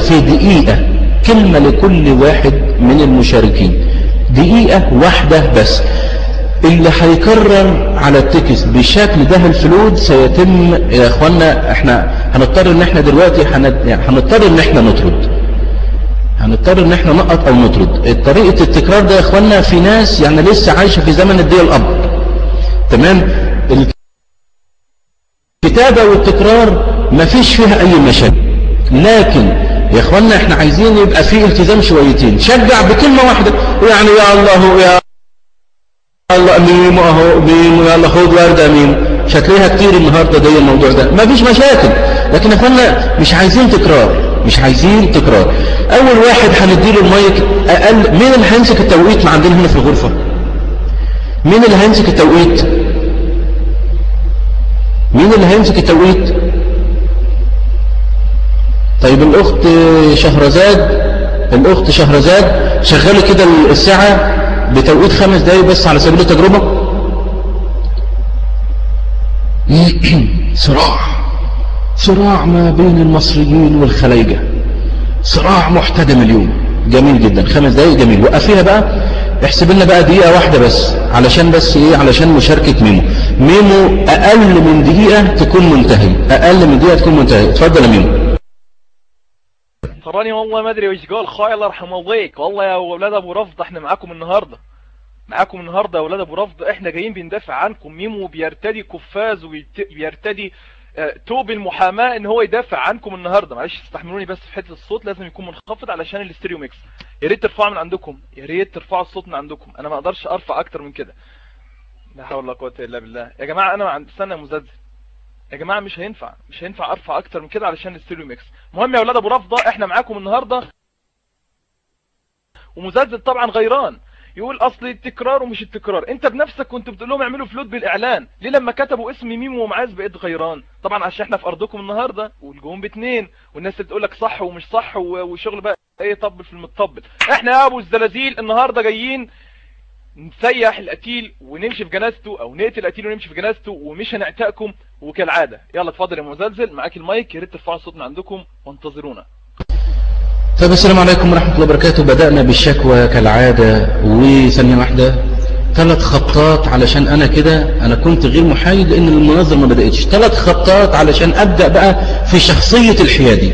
في دقيقة كلمة لكل واحد من المشاركين دقيقة واحدة بس اللي هيكرر على التكست بشكل ده الفلود سيتم يا اخوانا احنا هنضطر ان احنا دلوقتي يعني هنضطر ان احنا نطرد هنضطر ان احنا نقط او نطرد طريقة التكرار ده يا اخوانا في ناس يعني لسه عايشة في زمن الدي الاب تمام الكتابة والتكرار ما فيش فيها اي مشاكل لكن يا اخوانا احنا عايزين يبقى فيه التزام شويتين شجع بكلمة واحدة يعني يا الله يا الله ميم اهو ميم يلا خد وردة ميم مش هتلاقيها كتير النهاردة دي الموضوع ده ما فيش مشاكل لكن يا اخوانا مش عايزين تكرار مش عايزين تكرار اول واحد هنديله المايك اقل مين اللي هيمسك التوقيت ما عندنا هنا في الغرفة مين اللي هيمسك التوقيت مين اللي هيمسك التوقيت طيب الاخت شهرزاد الاخت شهرزاد شغلي كده الساعة بتوقيت خمس دقايق بس على سبيل التجربة صراع صراع ما بين المصريين والخلايجة صراع محتدم اليوم جميل جدا خمس دقايق جميل وقفيها بقى احسب لنا بقى دقيقة واحدة بس علشان بس ايه علشان مشاركة ميمو ميمو اقل من دقيقة تكون منتهي اقل من دقيقة تكون منتهي اتفضل يا ميمو تراني والله ما ادري وش قال خاي الله يرحم ابويك والله يا اولاد ابو رفض احنا معاكم النهارده معاكم النهارده يا اولاد ابو رفض احنا جايين بندافع عنكم ميمو بيرتدي قفاز وبيرتدي توب المحاماة ان هو يدافع عنكم النهاردة معلش استحملوني بس في حتة الصوت لازم يكون منخفض علشان الاستيريو ميكس يا ريت ترفعوا من عندكم يا ريت ترفعوا الصوت من عندكم انا ما اقدرش ارفع اكتر من كده لا حول ولا قوه الا بالله يا جماعه انا عند استنى يا مزدزل يا جماعه مش هينفع مش هينفع ارفع اكتر من كده علشان الاستيريو ميكس المهم يا اولاد ابو رفضه احنا معاكم النهارده ومزدزل طبعا غيران يقول اصل التكرار ومش التكرار انت بنفسك كنت بتقول لهم اعملوا فلوت بالاعلان ليه لما كتبوا اسم ميمو ومعاذ بقيت غيران طبعا عشان احنا في ارضكم النهارده والجون باتنين والناس اللي تقول لك صح ومش صح وشغل بقى ايه طبل في المطبل احنا يا ابو الزلازيل النهارده جايين نسيح القتيل ونمشي في جنازته او نقتل القتيل ونمشي في جنازته ومش هنعتقكم وكالعاده يلا اتفضل يا مزلزل معاك المايك يا ريت ترفعوا الصوت من عندكم وانتظرونا طيب السلام عليكم ورحمة الله وبركاته بدأنا بالشكوى كالعادة وثانية واحدة ثلاث خطات علشان أنا كده أنا كنت غير محايد لأن المناظر ما بدأتش ثلاث خطات علشان أبدأ بقى في شخصية الحيادي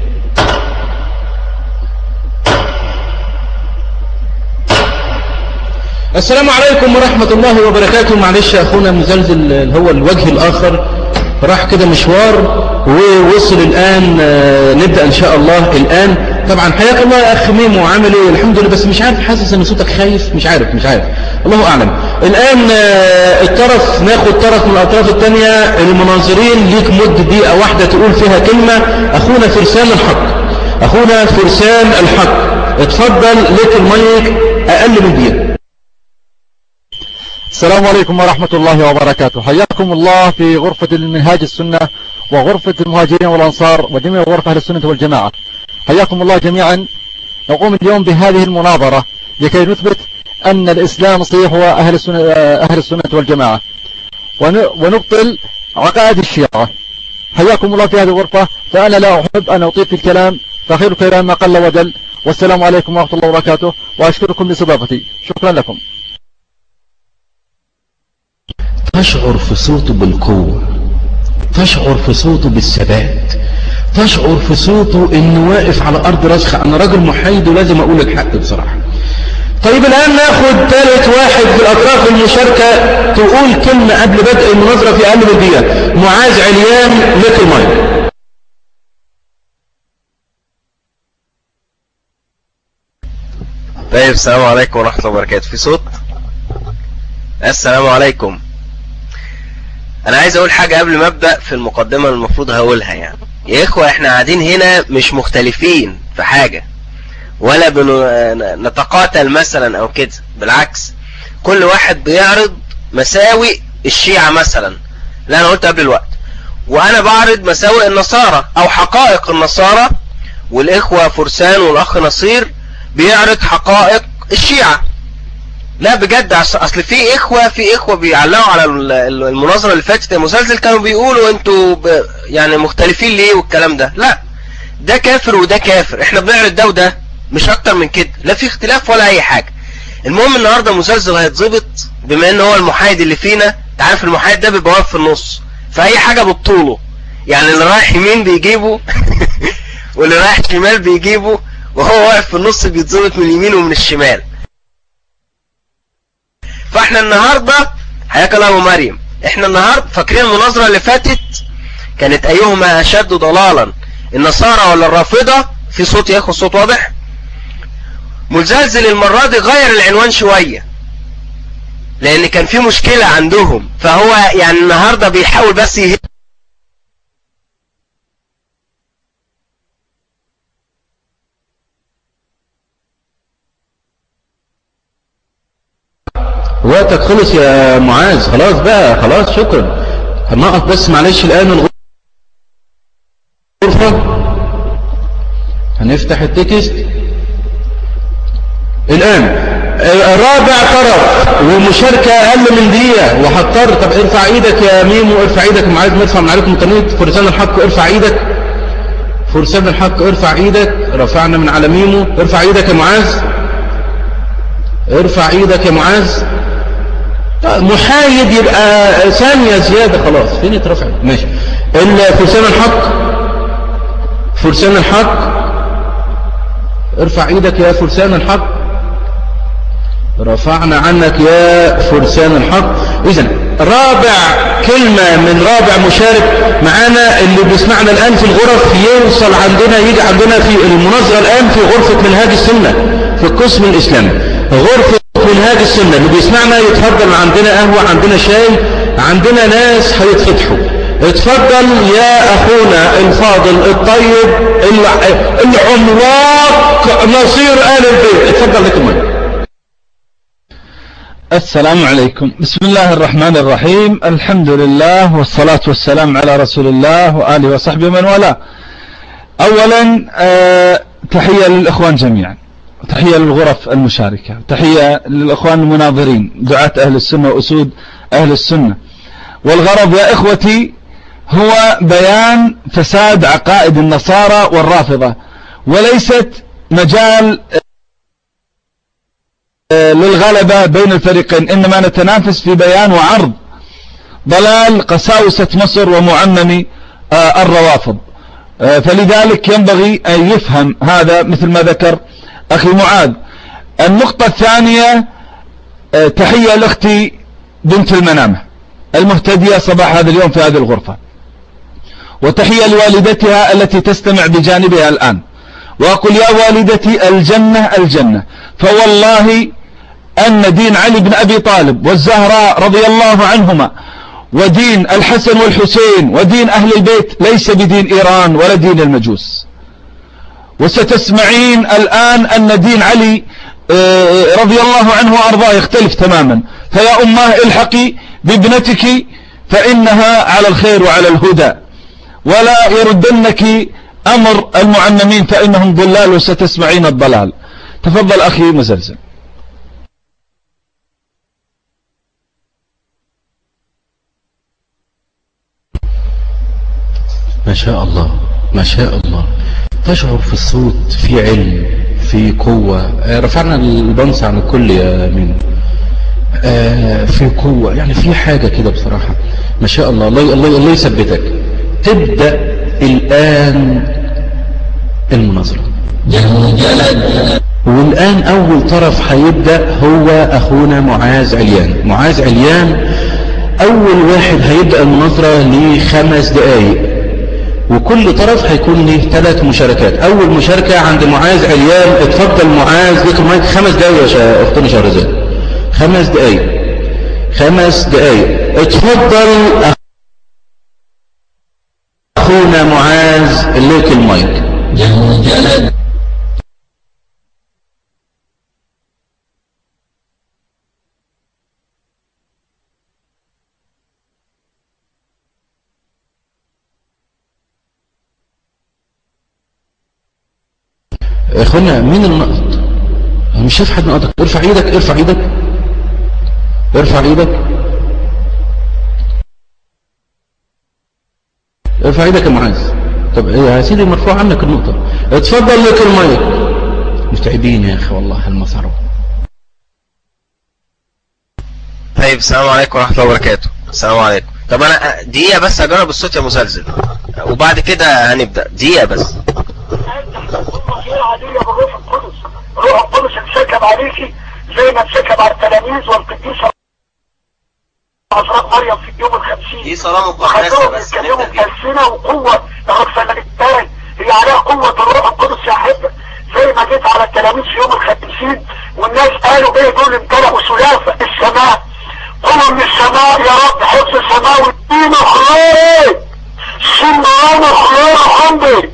السلام عليكم ورحمة الله وبركاته معلش أخونا مزلزل هو الوجه الآخر راح كده مشوار ووصل الآن نبدأ إن شاء الله الآن طبعا حياك الله يا أخ ميمو عامل إيه الحمد لله بس مش عارف حاسس إن صوتك خايف مش عارف مش عارف الله أعلم الآن الطرف ناخد طرف من الأطراف الثانية المناظرين ليك مدة دقيقة واحدة تقول فيها كلمة أخونا فرسان الحق أخونا فرسان الحق اتفضل لك المايك أقل من دقيقة السلام عليكم ورحمة الله وبركاته حياكم الله في غرفة المنهاج السنة وغرفة المهاجرين والأنصار وجميع غرفة أهل السنة والجماعة حياكم الله جميعا نقوم اليوم بهذه المناظرة لكي نثبت أن الإسلام صحيح هو أهل السنة, أهل السنة والجماعة ونبطل عقائد الشيعة حياكم الله في هذه الغرفة فأنا لا أحب أن أطيل في الكلام فخير الكلام ما قل ودل والسلام عليكم ورحمة الله وبركاته وأشكركم لاستضافتي شكرا لكم تشعر في صوته بالقوة تشعر في صوته بالثبات تشعر في صوته انه واقف على ارض راسخة انا راجل محايد ولازم اقول الحق بصراحة طيب الان ناخد ثالث واحد في الاطراف المشاركة تقول كلمة قبل بدء المناظرة في اقل من دقيقة معاذ عليان لك المايك طيب السلام عليكم ورحمة الله وبركاته في صوت السلام عليكم انا عايز اقول حاجة قبل ما ابدأ في المقدمة المفروض هقولها يعني يا اخوة احنا قاعدين هنا مش مختلفين في حاجة ولا بنتقاتل مثلا او كده بالعكس كل واحد بيعرض مساوئ الشيعة مثلا لا انا قلت قبل الوقت وانا بعرض مساوئ النصارى او حقائق النصارى والاخوة فرسان والاخ نصير بيعرض حقائق الشيعة لا بجد اصل في اخوة في اخوة بيعلقوا على المناظرة اللي فاتت المسلسل كانوا بيقولوا انتوا ب... يعني مختلفين ليه والكلام ده لا ده كافر وده كافر احنا بنعرض ده وده مش اكتر من كده لا في اختلاف ولا اي حاجة المهم النهاردة مسلسل هيتظبط بما ان هو المحايد اللي فينا تعرف المحايد ده بيبقى واقف في النص فاي حاجة بطوله يعني اللي رايح يمين بيجيبه واللي رايح شمال بيجيبه وهو واقف في النص بيتظبط من اليمين ومن الشمال فاحنا النهاردة حياك الله ابو مريم احنا النهاردة فاكرين المناظرة اللي فاتت كانت ايهما اشد ضلالا النصارى ولا الرافضة في صوت يا اخو الصوت واضح مزلزل المرة دي غير العنوان شوية لان كان في مشكلة عندهم فهو يعني النهاردة بيحاول بس يه... وقتك خلص يا معاذ خلاص بقى خلاص شكرا هنقف بس معلش الآن الغرفة هنفتح التكست الآن رابع طرف ومشاركة أقل من دقيقة وهضطر طب ارفع ايدك يا ميمو ارفع ايدك يا معاذ نرفع من عليكم التنويت فرسان الحق ارفع ايدك فرسان الحق ارفع ايدك رفعنا من على ميمو ارفع ايدك يا معاذ ارفع ايدك يا معاذ محايد يبقى ثانية زيادة خلاص فين اترفع ماشي فرسان الحق فرسان الحق ارفع ايدك يا فرسان الحق رفعنا عنك يا فرسان الحق اذا رابع كلمة من رابع مشارك معانا اللي بيسمعنا الان في الغرف يوصل عندنا يجي عندنا في المناظرة الان في غرفة منهاج السنة في القسم الاسلامي غرفة منهاج السنة اللي بيسمعنا يتفضل عندنا قهوة عندنا شاي عندنا ناس هيتفتحوا اتفضل يا اخونا الفاضل الطيب العملاق نصير آل البيت اتفضل لك المايك السلام عليكم بسم الله الرحمن الرحيم الحمد لله والصلاة والسلام على رسول الله وآله وصحبه من والاه أولا أه تحية للإخوان جميعا تحية للغرف المشاركة تحية للإخوان المناظرين دعاة أهل السنة وأسود أهل السنة والغرض يا إخوتي هو بيان فساد عقائد النصارى والرافضة وليست مجال للغلبة بين الفريقين إنما نتنافس في بيان وعرض ضلال قساوسة مصر ومعمم الروافض فلذلك ينبغي أن يفهم هذا مثل ما ذكر أخي معاذ النقطة الثانية تحية لأختي بنت المنامة المهتدية صباح هذا اليوم في هذه الغرفة وتحية لوالدتها التي تستمع بجانبها الآن وأقول يا والدتي الجنة الجنة فوالله أن دين علي بن أبي طالب والزهراء رضي الله عنهما ودين الحسن والحسين ودين أهل البيت ليس بدين إيران ولا دين المجوس وستسمعين الآن أن دين علي رضي الله عنه وأرضاه يختلف تماما فيا أماه الحقي بابنتك فإنها على الخير وعلى الهدى ولا يردنك أمر المعممين فإنهم ضلال وستسمعين الضلال تفضل أخي مزلزل ما شاء الله ما شاء الله تشعر في الصوت في علم في قوة رفعنا البنص عن الكل يا مين آه في قوة يعني في حاجة كده بصراحة ما شاء الله الله الله, الله يثبتك تبدأ الآن المناظرة والآن أول طرف هيبدأ هو أخونا معاذ عليان معاذ عليان أول واحد هيبدأ المناظرة لخمس دقايق وكل طرف هيكون له ثلاث مشاركات أول مشاركة عند معاذ عليان اتفضل معاذ لك المايك خمس دقايق يا أختنا شهرزاد خمس دقايق خمس دقايق اتفضل أخونا معاذ لك المايك يا اخوانا مين النقط انا مش شايف حد نقطك ارفع ايدك ارفع ايدك ارفع ايدك ارفع ايدك يا معاذ طب إيه يا سيدي مرفوع عنك النقطة اتفضل لك المايك متعبين يا أخي والله المسار طيب السلام عليكم ورحمة الله وبركاته السلام عليكم طب انا دقيقة بس اجرب الصوت يا مسلسل وبعد كده هنبدأ دقيقة بس عادية بالروح القدس روح القدس انسكب عليكي زي ما انسكب على التلاميذ والقديسة عذراء مريم في اليوم الخمسين دي صلاة مقدسة وخلوهم بس يتكلموا نبدأ بيها. بألسنة وقوة الرسالة الثاني هي عليها قوة الروح القدس يا حبة زي ما جيت على التلاميذ في يوم الخمسين والناس قالوا ايه دول امتلأوا ثلاثة السماء قوة من السماء يا رب حفظ سماوي دين خلال سمعان خلال حمدي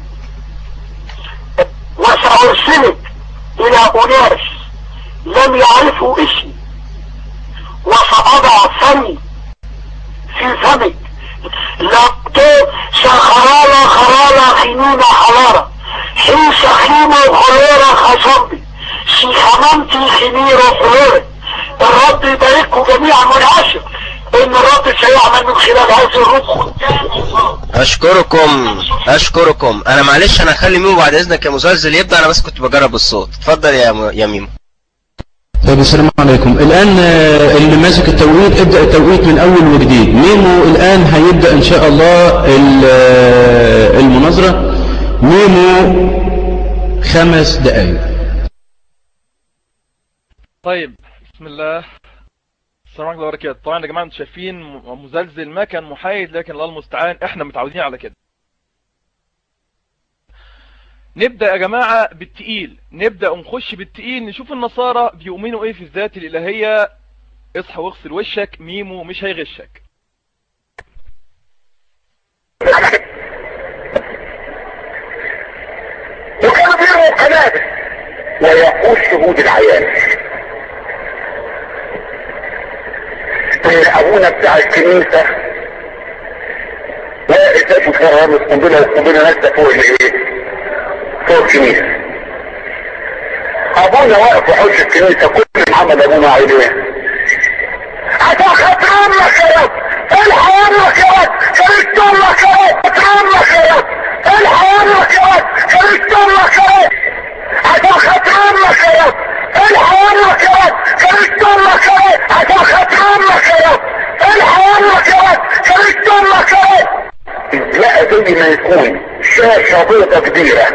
وسأرسلك إلى أناس لم يعرفوا اسمي وسأضع فمي في فمك لقيت شخرالة خرالة خنينة حرارة حيث خيمة خلورة خصمبي شيخمنتي خميرة خلورة الرب يبارككم جميعا والعشر ان الرب سيعمل من خلال هذه الروح اشكركم اشكركم انا معلش انا هخلي ميمو بعد اذنك يا مسلسل يبدأ انا بس كنت بجرب الصوت اتفضل يا م... يا ميمو طيب السلام عليكم الآن آه، اللي ماسك التوقيت ابدأ التوقيت من أول وجديد ميمو الآن هيبدأ إن شاء الله ال- آه، المناظرة ميمو خمس دقائق طيب بسم الله السلام عليكم ورحمة الله وبركاته طبعا يا جماعة انتوا شايفين م- مزلزل ما كان محايد لكن الله المستعان احنا متعودين على كده نبدأ يا جماعة بالتقيل نبدأ ونخش بالتقيل نشوف النصارى بيؤمنوا ايه في الذات الإلهية اصحى واغسل وشك ميمو مش هيغشك وكانوا بيرموا قنابل ويقول شهود العيان ان ابونا بتاع الكنيسة واقف في فرار القنبلة والقنبلة نازلة فوق الايه؟ فوق الكنيسة ابونا واقف في حوش الكنيسة كل محمد ابونا عليه عشان خاطر امك يا رب الحق امك يا رب شريك امك يا رب خاطر امك يا رب الحق امك يا رب شريك امك يا رب عشان خاطر امك يا رب الحق امك يا رب شريك امك يا رب عشان خاطر امك يا رب الحق امك يا رب شريك امك يا رب لا زي ما يكون شاشة بيضة كبيرة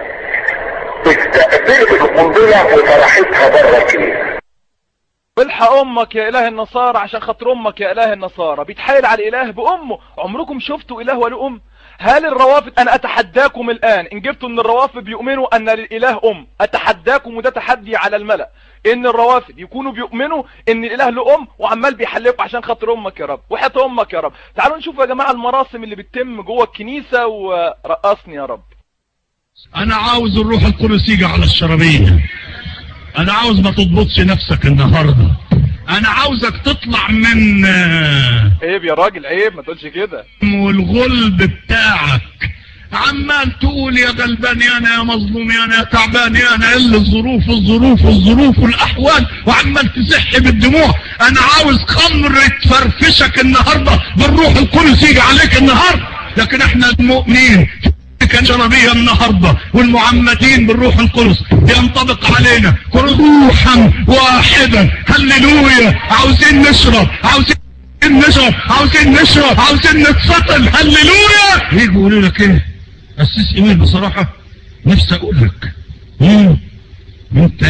استقبلت القنبلة وطرحتها بره الكنيسة والحق امك يا اله النصارى عشان خاطر امك يا اله النصارى بيتحايل على الاله بامه عمركم شفتوا اله وله ام هل الروافد انا اتحداكم الان ان جبتوا ان الروافد بيؤمنوا ان للاله ام اتحداكم وده تحدي على الملأ ان الروافد يكونوا بيؤمنوا ان الاله له ام وعمال بيحلفوا عشان خاطر امك يا رب وحياة امك يا رب تعالوا نشوف يا جماعة المراسم اللي بتتم جوه الكنيسة ورقصني يا رب انا عاوز الروح القدس يجي على الشرابية انا عاوز ما تضبطش نفسك النهاردة انا عاوزك تطلع من آه، عيب يا راجل عيب ما تقولش كده والغلب بتاعك عمال تقول يا غلبان يا انا يا مظلوم يا انا يا تعبان يا انا الا الظروف الظروف الظروف والاحوال وعمال تزح بالدموع انا عاوز خمر تفرفشك النهارده بالروح القدس يجي عليك النهارده لكن احنا المؤمنين كان شربية النهاردة والمعمدين بالروح القدس ينطبق علينا روحا واحدا هللويا عاوزين نشرب عاوزين نشرب عاوزين نشرب عاوزين نتسطل هللويا يجوا يقولوا لك ايه اسيس ايميل بصراحة نفسي اقول لك مم. انت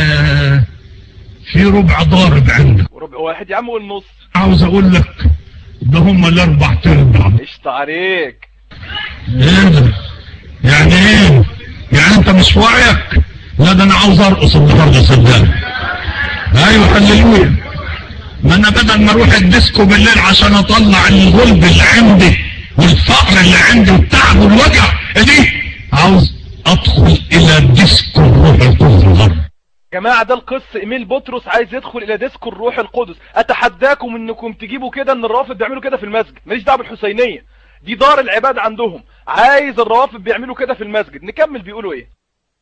في ربع ضارب عندك وربع واحد يا عم والنص عاوز اقول لك ده هم الاربع تربع قشط عليك ايه ده يعني ايه يعني انت مش في وعيك لا ده انا عاوز ارقص النهارده صدقني ايوه هللويا ما انا بدل ما اروح الديسكو بالليل عشان اطلع الغلب اللي عندي والفقر اللي عندي والتعب والوجع دي عاوز ادخل الى ديسكو الروح القدس النهارده جماعة ده القس ايميل بطرس عايز يدخل الى ديسكو الروح القدس اتحداكم انكم تجيبوا كده ان الروافد بيعملوا كده في المسجد ماليش دعوه بالحسينية دي دار العباد عندهم عايز الروافد بيعملوا كده في المسجد نكمل بيقولوا ايه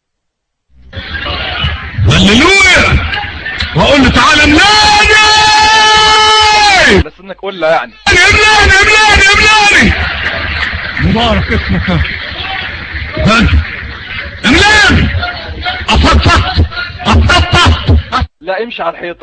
هللويا واقول له تعالى املاني بس انك قول لا يعني املاني املاني املاني مبارك اسمك املان افضفض افضفض لا امشي على الحيطة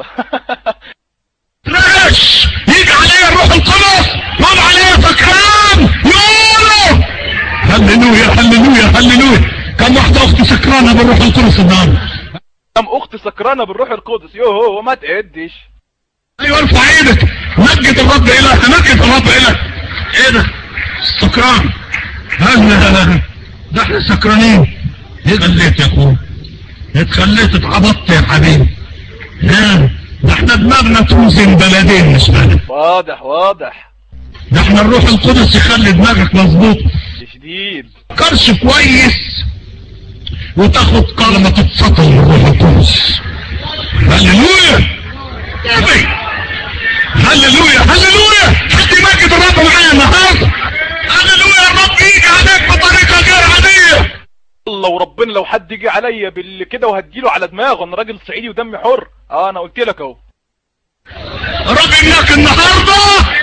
ترش يجي عليا الروح القدس يقول عليا سكران يقولوا هللويا هللويا هللويا كم واحدة اختي سكرانة بالروح القدس النهارده ام اختي سكرانة بالروح القدس يوهو ما تعدش ايوه ارفع ايدك مجد الرب الهك مجد الرب الهك ايه ده سكران هل ده احنا سكرانين ايه غليت يا اخويا اتخليت اتعبطت يا حبيبي ها ده احنا دماغنا توزن بلدين مش بلد واضح واضح ده احنا الروح القدس يخلي دماغك مظبوط شديد فكرش كويس وتاخد كلمة تتسطل الروح القدس هللويا يا بي هللويا هللويا حد يمجد الرب معايا النهارده هللويا الرب يجي عليك بطريقة غير عادية الله وربنا لو حد يجي عليا باللي كده وهديله على دماغه انا راجل صعيدي ودمي حر اه انا قلت لك اهو الرب يملاك النهارده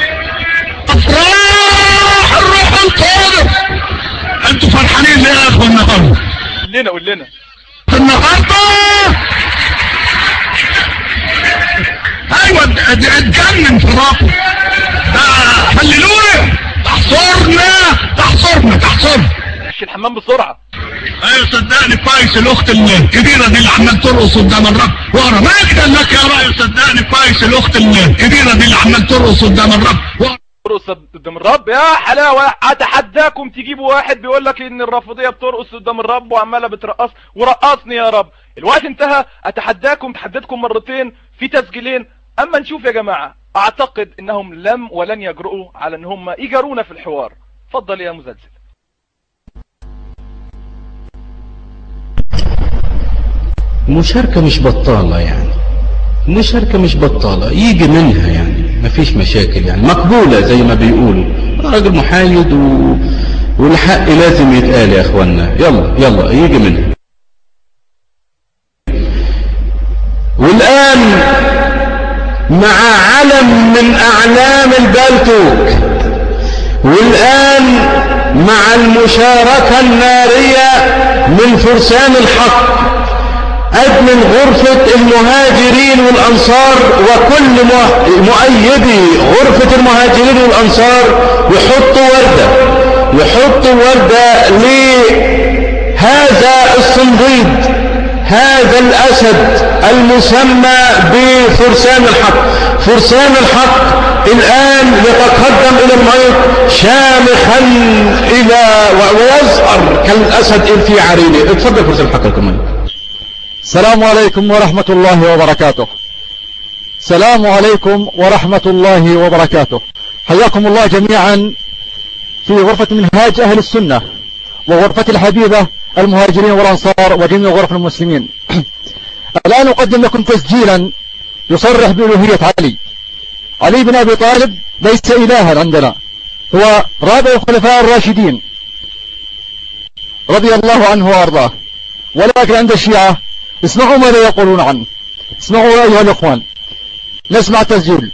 افراح الروح القدس انتوا فرحانين ليه يا اخوة النهارده قول لنا قول لنا النهارده ايوه ات- ات- اتجنن في ربه ده هللويا تحصرنا تحصرنا تحصرنا خش الحمام بسرعة ايوه صدقني كويس الاخت الكبيره دي اللي عمال ترقص قدام الرب ورا مجدا لك يا رب صدقني كويس الاخت الكبيره دي اللي عمال ترقص قدام الرب ورا ترقص قدام الرب يا حلاوة اتحداكم تجيبوا واحد بيقول لك ان الرافضية بترقص قدام الرب وعمالة بترقص ورقصني يا رب الوقت انتهى اتحداكم تحديتكم مرتين في تسجيلين اما نشوف يا جماعة اعتقد انهم لم ولن يجرؤوا على ان هم يجرونا في الحوار اتفضل يا مزلزل المشاركة مش بطالة يعني المشاركة مش بطالة يجي منها يعني مفيش مشاكل يعني مقبولة زي ما بيقولوا أنا راجل محايد و... والحق لازم يتقال يا اخوانا يلا يلا يجي منها والآن مع علم من أعلام البلتوك والآن مع المشاركة النارية من فرسان الحق أدمن غرفة المهاجرين والأنصار وكل مؤيدي غرفة المهاجرين والأنصار يحطوا وردة يحطوا وردة لهذا الصنديد هذا الأسد المسمى بفرسان الحق فرسان الحق الآن يتقدم إلى الميت شامخا إلى ويزهر كالأسد في عرينه اتفضل فرسان الحق الكمال السلام عليكم ورحمة الله وبركاته السلام عليكم ورحمة الله وبركاته حياكم الله جميعا في غرفة منهاج أهل السنة وغرفة الحبيبة المهاجرين والأنصار وجميع غرف المسلمين الآن أقدم لكم تسجيلا يصرح بألوهية علي علي بن أبي طالب ليس إلها عندنا هو رابع الخلفاء الراشدين رضي الله عنه وأرضاه ولكن عند الشيعة اسمعوا ماذا يقولون عنه اسمعوا أيها الأخوان نسمع التسجيل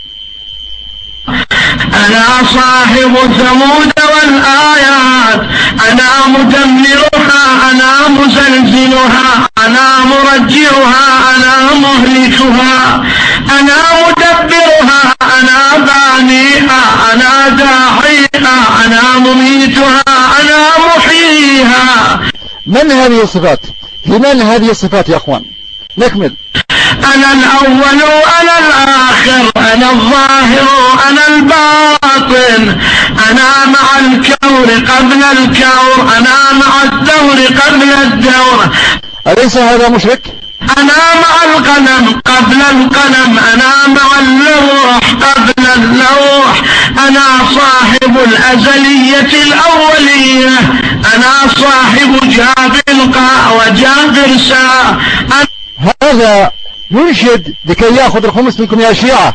أنا صاحب ثمود والآيات أنا مدمرها أنا مزلزلها أنا مرجعها أنا مهلكها أنا مدبرها أنا بانيها أنا داعيها أنا مميتها أنا محييها من هذه الصفات لمن هذه الصفات يا أخوان نكمل أنا الأول أنا الآخر أنا الظاهر أنا الباطن أنا مع الكون قبل الكون أنا مع الدور قبل الدور أليس هذا مشرك أنا مع القلم قبل القلم أنا مع اللوح قبل اللوح أنا صاحب الأزلية الأولية أنا صاحب جاب القاء وجاب ساء أنا هذا ينشد لكي يأخذ الخمس منكم يا شيعة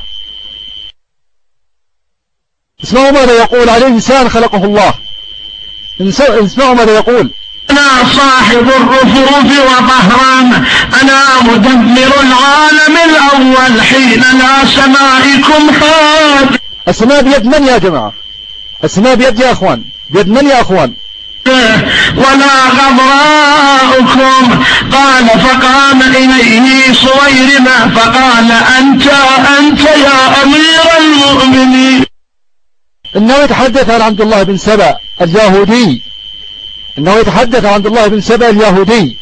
اسمعوا ماذا يقول عليه إنسان خلقه الله اسمعوا ماذا يقول أنا صاحب الرفرف وطهران أنا مدمر العالم الأول حين لا سمائكم حاج السماء بيد من يا جماعة السماء بيد يا أخوان بيد من يا أخوان ولا غضراؤكم قال فقام إليه صويرما فقال أنت أنت يا أمير المؤمنين إنه يتحدث عن عبد الله بن سبأ اليهودي إنه يتحدث عن عبد الله بن سبأ اليهودي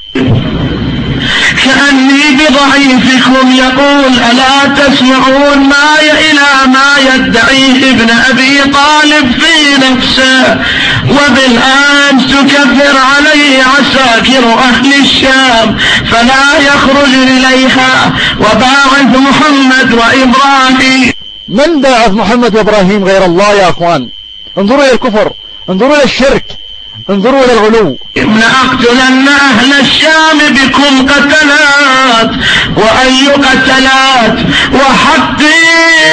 كأني بضعيفكم يقول ألا تسمعون ما إلى ما يدعيه ابن أبي طالب في نفسه وبالآن تكفر عليه عساكر أهل الشام فلا يخرج إليها وباعث محمد وإبراهيم من باعث محمد وإبراهيم غير الله يا أخوان انظروا إلى الكفر انظروا إلى الشرك انظروا إلى الغلو لأقتلن أهل الشام بكم قتلات وأي قتلات وحقي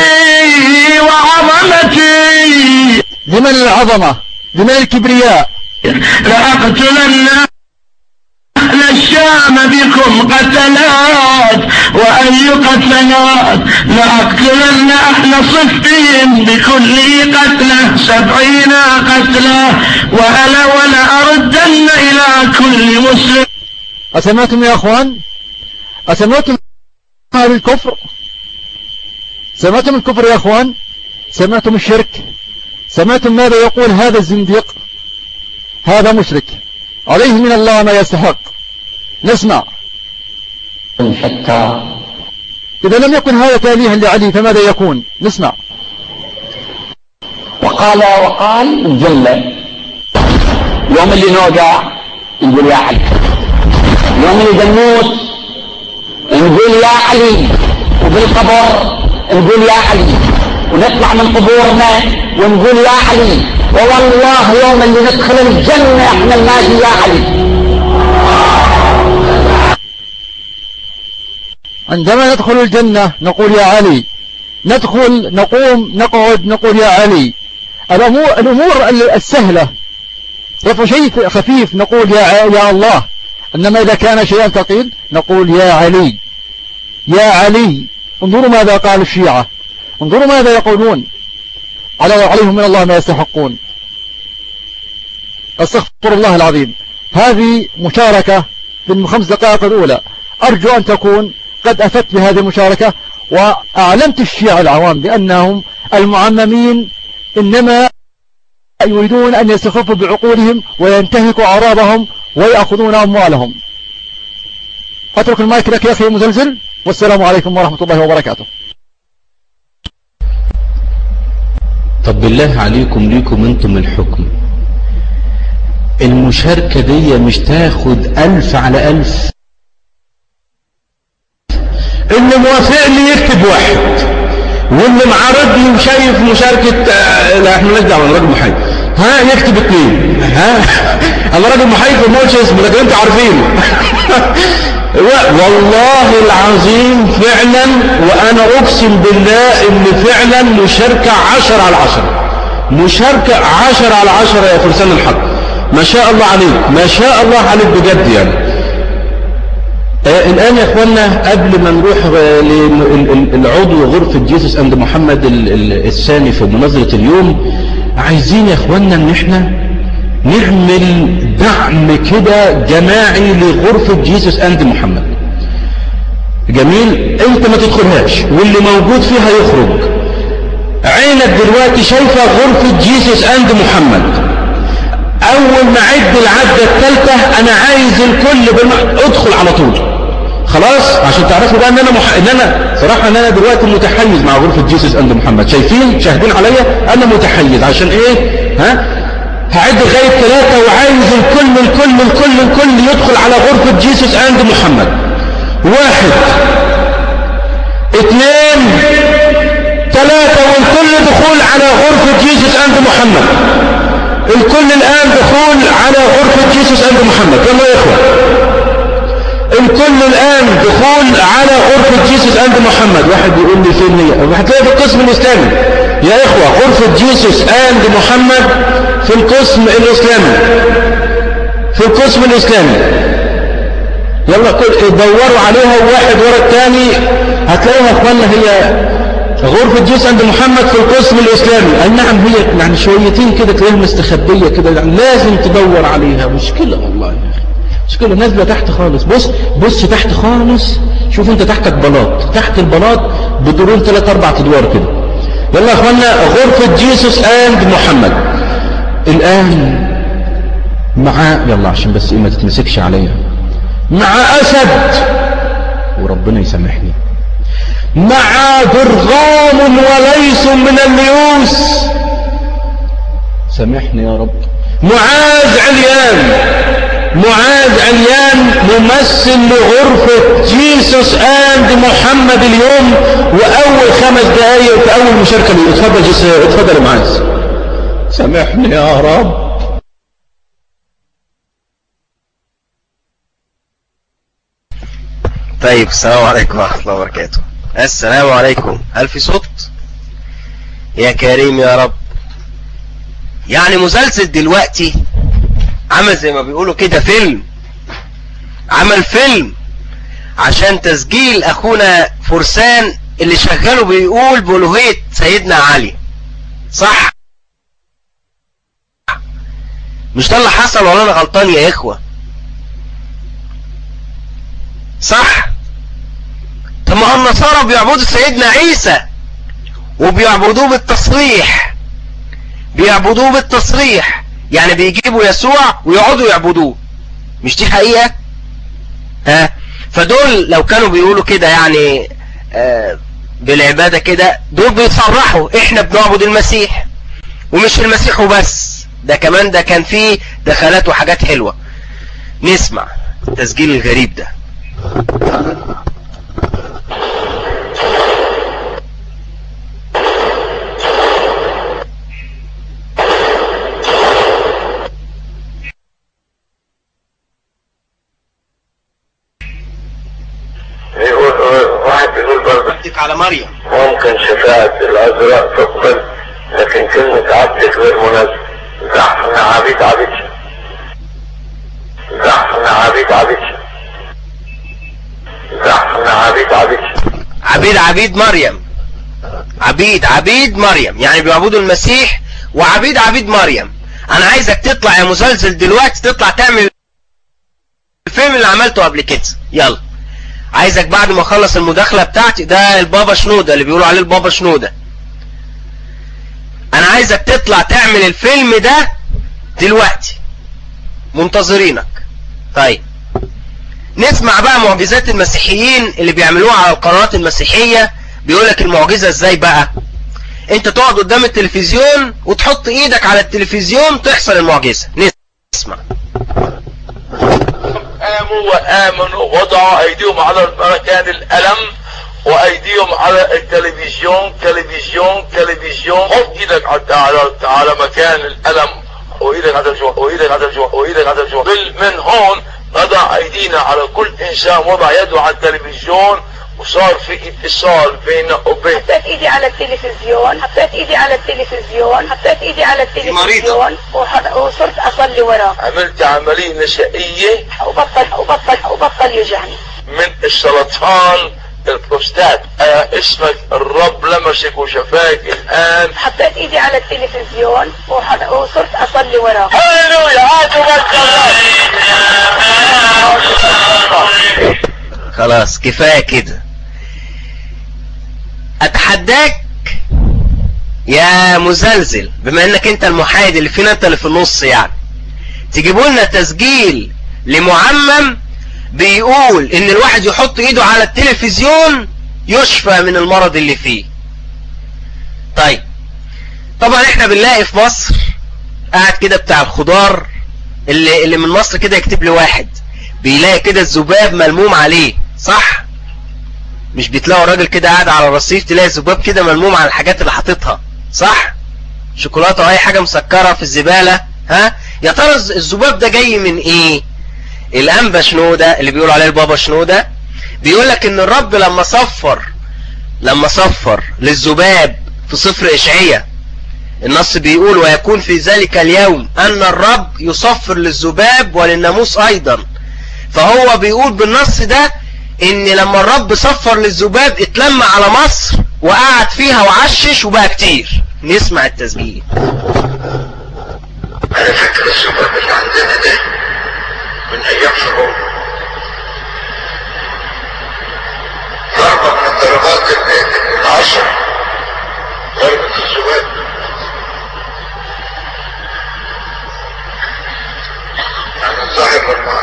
وعظمتي لمن العظمة لمن الكبرياء لأقتلن أهل الشام بكم قتلات وأي قتلات لأقتلن أهل صفين بكل قتلة سبعين قتلة وألا ولأردن إلى كل مسلم أسمعتم يا أخوان أسمعتم هذا الكفر سمعتم الكفر يا أخوان سمعتم الشرك سمعتم ماذا يقول هذا الزنديق هذا مشرك عليه من الله ما يستحق نسمع شتى إذا لم يكن هذا تاليها لعلي فماذا يكون نسمع وقال وقال الجلة يوم اللي نوقع نقول يا علي يوم اللي دنوس نقول يا علي وبالقبر نقول يا علي ونطلع من قبورنا ونقول يا علي ووالله يوم اللي ندخل الجنة احنا ننادي يا علي عندما ندخل الجنة نقول يا علي ندخل نقوم نقعد نقول يا علي الأمور, الأمور السهلة رفع شيء خفيف نقول يا, يا الله إنما إذا كان شيئا ثقيل نقول يا علي يا علي انظروا ماذا قال الشيعة انظروا ماذا يقولون على عليهم من الله ما يستحقون استغفر الله العظيم هذه مشاركة في الخمس دقائق الأولى أرجو أن تكون قد أفدت بهذه المشاركة وأعلمت الشيعة العوام بأنهم المعممين إنما يريدون أن يستخفوا بعقولهم وينتهكوا أعراضهم ويأخذون أموالهم أترك المايك لك يا أخي مزلزل والسلام عليكم ورحمة الله وبركاته طب بالله عليكم ليكم انتم الحكم المشاركة دي مش تاخد ألف على ألف اللي موافق لي يكتب واحد واللي معارض لي وشايف مشاركة آه، لا احنا مالناش دعوه راجل محايد ها يكتب اثنين ها انا راجل محايد ما قلتش اسمه لكن انتوا عارفينه والله العظيم فعلا وانا اقسم بالله ان فعلا مشاركة عشر على عشر مشاركة عشر على عشر يا فرسان الحق ما شاء الله عليك ما شاء الله عليك بجد يعني آه الآن يا أخوانا قبل ما نروح آه، للعضو غرفة جيسوس أند محمد ال- ال- الثاني في مناظرة اليوم عايزين يا أخوانا أن احنا نعمل دعم كده جماعي لغرفة جيسوس أند محمد جميل انت ما تدخلهاش واللي موجود فيها يخرج عينك دلوقتي شايفة غرفة جيسوس أند محمد اول ما عد العدة الثالثة انا عايز الكل بالم... ادخل على طول خلاص عشان تعرفوا بقى ان انا مح... ان انا صراحة ان انا دلوقتي متحيز مع غرفة جيسوس اند محمد شايفين شاهدين عليا انا متحيز عشان ايه ها هعد لغاية ثلاثة وعايز الكل الكل الكل الكل يدخل على غرفة جيسوس اند محمد واحد اثنين ثلاثة والكل دخول على غرفة جيسوس اند محمد الكل الآن دخول على غرفة جيسوس عند محمد يلا يا إخوة الكل الآن دخول على غرفة جيسوس عند محمد واحد بيقول لي فين هي هتلاقي في القسم الإسلامي يا إخوة غرفة جيسوس عند محمد في القسم الإسلامي في القسم الإسلامي يلا كل دوروا عليها واحد ورا الثاني هتلاقيها اخوانا هي غرفة جيش عند محمد في القسم الإسلامي أي نعم هي يعني شويتين كده تلاقيها مستخبية كده يعني لازم تدور عليها مشكلة والله يا أخي مشكلة نازلة تحت خالص بص بص تحت خالص شوف انت تحتك بلاط تحت البلاط بدورين ثلاث اربع ادوار كده يلا يا اخوانا غرفة جيسوس اند محمد الان مع يلا عشان بس ايه ما تتمسكش عليا مع اسد وربنا يسامحني مع درغام وليس من الليوس سامحني يا رب معاذ عليان معاذ عليان ممثل لغرفة جيسوس اند محمد اليوم واول خمس دقايق في اول مشاركة لي اتفضل جيس اتفضل يا معاذ سامحني يا رب طيب السلام عليكم ورحمة الله وبركاته السلام عليكم هل في صوت يا كريم يا رب يعني مسلسل دلوقتي عمل زي ما بيقولوا كده فيلم عمل فيلم عشان تسجيل اخونا فرسان اللي شغاله بيقول بألوهية سيدنا علي صح مش ده اللي حصل ولا انا غلطان يا اخوة صح طب ما النصارى بيعبدوا سيدنا عيسى وبيعبدوه بالتصريح بيعبدوه بالتصريح يعني بيجيبوا يسوع ويقعدوا يعبدوه مش دي حقيقة ها فدول لو كانوا بيقولوا كده يعني آه بالعبادة كده دول بيتصرحوا احنا بنعبد المسيح ومش المسيح وبس ده كمان ده كان فيه دخلات وحاجات حلوة نسمع التسجيل الغريب ده واحد بيقول برضه ردك على مريم ممكن شفاعة الأزرق تقبل لكن كلمة عبدك غير مناسبة زحفنا عبيد عبيد زحفنا عبيد عبيد زحفنا عبيد عبيد عبيد عبيد مريم عبيد عبيد مريم يعني بيعبدوا المسيح وعبيد عبيد مريم انا عايزك تطلع يا مسلسل دلوقتي تطلع تعمل الفيلم اللي عملته قبل كده يلا عايزك بعد ما اخلص المداخله بتاعتي ده البابا شنوده اللي بيقولوا عليه البابا شنوده انا عايزك تطلع تعمل الفيلم ده دلوقتي منتظرينك طيب نسمع بقى معجزات المسيحيين اللي بيعملوها على القنوات المسيحية بيقولك المعجزة ازاي بقى انت تقعد قدام التلفزيون وتحط ايدك على التلفزيون تحصل المعجزة نسمع قاموا وآمنوا وضعوا أيديهم على مكان الألم وأيديهم على التلفزيون تلفزيون تلفزيون حط إيدك على على, على مكان الألم وإيدك على التلفزيون وإيدك على التلفزيون وإيدك على التلفزيون بال- من هون نضع أيدينا على كل إنسان وضع يده على التلفزيون وصار في اتصال بيننا وبين حطيت ايدي على التلفزيون حطيت ايدي على التلفزيون حطيت ايدي على التلفزيون وحط- وصرت اصلي وراه عملت عملية نسائية وبطل وبطل وبطل يوجعني من السرطان البروستات آه اسمك الرب لمسك وشفاك الآن حطيت ايدي على التلفزيون وحط- وصرت اصلي وراه هللويا هاتوا خلاص كفاية كده اتحداك يا مزلزل بما انك انت المحايد اللي فينا انت اللي في النص يعني تجيبوا لنا تسجيل لمعمم بيقول ان الواحد يحط ايده على التلفزيون يشفى من المرض اللي فيه طيب طبعا احنا بنلاقي في مصر قاعد كده بتاع الخضار اللي, اللي من مصر كده يكتب لي واحد بيلاقي كده الذباب ملموم عليه صح مش بتلاقوا راجل كده قاعد على الرصيف تلاقي الذباب كده ملموم على الحاجات اللي حاططها صح شوكولاته او اي حاجه مسكره في الزباله ها يا ترى الز- الذباب ده جاي من ايه الانبا شنوده اللي بيقولوا عليه البابا شنوده بيقول لك ان الرب لما صفر لما صفر للذباب في صفر اشعية النص بيقول ويكون في ذلك اليوم ان الرب يصفر للذباب وللناموس ايضا فهو بيقول بالنص ده ان لما الرب صفر للذباب اتلم على مصر وقعد فيها وعشش وبقى كتير نسمع التسجيل انا فاكر الشباب اللي عندنا ده من ايام فرعون ضربة من الضربات ال- العشر ضربة الشباب يعني الظاهر لما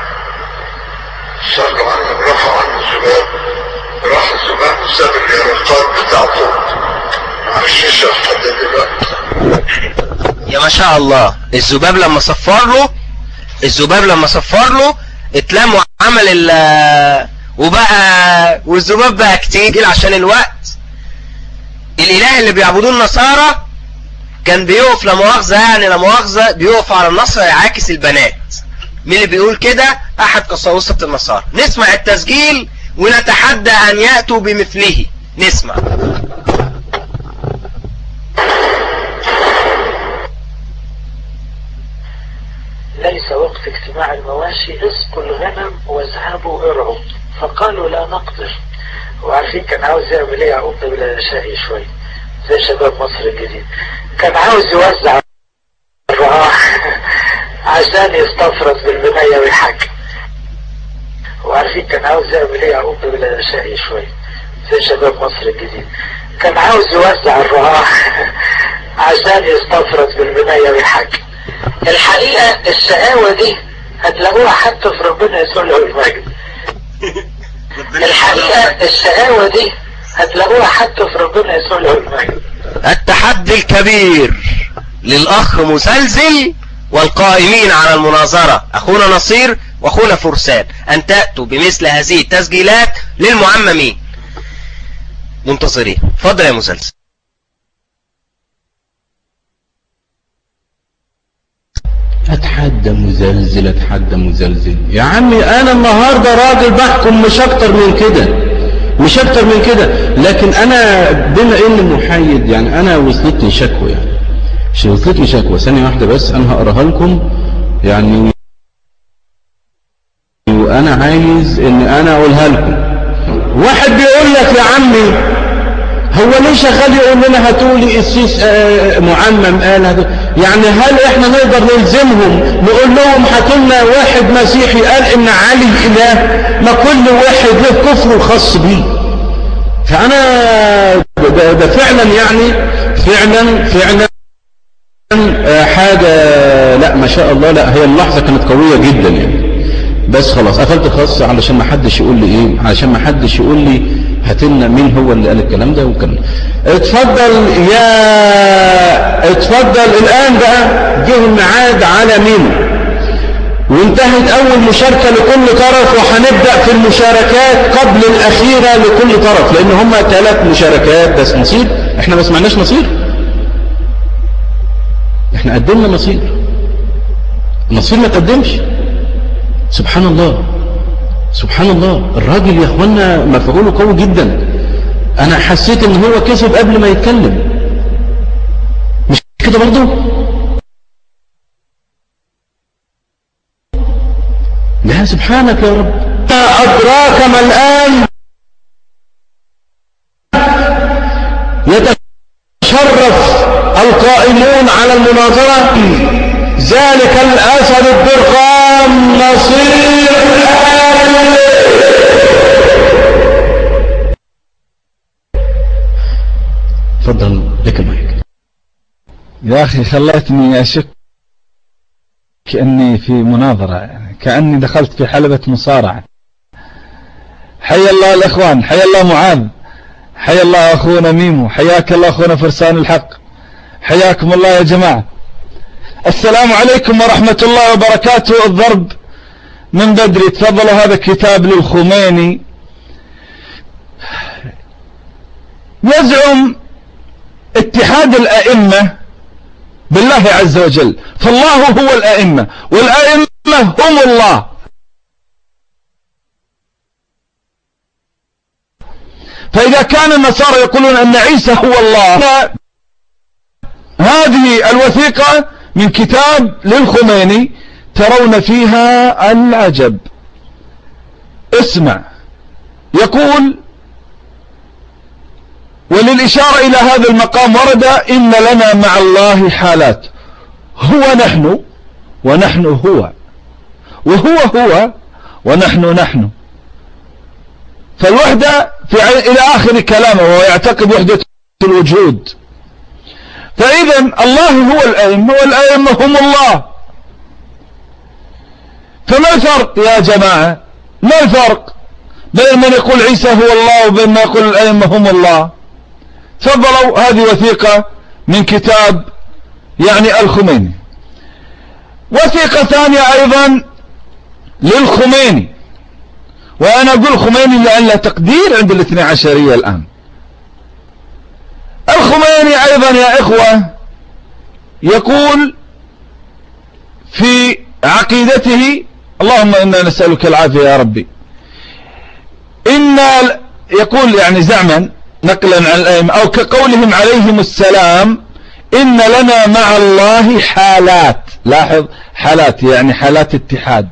صلوا عنه رفعوا عنه الذباب راح الذباب وساب اليرقات بتاعته على الشيشة لحد دلوقتي يا ما شاء الله الذباب لما صفر له الذباب لما صفر له اتلم وعمل ال وبقى والذباب بقى كتير عشان الوقت الاله اللي بيعبدوه النصارى كان بيقف لا مؤاخذه يعني لا مؤاخذه بيقف على النصر يعاكس البنات مين اللي بيقول كده احد قساوسه النصارى نسمع التسجيل ونتحدى ان ياتوا بمثله نسمع ليس وقت اجتماع المواشي اسقوا الغنم واذهبوا ارعوا فقالوا لا نقدر وعارفين كان عاوز يعمل ايه يعقوب ده بلا شقي شويه زي شباب مصر الجديد كان عاوز يوزع الرعاة عشان يستفرد بالبنية ويحكم وعارفين كان عاوز يعمل ايه يعقوب ده بلا شقي شويه زي شباب مصر الجديد كان عاوز يوزع الرعاة عشان يستفرد بالبنية ويحكم الحقيقة الشقاوة دي هتلاقوها حتى في ربنا يسوع له المجد الحقيقة الشقاوة دي هتلاقوها حتى في ربنا يسوع له المجد التحدي الكبير للأخ مسلسل والقائمين على المناظرة أخونا نصير وأخونا فرسان أن تأتوا بمثل هذه التسجيلات للمعممين منتظرين فضل يا مسلسل اتحدى مزلزل اتحدى مزلزل يا عمي انا النهارده راجل بحكم مش اكتر من كده مش اكتر من كده لكن انا بما اني محايد يعني انا وصلتني شكوى يعني مش وصلتني شكوى ثانيه واحده بس انا هقراها لكم يعني وانا عايز ان انا اقولها لكم واحد بيقول لك يا عمي هو ليه شغال يقول لنا هاتولي السيس آه، معمم قال هاتوا يعني هل احنا نقدر نلزمهم نقول لهم هاتوا لنا واحد مسيحي قال ان علي اله ما كل واحد له كفره الخاص بيه فانا ده, ده فعلا يعني فعلا فعلا آه، حاجة لا ما شاء الله لا هي اللحظة كانت قوية جدا يعني بس خلاص قفلت خاص علشان ما حدش يقول لي ايه علشان ما حدش يقول لي هاتلنا مين هو اللي قال الكلام ده وكان اتفضل يا اتفضل الان بقى جه الميعاد على مين وانتهت اول مشاركة لكل طرف وهنبدأ في المشاركات قبل الاخيرة لكل طرف لان هم ثلاث مشاركات بس نصير احنا ما سمعناش نصير احنا قدمنا نصير نصير ما تقدمش سبحان الله سبحان الله الراجل يا اخوانا مفعوله قوي جدا انا حسيت ان هو كسب قبل ما يتكلم مش كده برضو لا سبحانك يا رب ما أدراك ما الآن يتشرف القائمون على المناظرة ذلك الأسد الدرقام نصير آل تفضل لك المايك يا أخي خلتني أشك كأني في مناظرة يعني كأني دخلت في حلبة مصارعة حي الله الإخوان حي الله معاذ حي الله أخونا ميمو حياك الله أخونا فرسان الحق حياكم الله يا جماعة السلام عليكم ورحمة الله وبركاته الضرب من بدري تفضلوا هذا كتاب للخميني يزعم اتحاد الأئمة بالله عز وجل فالله هو الأئمة والأئمة هم الله فإذا كان النصارى يقولون أن عيسى هو الله هذه الوثيقة من كتاب للخميني ترون فيها العجب اسمع يقول وللإشارة إلى هذا المقام ورد إن لنا مع الله حالات هو نحن ونحن هو وهو هو ونحن نحن فالوحدة في إلى آخر كلامه وهو يعتقد وحدة الوجود فإذا الله هو الأئمة والأئمة هم الله فما الفرق يا جماعة ما الفرق بين من يقول عيسى هو الله وبين من يقول الأئمة هم الله تفضلوا هذه وثيقة من كتاب يعني الخميني وثيقة ثانية أيضا للخميني وأنا أقول خميني لأن له تقدير عند الاثنى عشرية الآن الخميني أيضا يا إخوة يقول في عقيدته اللهم إنا نسألك العافية يا ربي إن يقول يعني زعما نقلا عن الأئمة أو كقولهم عليهم السلام إن لنا مع الله حالات لاحظ حالات يعني حالات اتحاد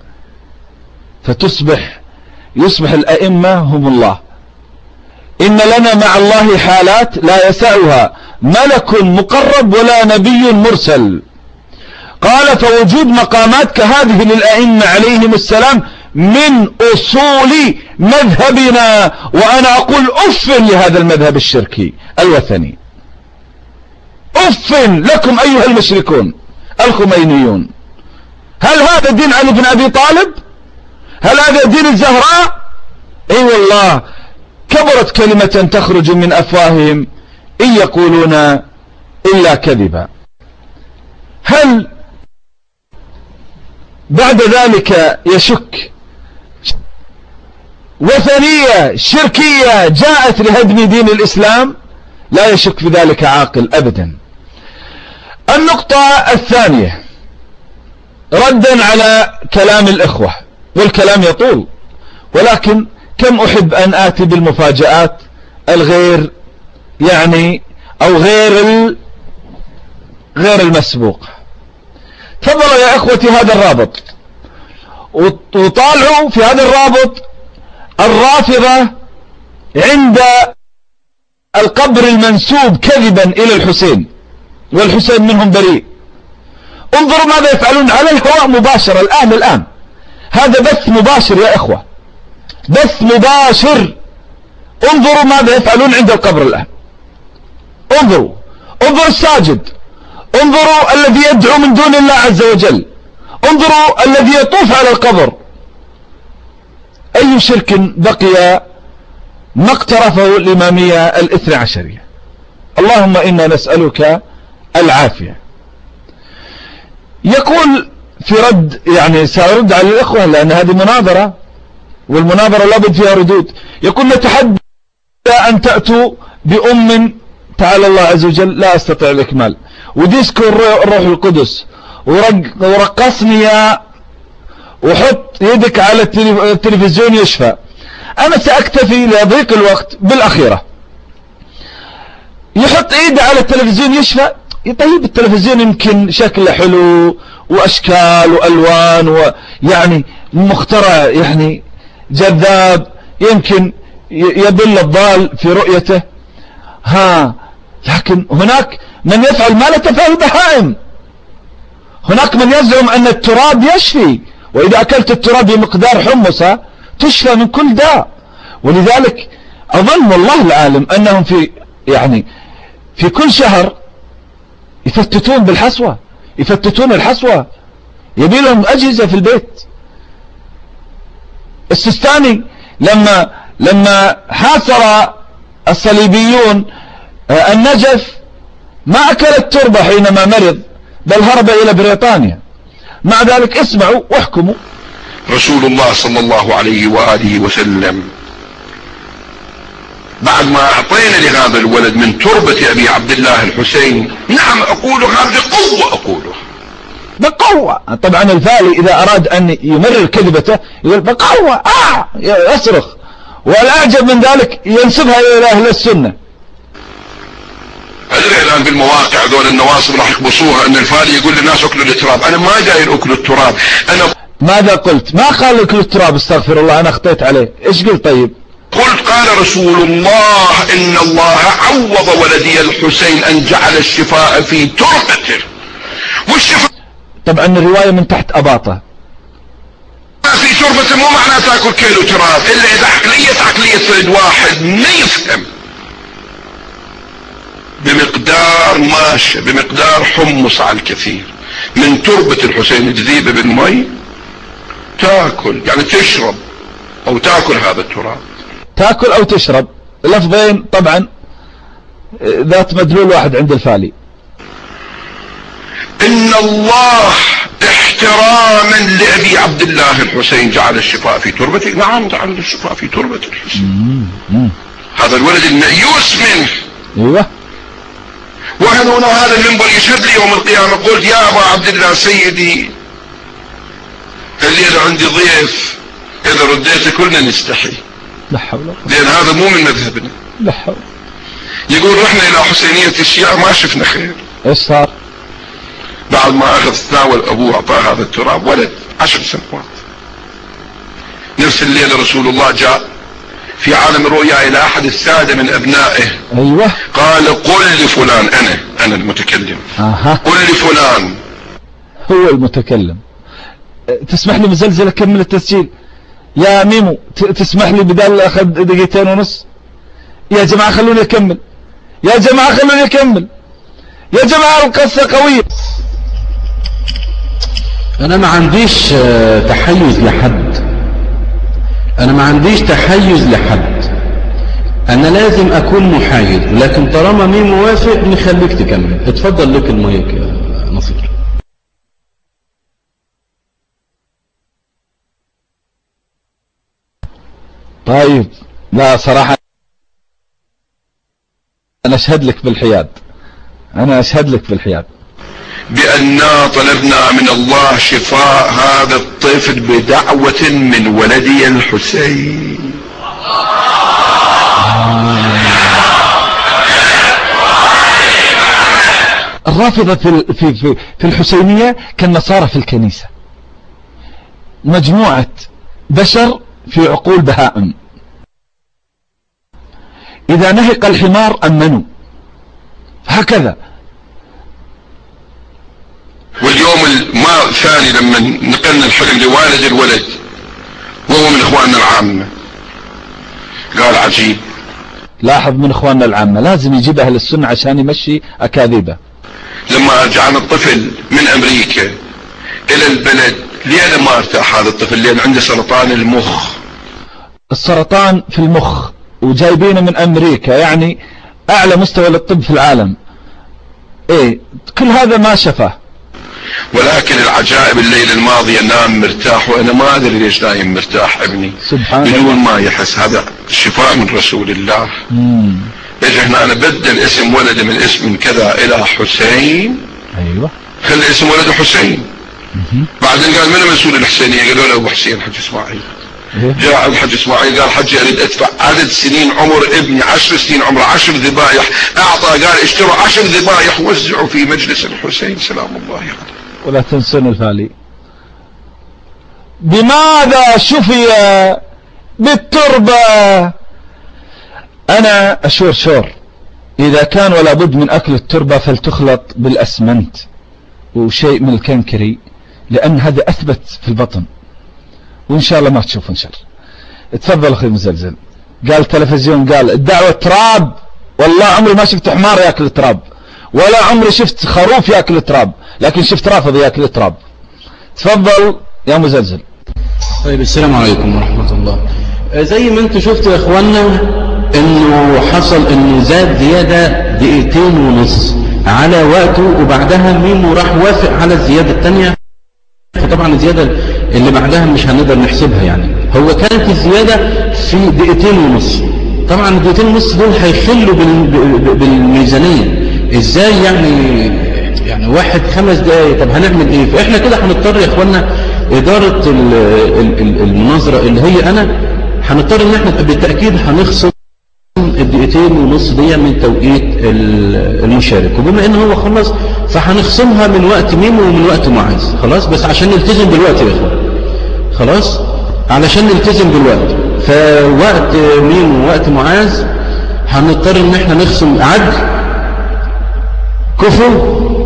فتصبح يصبح الأئمة هم الله إن لنا مع الله حالات لا يسعها ملك مقرب ولا نبي مرسل قال فوجود مقامات كهذه للأئمة عليهم السلام من أصول مذهبنا وأنا أقول أف لهذا المذهب الشركي الوثني أف لكم أيها المشركون الخمينيون هل هذا دين علي بن أبي طالب هل هذا دين الزهراء اي أيوة والله كبرت كلمة تخرج من أفواههم إن يقولون إلا كذبا هل بعد ذلك يشك وثنية شركية جاءت لهدم دين الإسلام لا يشك في ذلك عاقل أبدا النقطة الثانية ردا على كلام الإخوة والكلام يطول ولكن كم أحب أن آتي بالمفاجآت الغير يعني أو غير ال غير المسبوق تفضلوا يا إخوتي هذا الرابط وطالعوا في هذا الرابط الرافضة عند القبر المنسوب كذبا إلى الحسين والحسين منهم بريء انظروا ماذا يفعلون على الهواء مباشرة الآن الآن هذا بث مباشر يا إخوة بث مباشر انظروا ماذا يفعلون عند القبر الآن انظروا انظروا الساجد انظروا الذي يدعو من دون الله عز وجل انظروا الذي يطوف على القبر أي شرك بقي ما اقترفه الإمامية الاثنى عشرية اللهم إنا نسألك العافية يقول في رد يعني سأرد على الإخوة لأن هذه مناظرة والمناظرة لابد فيها ردود يقول نتحدى أن تأتوا بأم تعالى الله عز وجل لا أستطيع الإكمال وديسكو الروح القدس ورقصني يا وحط يدك على التلفزيون يشفى أنا سأكتفي لضيق الوقت بالأخيرة يحط ايده على التلفزيون يشفى طيب التلفزيون يمكن شكله حلو واشكال والوان ويعني مخترع يعني جذاب يمكن يضل الضال في رؤيته ها لكن هناك من يفعل ما لا تفعل البهائم هناك من يزعم ان التراب يشفي واذا اكلت التراب بمقدار حمصة تشفى من كل داء ولذلك اظن والله العالم انهم في يعني في كل شهر يفتتون بالحصوة يفتتون الحصوة يبي لهم أجهزة في البيت السستاني لما لما حاصر الصليبيون آه، النجف ما أكل التربة حينما مرض بل هرب إلى بريطانيا مع ذلك اسمعوا واحكموا رسول الله صلى الله عليه وآله وسلم بعد ما أعطينا لهذا الولد من تربة أبي عبد الله الحسين نعم أقول هذا بقوة أقوله بقوة طبعا الفالي إذا أراد أن يمرر كذبته يقول بقوة آه يصرخ والأعجب من ذلك ينسبها إلى أهل السنة أدري الآن بالمواقع ذول النواصب راح يقبصوها أن الفالي يقول للناس أكلوا التراب أنا ما جاي أكل التراب أنا ماذا قلت ما قال أكلوا التراب استغفر الله أنا أخطيت عليه إيش قلت طيب قلت قال رسول الله ان الله عوض ولدي الحسين ان جعل الشفاء في تربته والشفاء طبعا الرواية من تحت أباطة في تربته مو معناه تاكل كيلو تراب الا اذا عقلية عقلية فرد واحد ما يفهم بمقدار ماشة بمقدار حمص على الكثير من تربة الحسين تذيب بالمي تاكل يعني تشرب او تاكل هذا التراب تاكل او تشرب لفظين طبعا ذات مدلول واحد عند الفالي ان الله احتراما لابي عبد الله الحسين جعل الشفاء في تربته نعم جعل الشفاء في تربة الحسين هذا الولد المأيوس منه ايوه وهنا هذا المنبر يشهد لي يوم القيامة قلت يا ابا عبد الله سيدي الليلة عندي ضيف اذا رديته كلنا نستحي لا حول ولا لان هذا مو من مذهبنا لا حول يقول رحنا الى حسينية الشيعة ما شفنا خير ايش صار بعد ما اخذ تناول ابوه اعطاه هذا التراب ولد عشر سنوات نفس الليلة رسول الله جاء في عالم الرؤيا الى احد السادة من ابنائه ايوه قال قل لفلان انا انا المتكلم اها قل لفلان هو المتكلم أه، تسمح لي مزلزل اكمل التسجيل يا ميمو ت- تسمح لي بدل اخذ دقيقتين ونص يا جماعة خلوني اكمل يا جماعة خلوني اكمل يا جماعة القصة قوية انا ما عنديش آه، تحيز لحد انا ما عنديش تحيز لحد انا لازم اكون محايد لكن طالما مين موافق نخليك تكمل اتفضل لك المايك يا نصير طيب لا صراحة انا اشهد لك بالحياد انا اشهد لك بالحياد بأننا طلبنا من الله شفاء هذا الطفل بدعوة من ولدي الحسين الرافضة في ال- في في, في الحسينية كالنصارى في الكنيسة مجموعة بشر في عقول بهائم إذا نهق الحمار أمنوا هكذا واليوم ما ثاني لما نقلنا الحلم لوالد الولد وهو من اخواننا العامة قال عجيب لاحظ من اخواننا العامة لازم يجيب اهل السنة عشان يمشي اكاذيبه لما رجعنا الطفل من امريكا الى البلد ليه ما ارتاح هذا الطفل لان عنده سرطان المخ السرطان في المخ وجايبينه من امريكا يعني اعلى مستوى للطب في العالم ايه كل هذا ما شفاه ولكن العجائب الليلة الماضية نام مرتاح وانا ما ادري ليش نايم مرتاح ابني سبحان بدون الله ما يحس هذا شفاء من رسول الله مم. ايش احنا انا بدل اسم ولده من اسم كذا الى حسين ايوه خلي اسم ولده حسين بعدين قال من مسؤول الحسينية قالوا له ابو حسين حج اسماعيل إيه؟ جاء الحج اسماعيل قال حجي اريد ادفع عدد سنين عمر ابني عشر سنين عمره عشر ذبايح اعطى قال اشتروا عشر ذبايح وزعوا في مجلس الحسين سلام الله عليه ولا تنسون الفالي بماذا شفي بالتربة انا اشور شور اذا كان ولا بد من اكل التربة فلتخلط بالاسمنت وشيء من الكنكري لان هذا اثبت في البطن وان شاء الله ما تشوفون شر تفضل اخي مزلزل قال تلفزيون قال الدعوة تراب والله عمري ما شفت حمار ياكل تراب ولا عمري شفت خروف ياكل تراب لكن شفت رافض ياكل تراب تفضل يا مزلزل طيب السلام عليكم ورحمة الله آه، زي ما انتم شفتوا يا اخوانا انه حصل انه زاد زيادة دقيقتين ونص على وقته وبعدها ميمو راح وافق على الزيادة التانية فطبعا الزيادة اللي بعدها مش هنقدر نحسبها يعني هو كانت الزيادة في دقيقتين ونص طبعا الدقيقتين ونص دول هيخلوا بال- ب- بالميزانية ازاي يعني يعني واحد خمس دقايق طب هنعمل ايه فاحنا كده هنضطر يا اخوانا ادارة ال- ال- ال- المناظرة اللي هي انا هنضطر ان احنا بالتأكيد هنخصم الدقيقتين ونص دي من توقيت ال- المشارك وبما ان هو خلص فهنخصمها من وقت ميمو ومن وقت معاذ خلاص بس عشان نلتزم بالوقت يا اخوان خلاص علشان نلتزم بالوقت فوقت مين ووقت معاذ هنضطر ان احنا نخصم عدل كفر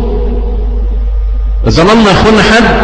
ظلمنا اخونا حد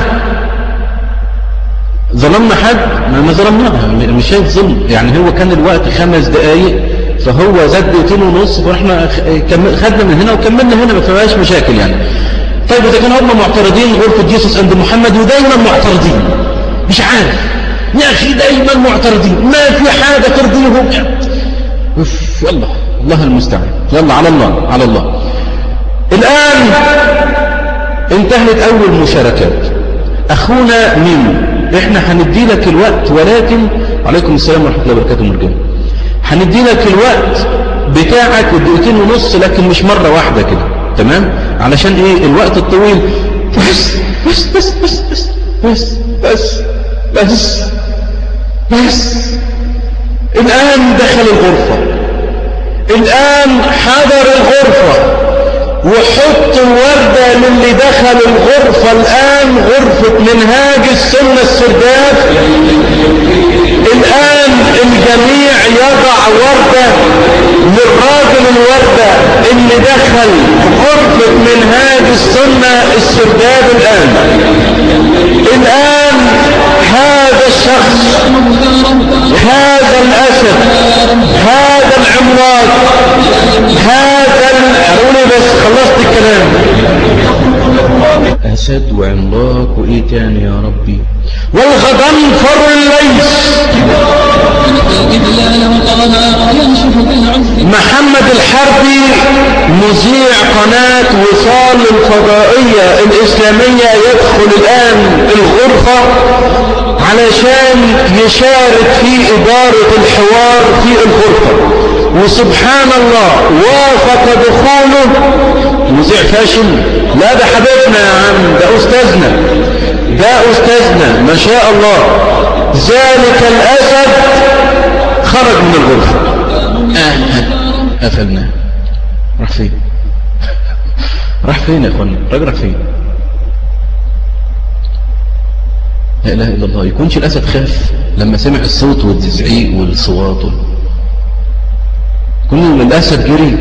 ظلمنا حد ما ما ظلمناها مش شايف ظلم يعني هو كان الوقت خمس دقايق فهو زاد دقيقتين ونص واحنا خدنا من هنا وكملنا هنا ما فيهاش مشاكل يعني طيب اذا كانوا هم معترضين غرفة جيسوس عند محمد ودايما معترضين مش عارف يا اخي دايما معترضين ما في حاجة ترضيهم اف يلا الله المستعان يلا على الله على الله الان انتهت اول مشاركات اخونا مين احنا هندي لك الوقت ولكن عليكم السلام ورحمة الله وبركاته مرجان هندي لك الوقت بتاعك الدقيقتين ونص لكن مش مرة واحدة كده تمام علشان ايه الوقت الطويل بس بس بس بس بس بس بس بس بس الآن دخل الغرفة الآن حضر الغرفة وحط وردة للي دخل الغرفة الآن غرفة منهاج السنة السرداب الآن الجميع يضع وردة للراجل الوردة اللي دخل غرفة منهاج السنة السرداب الآن الآن هذا الشخص هذا الأسد هذا العملاق هذا قولي بس خلصت الكلام أسد وعملاق وإيه تاني يا ربي والغضنفر الليث محمد الحربي مذيع قناة وصال الفضائية الإسلامية يدخل الآن الغرفة علشان يشارك في إدارة الحوار في الغرفة وسبحان الله وافق دخوله مذيع فاشل لا ده حبيبنا يا عم ده أستاذنا ده أستاذنا ما شاء الله ذلك الأسد خرج من الغرفة آه قفلناه راح فين راح فين يا اخوانا الراجل راح فين لا اله الا الله يكونش الاسد خاف لما سمع الصوت والزعيق والصوات كل الاسد جري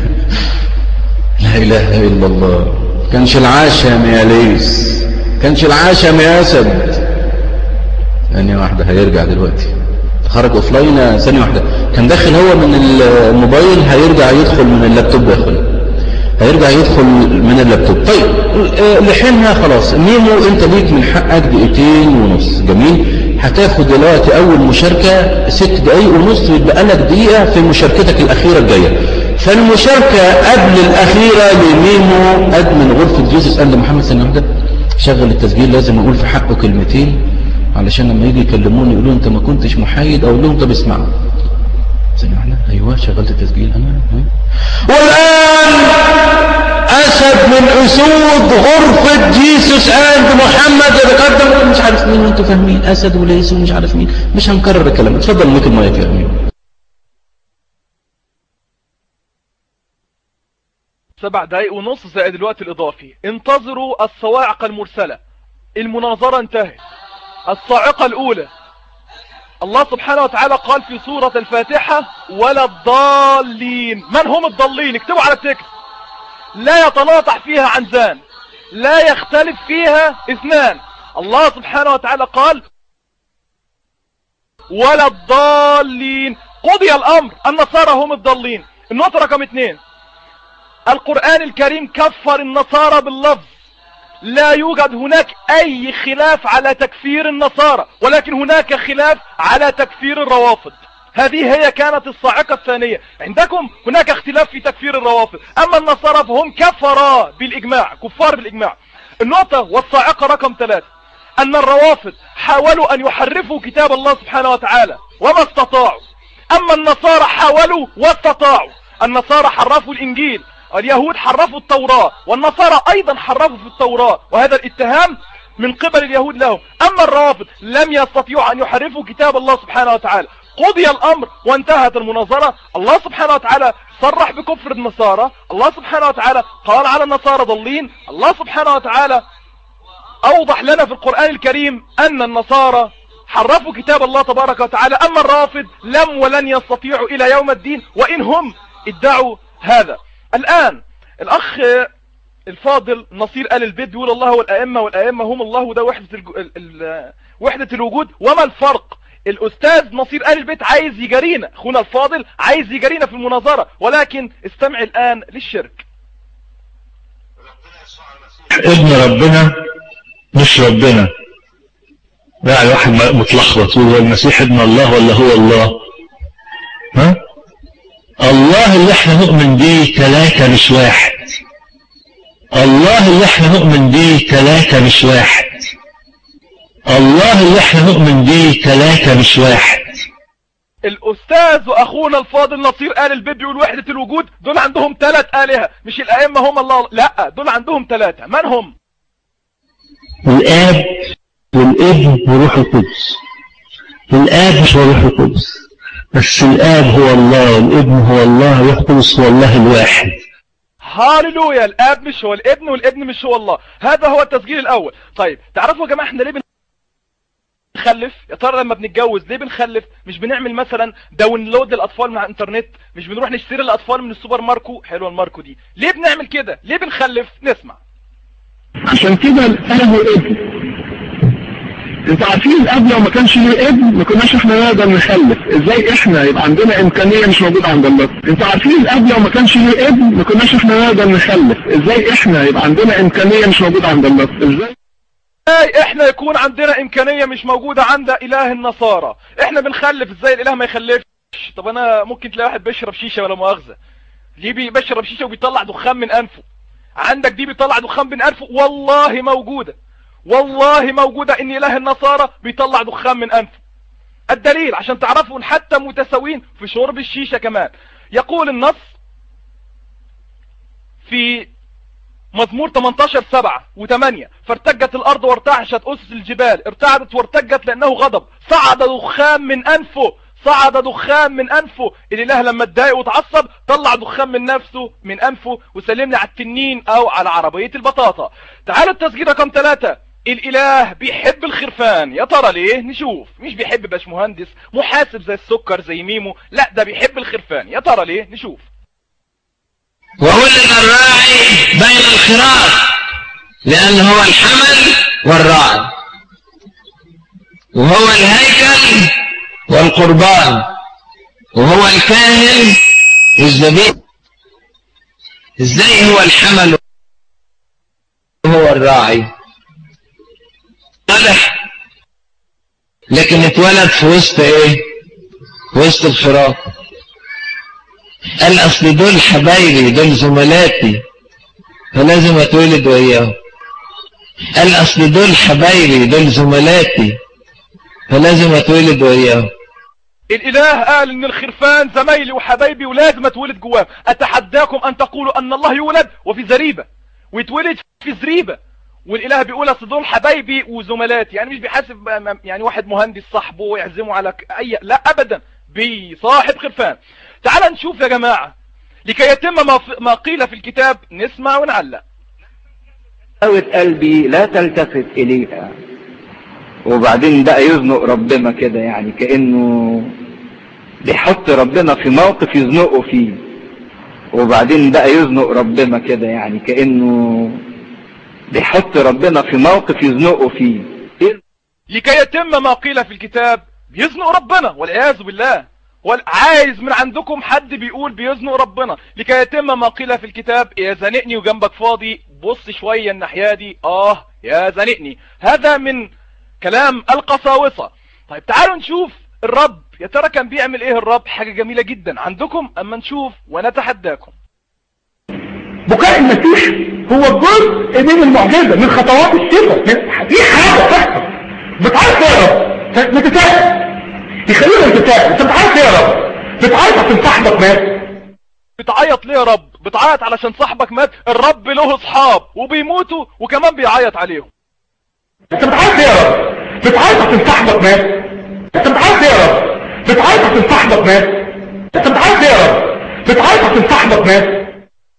لا اله الا الله كانش العاشم يا ليس كانش العاشم يا اسد ثانية واحدة هيرجع دلوقتي خرج اوفلاين ثانية واحدة كان داخل هو من الموبايل هيرجع يدخل من اللابتوب يا اخوان هيرجع يدخل من اللابتوب طيب لحينها خلاص ميمو انت ليك من حقك دقيقتين ونص جميل هتاخد دلوقتي اول مشاركة ست دقايق ونص يبقى لك دقيقة في مشاركتك الاخيرة الجاية فالمشاركة قبل الاخيرة لميمو ادمن غرفة جيسوس اند محمد سنة واحدة شغل التسجيل لازم اقول في حقه كلمتين علشان لما يجي يكلموني يقولوا انت ما كنتش محايد او لهم طب اسمعوا سمعنا ايوه شغلت التسجيل انا والان اسد من اسود غرفة جيسوس اند محمد يتقدم مش عارف مين وانتوا فاهمين اسد وليس ومش عارف مين مش هنكرر الكلام اتفضل ميك المايك يا امين سبع دقايق ونص زائد الوقت الاضافي انتظروا الصواعق المرسلة المناظرة انتهت الصاعقة الاولى الله سبحانه وتعالى قال في سورة الفاتحة ولا الضالين من هم الضالين اكتبوا على التكست لا يتناطح فيها عنزان لا يختلف فيها اثنان الله سبحانه وتعالى قال ولا الضالين قضي الامر النصارى هم الضالين النقطة رقم اثنين القرآن الكريم كفر النصارى باللفظ لا يوجد هناك اي خلاف على تكفير النصارى ولكن هناك خلاف على تكفير الروافض هذه هي كانت الصاعقة الثانية عندكم هناك اختلاف في تكفير الروافض اما النصارى فهم كفرا بالاجماع كفار بالاجماع النقطة والصاعقة رقم ثلاثة ان الروافض حاولوا ان يحرفوا كتاب الله سبحانه وتعالى وما استطاعوا اما النصارى حاولوا واستطاعوا النصارى حرفوا الانجيل اليهود حرفوا التوراة والنصارى ايضا حرفوا في التوراة وهذا الاتهام من قبل اليهود لهم اما الروافض لم يستطيعوا ان يحرفوا كتاب الله سبحانه وتعالى قضي الامر وانتهت المناظرة الله سبحانه وتعالى صرح بكفر النصارى الله سبحانه وتعالى قال على النصارى ضالين الله سبحانه وتعالى اوضح لنا في القرآن الكريم ان النصارى حرفوا كتاب الله تبارك وتعالى أما الرافض لم ولن يستطيعوا إلى يوم الدين وإن هم ادعوا هذا الآن الأخ الفاضل نصير آل البيت بيقول الله هو الأئمة والأئمة هم الله وده وحدة, الج... ال... ال... وحدة الوجود وما الفرق الأستاذ نصير آل البيت عايز يجارينا أخونا الفاضل عايز يجارينا في المناظرة ولكن استمع الآن للشرك ابن ربنا مش ربنا يعني واحد متلخبط يقول هو المسيح ابن الله ولا هو الله ها الله اللي احنا نؤمن بيه ثلاثة مش واحد الله اللي احنا نؤمن بيه ثلاثة مش واحد الله اللي احنا نؤمن بيه ثلاثة مش واحد الأستاذ وأخونا الفاضل نصير آل البيت بيقول وحدة الوجود دول عندهم ثلاث آلهة مش الأئمة هم الله لا دول عندهم ثلاثة من هم الآب والابن وروح القدس الآب مش هو روح القدس بس الآب هو الله والابن هو الله روح القدس هو الله الواحد هاللويا الآب مش هو الابن والابن مش هو الله هذا هو التسجيل الأول طيب تعرفوا يا جماعة احنا ليه بنخلف يا ترى لما بنتجوز ليه بنخلف مش بنعمل مثلا داونلود للأطفال من على الانترنت مش بنروح نشتري الأطفال من السوبر ماركو حلوة الماركو دي ليه بنعمل كده ليه بنخلف نسمع عشان كده الاب وابن انتوا عارفين الاب لو ما كانش له ابن ما كناش احنا نقدر نخلف ازاي احنا يبقى عندنا امكانيه مش موجوده عند الله انتوا عارفين الاب لو ما كانش له ابن ما كناش احنا نقدر نخلف ازاي احنا يبقى عندنا امكانيه مش موجوده عند الله ازاي ازاي احنا يكون عندنا امكانيه مش موجوده عند اله النصارى احنا بنخلف ازاي الاله ما يخلفش طب انا ممكن تلاقي واحد بيشرب شيشه ولا مؤاخذه ليه بيشرب شيشه وبيطلع دخان من انفه عندك دي بيطلع دخان من انفه والله موجوده والله موجودة ان اله النصارى بيطلع دخان من انفه الدليل عشان تعرفوا ان حتى متساويين في شرب الشيشة كمان يقول النص في مزمور 18 7 و8 فارتجت الارض وارتعشت اسس الجبال ارتعدت وارتجت لانه غضب صعد دخان من انفه صعد دخان من انفه الاله لما اتضايق وتعصب طلع دخان من نفسه من انفه وسلمني على التنين او على عربية البطاطا تعالوا التسجيل رقم 3 الاله بيحب الخرفان يا ترى ليه نشوف مش بيحب باش مهندس محاسب زي السكر زي ميمو لا ده بيحب الخرفان يا ترى ليه نشوف وولد الراعي بين الخراف لأنه هو الحمل والراعي وهو الهيكل والقربان وهو الكاهن والزبيب ازاي هو الحمل وهو الراعي واضح لكن اتولد في وسط ايه في وسط الخراف قال اصل دول حبايبي دول زملاتي فلازم اتولد وياهم قال اصل دول حبايبي دول زملاتي فلازم اتولد وياهم الاله قال ان الخرفان زمايلي وحبايبي ولازم اتولد جواهم اتحداكم ان تقولوا ان الله يولد وفي زريبة ويتولد في زريبة والاله بيقول اصل دول حبايبي وزملاتي يعني مش بيحاسب يعني واحد مهندس صاحبه ويعزمه على اي لا ابدا بصاحب خرفان تعال نشوف يا جماعة لكي يتم ما, ما قيل في الكتاب نسمع ونعلق قوة قلبي لا تلتفت إليها وبعدين بقى يزنق ربنا كده يعني كأنه بيحط ربنا في موقف يزنقه فيه وبعدين بقى يزنق ربنا كده يعني كأنه بيحط ربنا في موقف يزنقه فيه لكي يتم ما قيل في الكتاب يزنق ربنا والعياذ بالله عايز من عندكم حد بيقول بيزنق ربنا لكي يتم ما قيل في الكتاب يا زنقني وجنبك فاضي بص شوية الناحية دي اه يا زنقني هذا من كلام القساوسة طيب تعالوا نشوف الرب يا ترى كان بيعمل ايه الرب حاجة جميلة جدا عندكم اما نشوف ونتحداكم بكاء المسيح هو جزء من المعجزة من خطوات الشفاء دي حاجة تحصل بتعرف يا رب نتفاهم يخلينا نتفاهم انت بتعرف يا رب بتعرف عشان صاحبك مات بتعيط ليه يا رب بتعيط علشان صاحبك مات الرب له اصحاب وبيموتوا وكمان بيعيط عليهم انت بتعرف يا رب بتعيط عشان صاحبك مات انت بتعرف يا رب بتعيط عشان صاحبك مات انت بتعرف يا رب بتعيط عشان صاحبك مات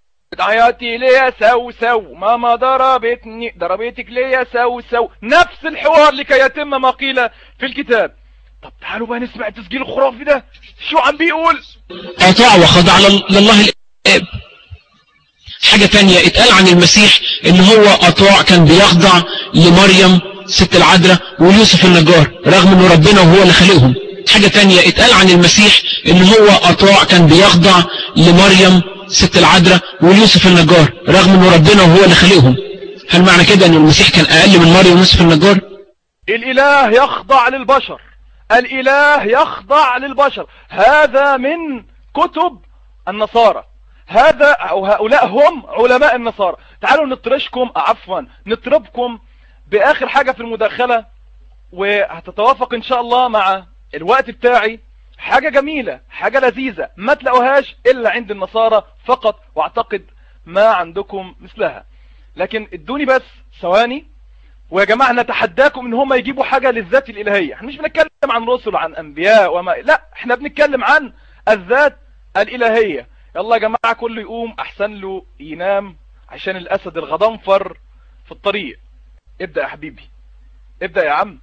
بتعيطي ليه يا سو سو ماما ضربتني ضربتك ليه يا سو سو نفس الحوار لكي يتم ما قيل في الكتاب طب تعالوا بقى نسمع التسجيل الخرافي ده شو عم بيقول أطاع وخضع لل- لله الآب حاجة تانية اتقال عن المسيح ان هو أطاع كان بيخضع لمريم ست العذراء ويوسف النجار رغم انه ربنا وهو اللي خلقهم حاجة تانية اتقال عن المسيح ان هو أطاع كان بيخضع لمريم ست العذراء ويوسف النجار رغم انه ربنا وهو اللي خلقهم هل معنى كده ان المسيح كان اقل من مريم ويوسف النجار الإله يخضع للبشر الإله يخضع للبشر هذا من كتب النصارى هذا أو هؤلاء هم علماء النصارى تعالوا نطرشكم عفوا نطربكم بآخر حاجة في المداخلة وهتتوافق إن شاء الله مع الوقت بتاعي حاجة جميلة حاجة لذيذة ما تلاقوهاش إلا عند النصارى فقط واعتقد ما عندكم مثلها لكن ادوني بس ثواني ويا جماعة نتحداكم ان هم يجيبوا حاجة للذات الالهية احنا مش بنتكلم عن رسل عن انبياء وما لا احنا بنتكلم عن الذات الالهية يلا يا جماعة كله يقوم احسن له ينام عشان الاسد الغضنفر في الطريق ابدأ يا حبيبي ابدأ يا عم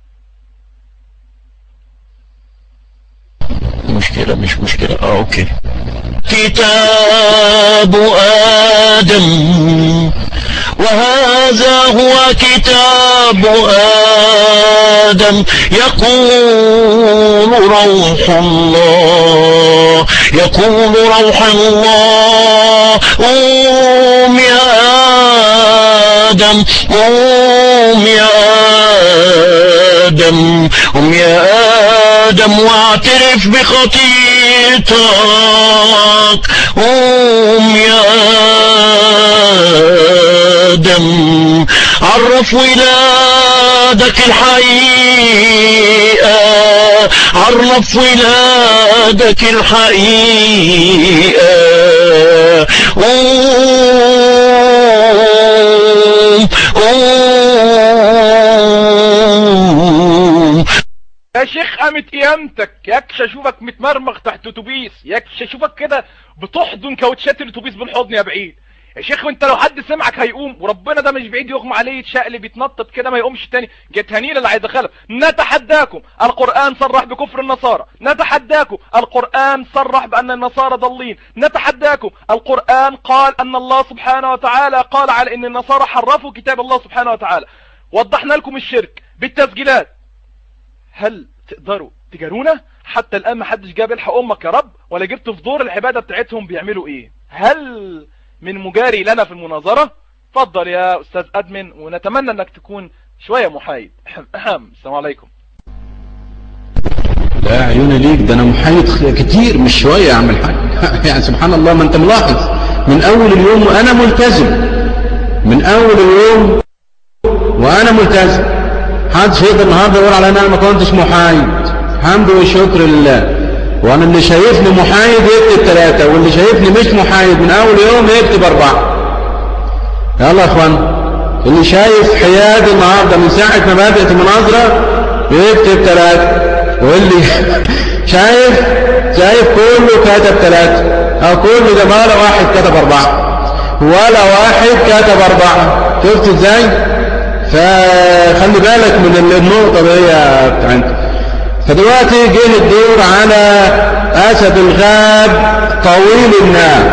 مشكلة مش مشكلة اه اوكي كتاب آدم وهذا هو كتاب آدم يقول روح الله يقول روح الله قوم يا آدم قوم يا آدم قوم يا آدم واعترف بخطيئتك قوم يا آدم عرف ولادك الحقيقة عرف ولادك الحقيقة قوم قوم يا شيخ قامت قيامتك يكش اشوفك متمرمغ تحت اتوبيس يكش اشوفك كده بتحضن كاوتشات الاتوبيس بالحضن يا بعيد يا شيخ وانت لو حد سمعك هيقوم وربنا ده مش بعيد يغمى عليه يتشقلب يتنطط كده ما يقومش تاني جت هنيل اللي هيدخلك نتحداكم القرآن صرح بكفر النصارى نتحداكم القرآن صرح بأن النصارى ضالين نتحداكم القرآن قال أن الله سبحانه وتعالى قال على أن النصارى حرفوا كتاب الله سبحانه وتعالى وضحنا لكم الشرك بالتسجيلات هل تقدروا تجارونا حتى الآن ما حدش جاب الحق أمك يا رب ولا جبت في دور العبادة بتاعتهم بيعملوا إيه هل من مجاري لنا في المناظرة اتفضل يا أستاذ أدمن ونتمنى أنك تكون شوية محايد السلام عليكم لا عيوني ليك ده انا محايد خ- كتير مش شوية يا عم الحاج يعني سبحان الله ما انت ملاحظ من اول اليوم وانا ملتزم من اول اليوم وانا ملتزم محدش يقدر النهارده يقول على انا ما كنتش محايد الحمد والشكر لله وانا اللي شايفني محايد يكتب ثلاثة واللي شايفني مش محايد من اول يوم يكتب اربعة يلا يا اخوان اللي شايف حياد النهارده من ساعة ما بدأت المناظرة يكتب ثلاثة واللي شايف شايف كله كتب ثلاثة أو كله ده ولا واحد كتب أربعة ولا واحد كتب أربعة شفت ازاي فخلي بالك من ال- النقطة دي يا بتاعتك فدلوقتي جه الدور على أسد الغاب طويل الناب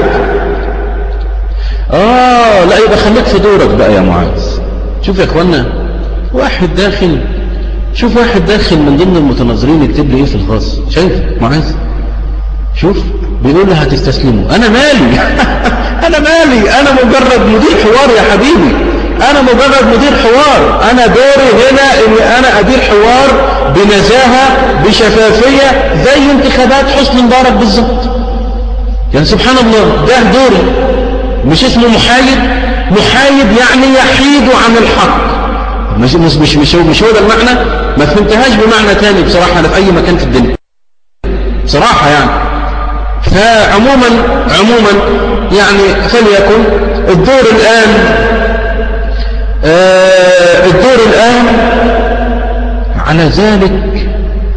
آه لا يبقى خليك في دورك بقى يا معاذ شوف يا اخوانا واحد داخل شوف واحد داخل من ضمن المتناظرين يكتب لي ايه في الخاص شايف معاذ شوف بيقول لي هتستسلموا انا مالي انا مالي انا مجرد مدير حوار يا حبيبي انا مجرد مدير حوار انا دوري هنا ان انا ادير حوار بنزاهة بشفافية زي انتخابات حسني مبارك بالظبط يعني سبحان الله ده دوري مش اسمه محايد محايد يعني يحيد عن الحق مش مش مش مش هو, مش هو ده المعنى ما فهمتهاش بمعنى تاني بصراحة أنا في أي مكان في الدنيا بصراحة يعني فعموما عموما يعني فليكن الدور الآن آه الدور الآن على ذلك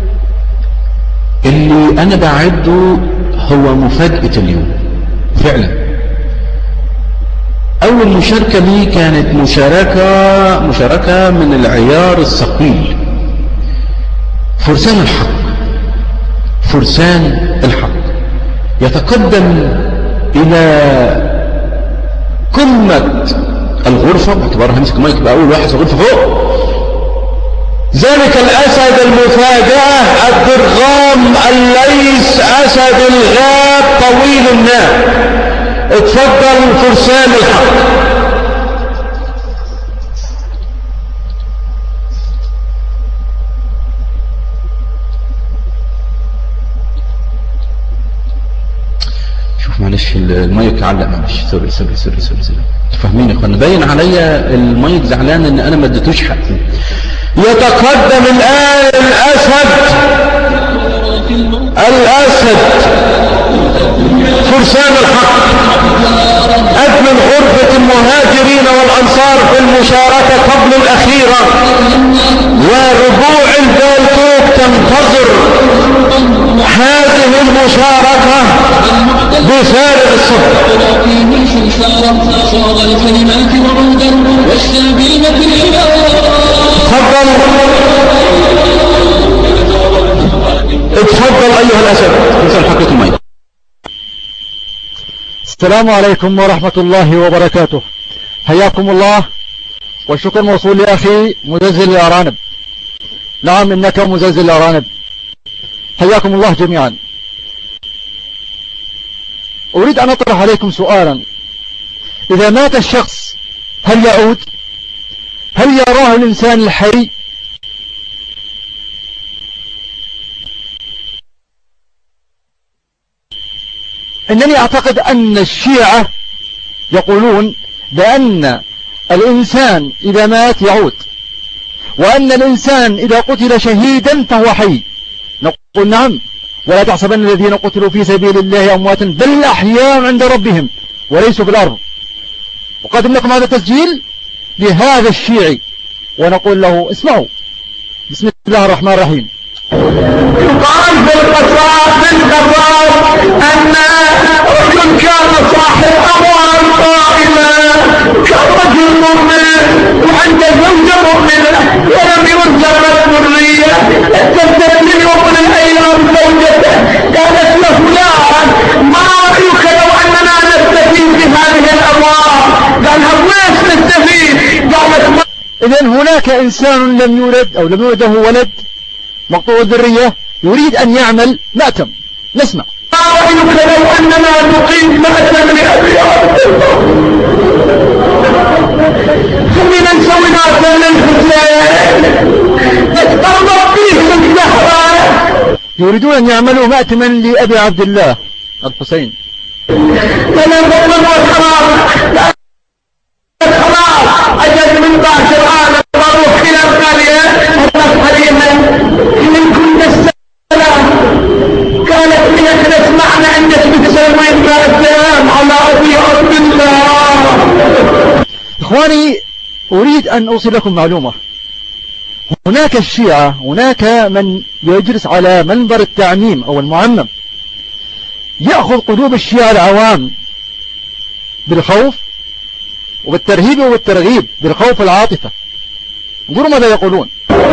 اللي أنا بعده هو مفاجأة اليوم فعلا أول مشاركة لي كانت مشاركة مشاركة من العيار الثقيل فرسان الحق فرسان الحق يتقدم إلى قمة الغرفة باعتبارها همسك مايك بقى أول واحد في الغرفة فوق ذلك الأسد المفاجأة الدرغام الليس أسد الغاب طويل الناب اتفضل فرسان الحق شوف معلش المايك علق معلش سوري سوري سوري سوري سوري فاهمين يا اخوانا باين عليا المايك زعلان ان انا ما اديتوش حقي يتقدم الان الاسد الاسد فرسان الحق أدمن غرفة المهاجرين والأنصار في المشاركة قبل الأخيرة وربوع البالتوك تنتظر هذه المشاركة بفارغ الصبر تفضل اتفضل أيها الأسد مثل حقيقة الميت السلام عليكم ورحمة الله وبركاته حياكم الله والشكر موصول لأخي مزلزل الأرانب نعم إنك مزلزل الأرانب حياكم الله جميعا أريد أن أطرح عليكم سؤالا إذا مات الشخص هل يعود هل يراه الإنسان الحي إنني أعتقد أن الشيعة يقولون بأن الإنسان إذا مات يعود وأن الإنسان إذا قتل شهيدا فهو حي نقول نعم ولا تحسبن الذين قتلوا في سبيل الله أمواتا بل أحياء عند ربهم وليسوا في الأرض وقدم لكم هذا التسجيل لهذا الشيعي ونقول له اسمعوا بسم الله الرحمن الرحيم يقال في القصائد في القصائد أن رجل كان صاحب أموال قائمة كان رجل مؤمن وعنده زوجة مؤمنة ولم يرزق الذرية استفتت من يوم من الأيام زوجته قالت له فلان ما رأيك لو أننا نستفيد بهذه الأموال قالها ويش نستفيد قالت ما إذن هناك إنسان لم يولد أو لم يولده ولد مقطوع الذرية يريد أن يعمل مأتم نسمع ما رأيك لو أننا نقيم مأتم لأبيات خلينا نسوي مأتم للحسين نتقرب فيه الزهرة يريدون أن يعملوا مأتما لأبي عبد الله الحسين فلا نظلم والحرام خلاص أجل من باكر آدم وروح إلى القرية مرت عليها من كل السلام قالت لي احنا سمعنا انك بتسوي مأتم على أبي عبد الله إخواني أريد أن أوصل لكم معلومة هناك الشيعة هناك من يجلس على منبر التعميم أو المعمم يأخذ قلوب الشيعة العوام بالخوف وبالترهيب وبالترغيب بالخوف والعاطفة انظروا ماذا يقولون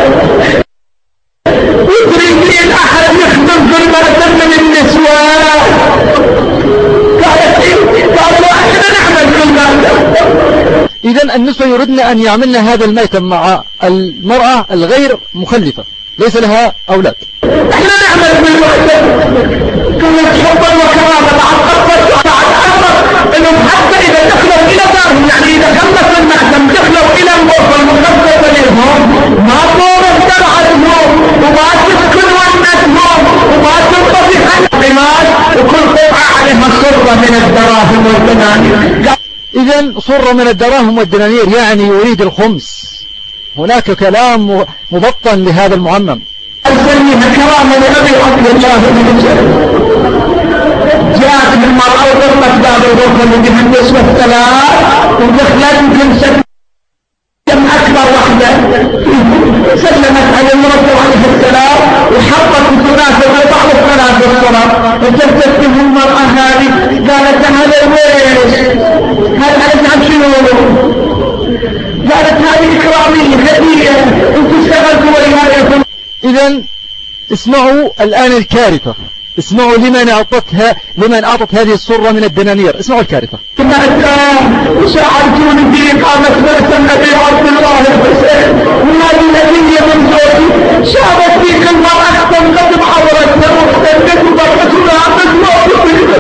وتريدين احد يخدم في المأتم من النسوان قالت قالوا احنا نعمل في المأتم إذا النسوة يردن أن يعملن هذا الميتم مع المرأة الغير مخلفة ليس لها أولاد احنا نعمل في المأتم قالت حبا وكرامة بعد قصة بعد أمر انهم حتى اذا دخلوا الى دارهم يعني اذا خلص المأتم دخلوا الى الغرفة المخصصة لهم ما طورت درعتهم وما تسكن ونتهم وما تنطفي القماش وكل قطعة عليها صرة من الدراهم والدنانير إذا صر من الدراهم والدنانير يعني يريد الخمس هناك كلام مبطن لهذا المعمم أسميها كرامة لأبي عبد الله بن جاءت المرأة وضربت باب الغرفة اللي بها النسوة الثلاث ودخلت يمكن سلم أكبر واحدة سلمت على المرأة عليه السلام وحطت تناسب بعض الثلاث الصلاة التفت به المرأة هذه قالت هذا ويش هل أنا شنو الخلية انتوا اشتغلتوا وياكم إذا اسمعوا الآن الكارثة اسمعوا لمن أعطتها لمن أعطت هذه الصرة من الدنانير اسمعوا الكارثة وشاعرتوني في إقامة بيت النبي عبد الله الحسين وهذه الهدية من زوجي شابت فيك المرأة تنقدم حضرتنا واختلت وضربتنا عبد الله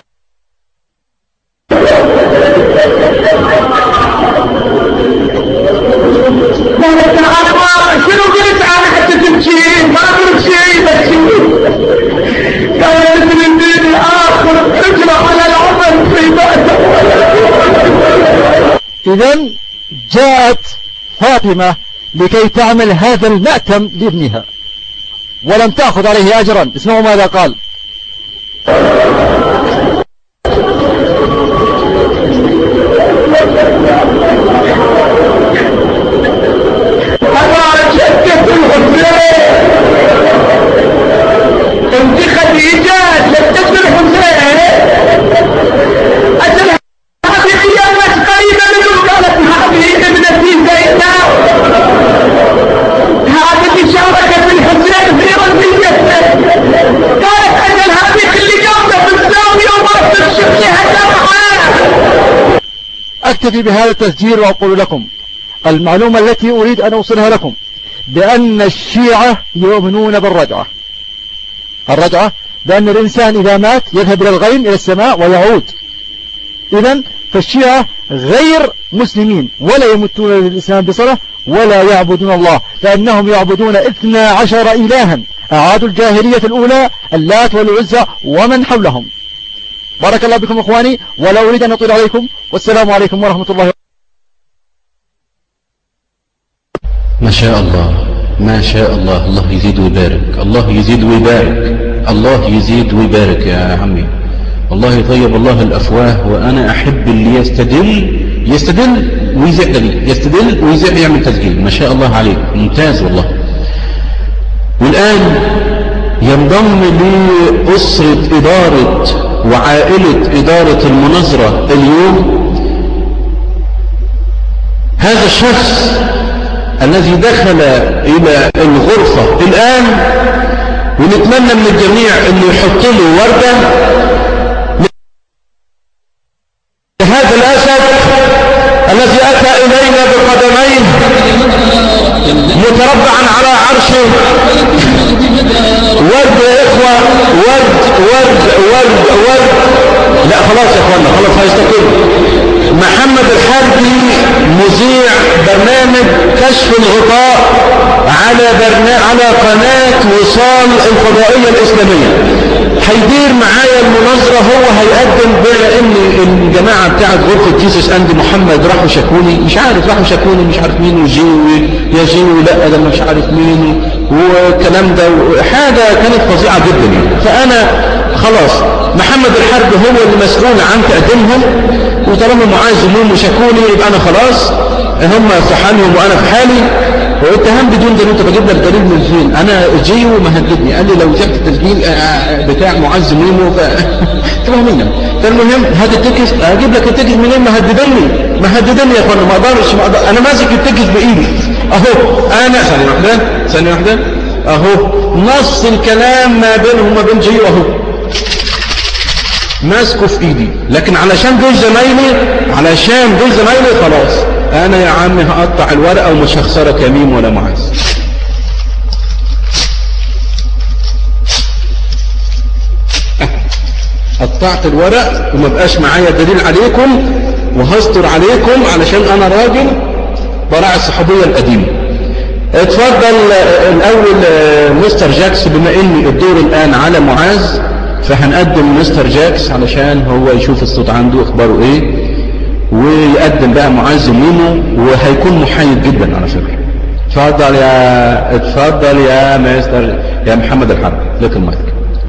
شنو قلت انا حتى تمشي ما قلت شيء بس كانت من دين اخر اجرى على العمل في إذا جاءت فاطمة لكي تعمل هذا المأتم لابنها ولم تأخذ عليه أجرا اسمعوا ماذا قال انت خديجة جدة الحسين اجل هذه قيامة قريبة منه قالت هذه ابنتي زينب هذه شاركت الحسين في رزيته قالت اجل هذه اللي قامت في الزاوية وما ترشف لها معاه أكتفي بهذا التسجيل وأقول لكم المعلومة التي أريد أن أوصلها لكم بأن الشيعة يؤمنون بالرجعة الرجعة بأن الإنسان إذا مات يذهب إلى الغيم إلى السماء ويعود إذا فالشيعة غير مسلمين ولا يمتون للإسلام بصلة ولا يعبدون الله لأنهم يعبدون اثنا عشر إلها أعادوا الجاهلية الأولى اللات والعزى ومن حولهم بارك الله بكم إخواني ولا أريد أن أطيل عليكم والسلام عليكم ورحمة الله ما شاء الله ما شاء الله الله يزيد ويبارك الله يزيد ويبارك الله يزيد ويبارك يا عمي والله يطيب الله الأفواه وأنا أحب اللي يستدل يستدل ويزع دليل يستدل ويزع يعمل تسجيل ما شاء الله عليك ممتاز والله والآن ينضم لأسرة إدارة وعائلة إدارة المناظرة اليوم هذا الشخص الذي دخل إلى الغرفة الآن ونتمنى من الجميع أنه يحط له وردة لهذا الأسد الذي أتى إلينا بقدميه متربعا على عرشه ورد يا إخوة ورد ورد ورد ورد لا خلاص يا إخوانا خلاص هيستقر محمد الحربي مذيع برنامج كشف الغطاء على برنا... على قناة وصال الفضائية الإسلامية هيدير معايا المناظرة هو هيقدم بما ان الجماعة بتاعت غرفة جيسس اند محمد راحوا شكوني مش عارف راحوا شكوني مش عارف مين وجيوي يا جيوي لا ده مش عارف مين والكلام ده حاجة كانت فظيعة جدا يعني فانا خلاص محمد الحرب هو المسؤول عن تقديمهم وطالما معاذ زموم وشكوني يبقى انا خلاص هم في حالهم وانا في حالي واتهام بدون دليل انت بجيب لك دليل من فين انا جيو مهددني قال لي لو جبت التسجيل بتاع معز ميمو ف فاهمين فالمهم هذا التكس اجيب لك التكس منين مهددني مهددني يا اخوانا ما اقدرش ما أقدر. انا ماسك التكس بايدي اهو انا ثانيه واحده ثانيه واحده اهو نص الكلام ما بينهم وما بين جيو اهو ماسكه في ايدي لكن علشان دول زمايلي علشان دول زمايلي خلاص انا يا عمي هقطع الورقة ومش هخسرك يا ميم ولا معاذ قطعت الورق وما بقاش معايا دليل عليكم وهستر عليكم علشان انا راجل براعي الصحوبية القديمة اتفضل الاول مستر جاكس بما اني الدور الان على معاذ فهنقدم مستر جاكس علشان هو يشوف الصوت عنده اخباره ايه ويقدم بقى معز ميمو وهيكون محايد جدا على فكرة اتفضل يا اتفضل يا مستر يا محمد الحرب لك المايك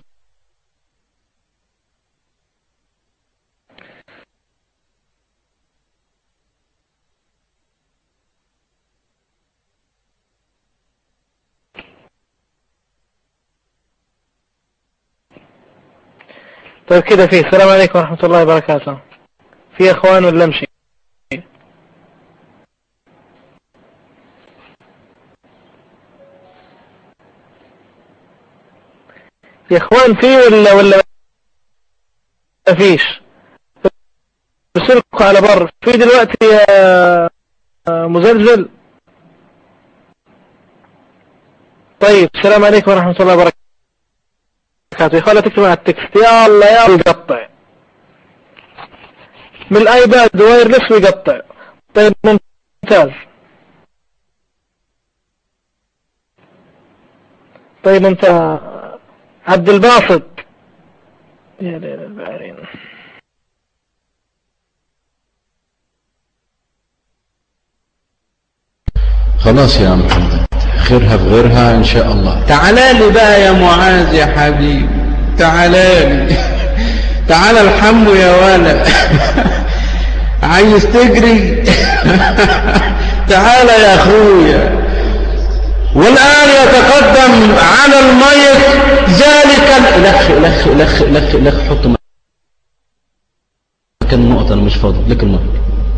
طيب كده فيه السلام عليكم ورحمة الله وبركاته في اخوان ولا امشي يا اخوان في ولا ولا ما فيش ارسلكم على بر في دلوقتي يا مزلزل طيب السلام عليكم ورحمة الله وبركاته يا اخوان لا تكتب على التكست يا الله يا الله يقطع من الايباد وايرلس ويقطع طيب ممتاز طيب ممتاز عبد الباسط يا ليل البارين خلاص يا محمد خيرها في غيرها ان شاء الله تعالى لي بقى يا معاذ يا حبيبي تعالى لي تعالى الحمو يا ولا عايز تجري تعالى يا اخويا والآن يتقدم على الميت ذلك ال- لخ لخ لخ لخ لخ حط مكان النقطة أنا مش فاضي لك المايك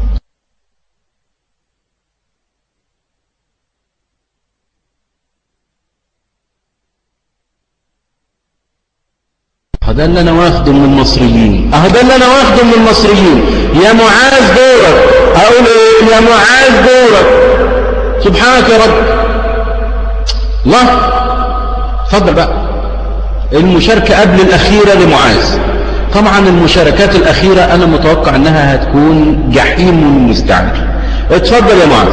ده اللي انا واخده من المصريين اهو ده اللي انا واخده من المصريين يا معاذ دورك اقول ايه يا معاذ دورك سبحانك يا رب الله اتفضل بقى المشاركة قبل الأخيرة لمعاذ طبعا المشاركات الأخيرة أنا متوقع أنها هتكون جحيم مستعجل اتفضل يا معاذ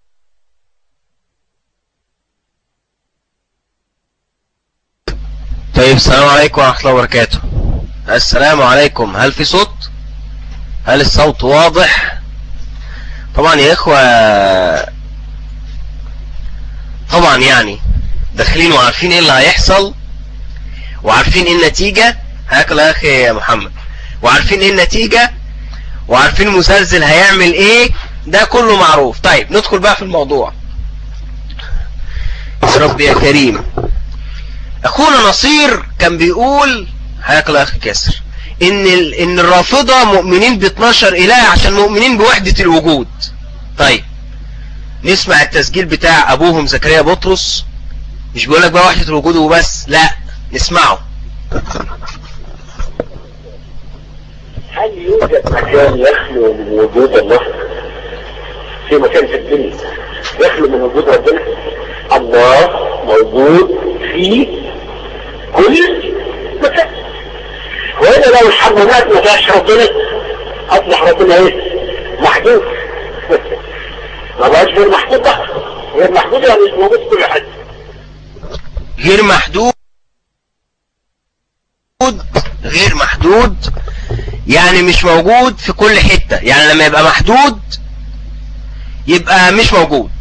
طيب السلام عليكم ورحمة الله وبركاته السلام عليكم هل في صوت هل الصوت واضح طبعا يا اخوة طبعا يعني داخلين وعارفين ايه اللي هيحصل وعارفين ايه النتيجة هاكل يا اخي يا محمد وعارفين ايه النتيجة وعارفين المسلسل هيعمل ايه ده كله معروف طيب ندخل بقى في الموضوع يا رب يا كريم اخونا نصير كان بيقول حياك الله يا اخي كاسر ان ال... ان الرافضه مؤمنين ب 12 اله عشان مؤمنين بوحده الوجود طيب نسمع التسجيل بتاع ابوهم زكريا بطرس مش بيقول لك بقى وحده الوجود وبس لا نسمعه هل يوجد مكان يخلو من وجود الله في مكان في الدنيا يخلو من وجود ربنا الله موجود في كل مكان وهنا لو الحمامات ما فيهاش ربنا اصبح ربنا ايه محدود ما بقاش غير محدود بقى غير محدود يعني مش موجود في كل حته غير محدود غير محدود يعني مش موجود في كل حتة يعني لما يبقى محدود يبقى مش موجود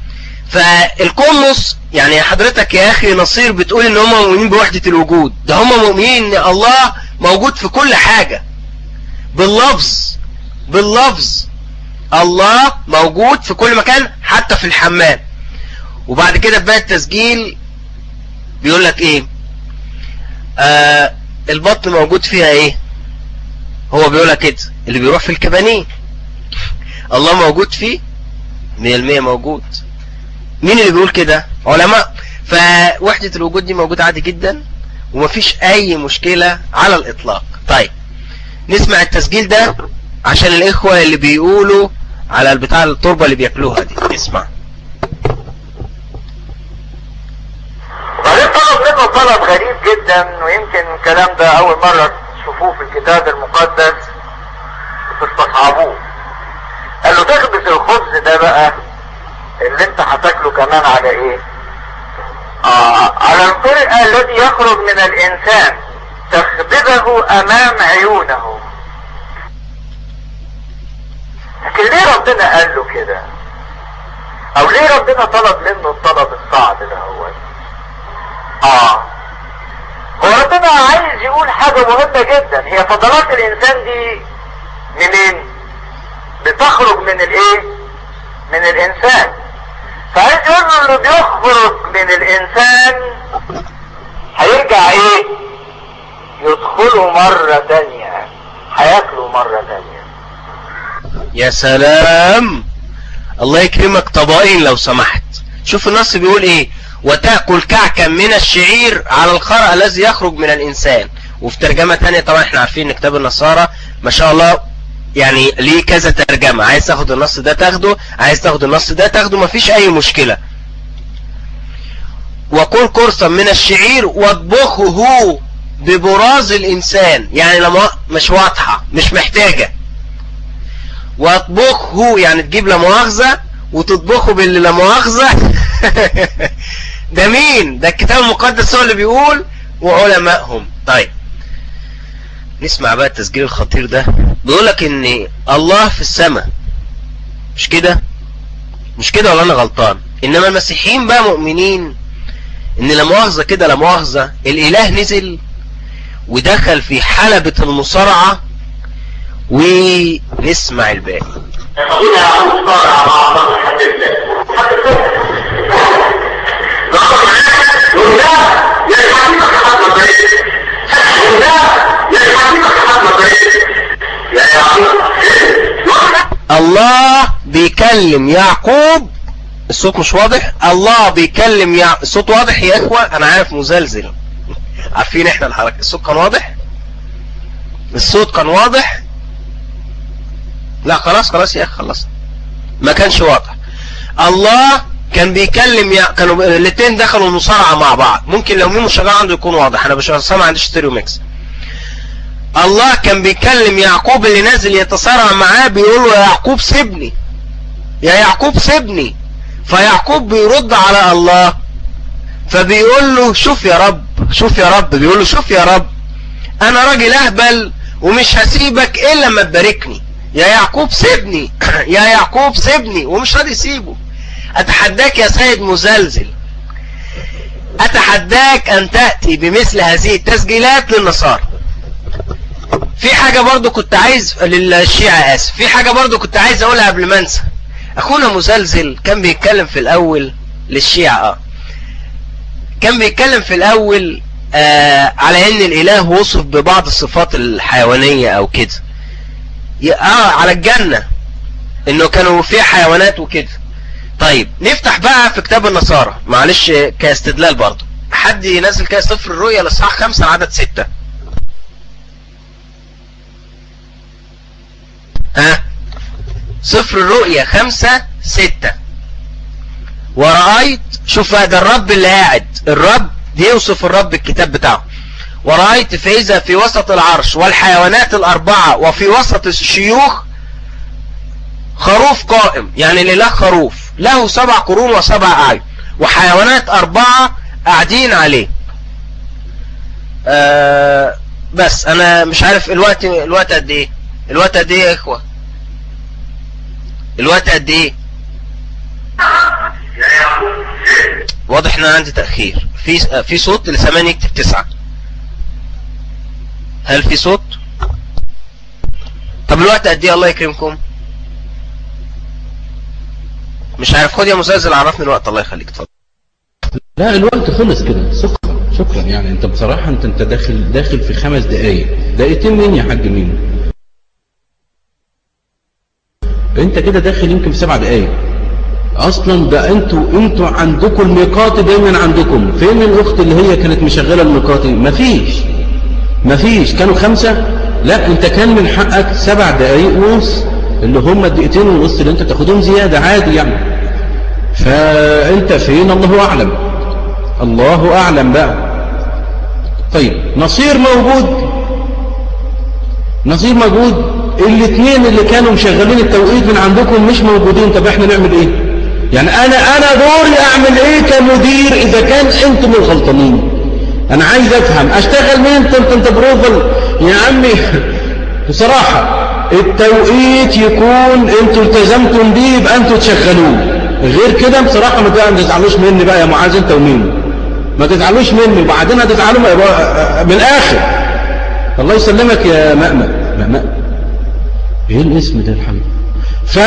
فالقمص يعني حضرتك يا اخي نصير بتقول ان هم مؤمنين بوحدة الوجود ده هم مؤمنين ان الله موجود في كل حاجة باللفظ باللفظ الله موجود في كل مكان حتى في الحمام وبعد كده بقى التسجيل بيقول لك ايه آه البطن موجود فيها ايه هو بيقولها كده اللي بيروح في الكبانيه الله موجود فيه 100% موجود مين اللي بيقول كده علماء فوحدة الوجود دي موجودة عادي جدا ومفيش اي مشكلة على الاطلاق طيب نسمع التسجيل ده عشان الاخوة اللي بيقولوا على البتاع التربة اللي بياكلوها دي نسمع وبعدين طلب منه طلب غريب جدا ويمكن الكلام ده اول مرة تشوفوه في الكتاب المقدس وتستصعبوه قال له تخبز الخبز ده بقى اللي انت هتاكله كمان على ايه آه على الطرق الذي يخرج من الانسان تخبزه امام عيونه لكن ليه ربنا قال له كده او ليه ربنا طلب منه الطلب الصعب ده هو اه هو ربنا عايز يقول حاجة مهمة جدا هي فضلات الانسان دي منين بتخرج من الايه من الانسان فعايز يقول له اللي بيخرج من الانسان هيرجع ايه يدخله مرة تانية هياكله مرة تانية يا سلام الله يكرمك طبقين لو سمحت شوف النص بيقول ايه وتأكل كعكا من الشعير على الخرق الذي يخرج من الإنسان وفي ترجمة تانية طبعا احنا عارفين ان كتاب النصارى ما شاء الله يعني ليه كذا ترجمة عايز تاخد النص ده تاخده عايز تاخد النص ده تاخده مفيش اي مشكلة وكل قرصا من الشعير واطبخه ببراز الانسان يعني لما مش واضحة مش محتاجة واطبخه يعني تجيب لا مؤاخذة وتطبخه باللي لا مؤاخذة ده مين ده الكتاب المقدس هو اللي بيقول وعلمائهم طيب نسمع بقى التسجيل الخطير ده بيقول لك ان الله في السماء مش كده مش كده ولا انا غلطان انما المسيحيين بقى مؤمنين ان لا مؤاخذه كده لا مؤاخذه الاله نزل ودخل في حلبة المصارعة ونسمع الباقي الله بيكلم يعقوب الصوت مش واضح الله بيكلم يع... الصوت واضح يا اخوة انا عارف مزلزل عارفين احنا الحركة الصوت كان واضح الصوت كان واضح لا خلاص خلاص يا اخي خلصت ما كانش واضح الله كان بيكلم يا... كانوا الاثنين دخلوا المصارعة مع بعض ممكن لو مين مشغل عنده يكون واضح انا مش سامع عندي ستيريو ميكس الله كان بيكلم يعقوب اللي نازل يتصارع معاه بيقول له يا يعقوب سيبني يا يعقوب سيبني فيعقوب بيرد على الله فبيقول له شوف يا رب شوف يا رب بيقول له شوف يا رب انا راجل اهبل ومش هسيبك الا لما تباركني يا يعقوب سيبني يا يعقوب سيبني ومش راضي يسيبه اتحداك يا سيد مزلزل اتحداك ان تأتي بمثل هذه التسجيلات للنصارى في حاجة برضو كنت عايز للشيعة اسف في حاجة برضو كنت عايز اقولها قبل ما انسى اخونا مزلزل كان بيتكلم في الاول للشيعة اه كان بيتكلم في الاول آه على ان الاله وصف ببعض الصفات الحيوانية او كده اه على الجنة انه كانوا فيها حيوانات وكده طيب نفتح بقى في كتاب النصارى معلش كاستدلال برضه حد ينزل كده صفر الرؤية لصحاح خمسة عدد ستة ها صفر الرؤية خمسة ستة ورأيت شوف ده الرب اللي قاعد الرب يوصف الرب الكتاب بتاعه ورأيت فإذا في وسط العرش والحيوانات الأربعة وفي وسط الشيوخ خروف قائم يعني الإله خروف له سبع قرون وسبع أعين وحيوانات أربعة قاعدين عليه آه بس أنا مش عارف الوقت الوقت قد إيه الوقت قد إيه يا إخوة الوقت قد إيه واضح ان انا عندي تأخير في في صوت اللي سامعني يكتب تسعة هل في صوت طب الوقت قد ايه الله يكرمكم مش عارف خد يا مسلسل عرفني الوقت الله يخليك اتفضل لا الوقت خلص كده شكرا شكرا يعني انت بصراحة انت انت داخل داخل في خمس دقايق دقيقتين مين يا حاج مين انت كده داخل يمكن في سبع دقايق اصلا ده انتوا انتوا عندكم الميقاتي دايما عندكم فين الاخت اللي هي كانت مشغله الميقاتي مفيش مفيش كانوا خمسة لا انت كان من حقك سبع دقايق ونص اللي هم الدقيقتين ونص اللي انت تاخدهم زيادة عادي يعني فانت فين الله اعلم الله اعلم بقى طيب نصير موجود نصير موجود الاثنين اللي كانوا مشغلين التوقيت من عندكم مش موجودين طب احنا نعمل ايه يعني انا انا دوري اعمل ايه كمدير اذا كان انتم الغلطانين انا عايز افهم اشتغل مين انت انت بروفل يا عمي بصراحة التوقيت يكون انتوا التزمتم بيه يبقى انتوا تشغلوه غير كده بصراحة ما تزعلوش مني بقى يا معاذ انت ومين ما تزعلوش مني وبعدين هتزعلوا من الاخر الله يسلمك يا مأمن مأمن ايه الاسم ده الحمد ف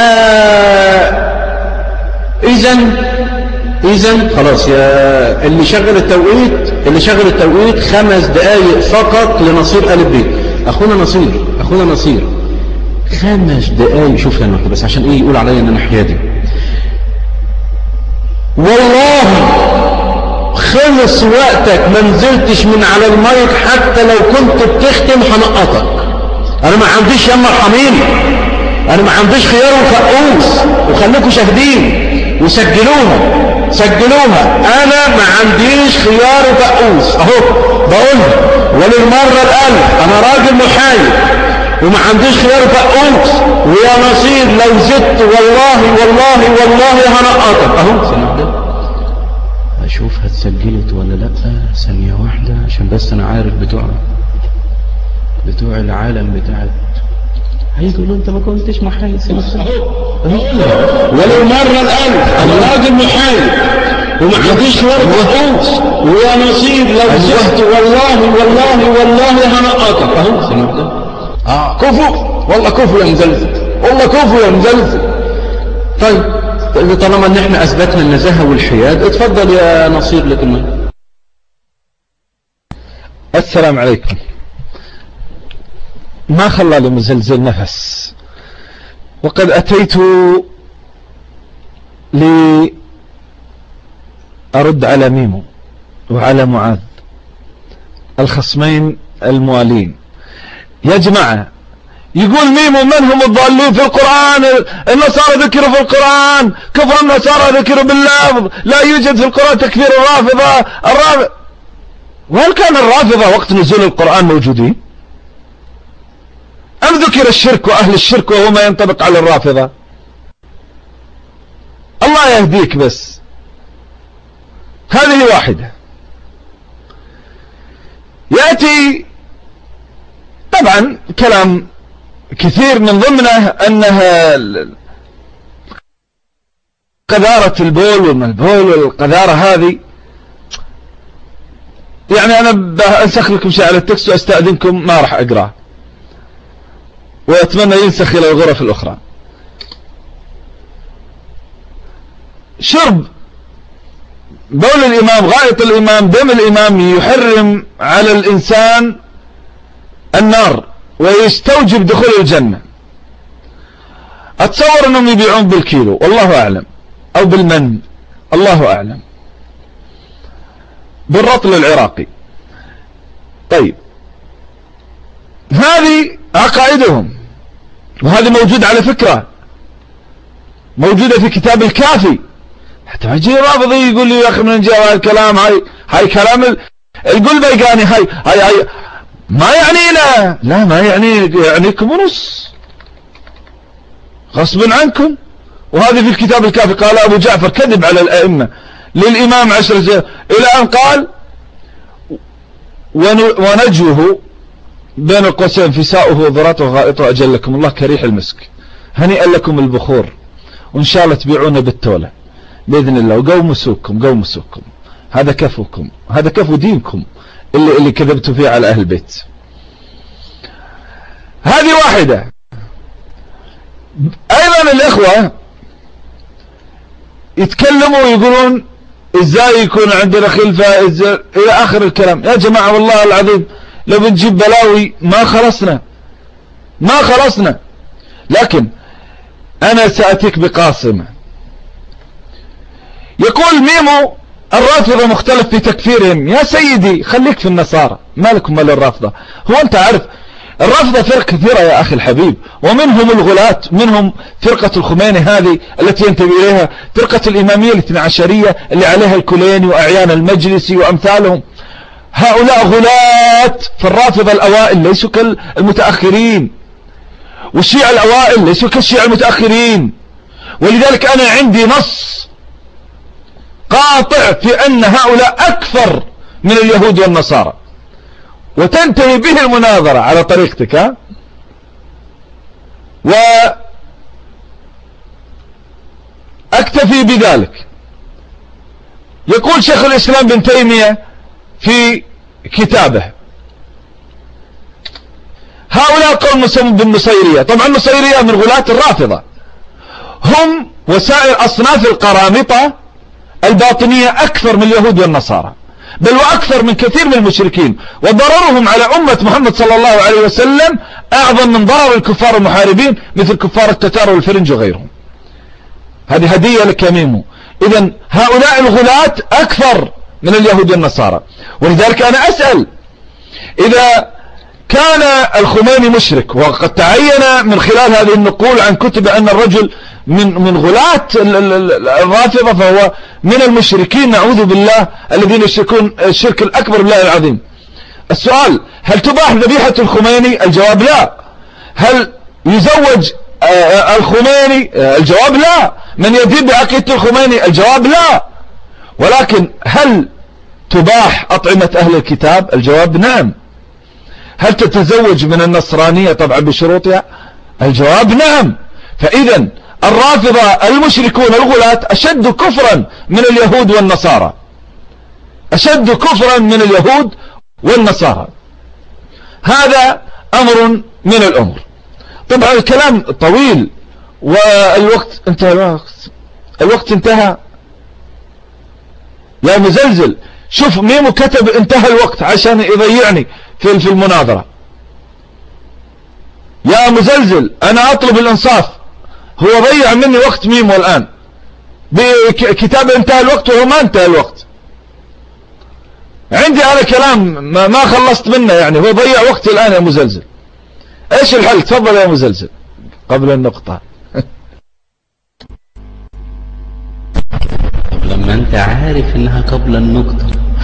اذا اذا خلاص يا اللي شغل التوقيت اللي شغل التوقيت خمس دقايق فقط لنصير الف ب اخونا نصير اخونا نصير خمس دقايق شوف يا نحن بس عشان ايه يقول عليا ان انا حيادي والله خلص وقتك ما نزلتش من على المايك حتى لو كنت بتختم هنقطك انا ما عنديش يما ارحميني انا ما عنديش خيار وفقوس وخليكم شاهدين وسجلوها سجلوها انا ما عنديش خيار وفقوس اهو بقولها وللمرة الالف انا راجل محايد وما عنديش خيار وفقوس ويا نصير لو زدت والله والله والله هنقطك اهو اشوفها اتسجلت ولا لا ثانية واحدة عشان بس انا عارف بتوع بتوع العالم بتاعت هيقولوا انت ما كنتش محايد ولو مرة الالف انا راجل محايد وما عنديش خيار وفقوس ويا نصير لو زدت والله والله والله هنقطك اهو ثانية واحدة اه كفو والله كفو يا مزلزل والله كفو يا مزلزل طيب طالما ان احنا اثبتنا النزاهة والحياد اتفضل يا نصير لك الماء السلام عليكم ما خلى لي مزلزل نفس وقد أتيت لأرد على ميمو وعلى معاذ الخصمين الموالين يا جماعة يقول ميمو من هم الضالين في القرآن النصارى ذكروا في القرآن كفر النصارى ذكروا باللفظ لا يوجد في القرآن تكفير الرافضة الرافضة وهل كان الرافضة وقت نزول القرآن موجودين أم ذكر الشرك وأهل الشرك وهو ما ينطبق على الرافضة الله يهديك بس هذه واحدة يأتي طبعا كلام كثير من ضمنه أنها قذارة البول والملبول والقذارة هذه يعني أنا بأنسخ لكم شيء على التكست وأستأذنكم ما راح أقرأه وأتمنى ينسخ إلى الغرف الأخرى شرب بول الإمام غائط الإمام دم الإمام يحرم على الإنسان النار ويستوجب دخول الجنة أتصور أنهم يبيعون بالكيلو والله أعلم أو بالمن الله أعلم بالرطل العراقي طيب هذه عقائدهم وهذه موجود على فكرة موجودة في كتاب الكافي حتى يجي رافضي يقول لي يا أخي من جاء هذا الكلام هاي هاي كلام القلبة يقاني هاي هاي هاي ما يعنينا لا ما يعني يعنيكم ونص غصب عنكم وهذه في الكتاب الكافي قال أبو جعفر كذب على الأئمة للإمام عشر جهة إلى أن قال ونجوه بين القوسين فساؤه وضراته وغائطه أجل لكم الله كريح المسك هنيئا لكم البخور وإن شاء الله تبيعونه بالتولة بإذن الله وقوموا سوقكم قوموا سوقكم هذا كفوكم هذا كفو دينكم اللي, اللي كذبتوا فيه على أهل البيت هذه واحدة أيضا الإخوة يتكلموا ويقولون ازاي يكون عندنا خلفة إزاي الى اخر الكلام يا جماعة والله العظيم لو بنجيب بلاوي ما خلصنا ما خلصنا لكن انا سأتيك بقاصمة يقول ميمو الرافضة مختلف في تكفيرهم يا سيدي خليك في النصارى مالكم مال الرافضة هو انت عارف الرافضة فرق كثيرة يا أخي الحبيب ومنهم الغلاة منهم فرقة الخميني هذه التي ينتمي إليها فرقة الإمامية الاثنى عشرية اللي عليها الكليني وأعيان المجلس وأمثالهم هؤلاء غلاة في الرافضة الأوائل ليسوا كالمتأخرين والشيعة الأوائل ليسوا كالشيعة المتأخرين ولذلك أنا عندي نص قاطع في أن هؤلاء أكثر من اليهود والنصارى وتنتهي به المناظرة على طريقتك ها وأكتفي بذلك يقول شيخ الإسلام بن تيمية في كتابه هؤلاء قوم مسمون بالنصيرية طبعا النصيرية من غلاة الرافضة هم وسائر أصناف القرامطة الباطنية أكثر من اليهود والنصارى بل وأكثر من كثير من المشركين وضررهم على أمة محمد صلى الله عليه وسلم أعظم من ضرر الكفار المحاربين مثل كفار التتار والفرنج وغيرهم هذه هدية لك يا ميمو إذا هؤلاء الغلاة أكثر من اليهود والنصارى ولذلك أنا أسأل إذا كان الخميني مشرك وقد تعين من خلال هذه النقول عن كتب أن الرجل من من غلاة الرافضة فهو من المشركين نعوذ بالله الذين يشركون الشرك الأكبر بالله العظيم السؤال هل تباح ذبيحة الخميني الجواب لا هل يزوج الخميني الجواب لا من يدين بعقيدة الخميني الجواب لا ولكن هل تباح أطعمة أهل الكتاب الجواب نعم هل تتزوج من النصرانية طبعا بشروطها الجواب نعم فإذا الرافضة المشركون الغلاة أشد كفرا من اليهود والنصارى أشد كفرا من اليهود والنصارى هذا أمر من الأمر طبعا الكلام طويل والوقت انتهى الوقت الوقت انتهى يا مزلزل شوف ميمو كتب انتهى الوقت عشان يضيعني في في المناظرة يا مزلزل انا اطلب الانصاف هو ضيع مني وقت ميمو الان بكتاب انتهى الوقت وهو ما انتهى الوقت عندي انا كلام ما خلصت منه يعني هو ضيع وقتي الان يا مزلزل ايش الحل تفضل يا مزلزل قبل النقطة طب لما انت عارف انها قبل النقطة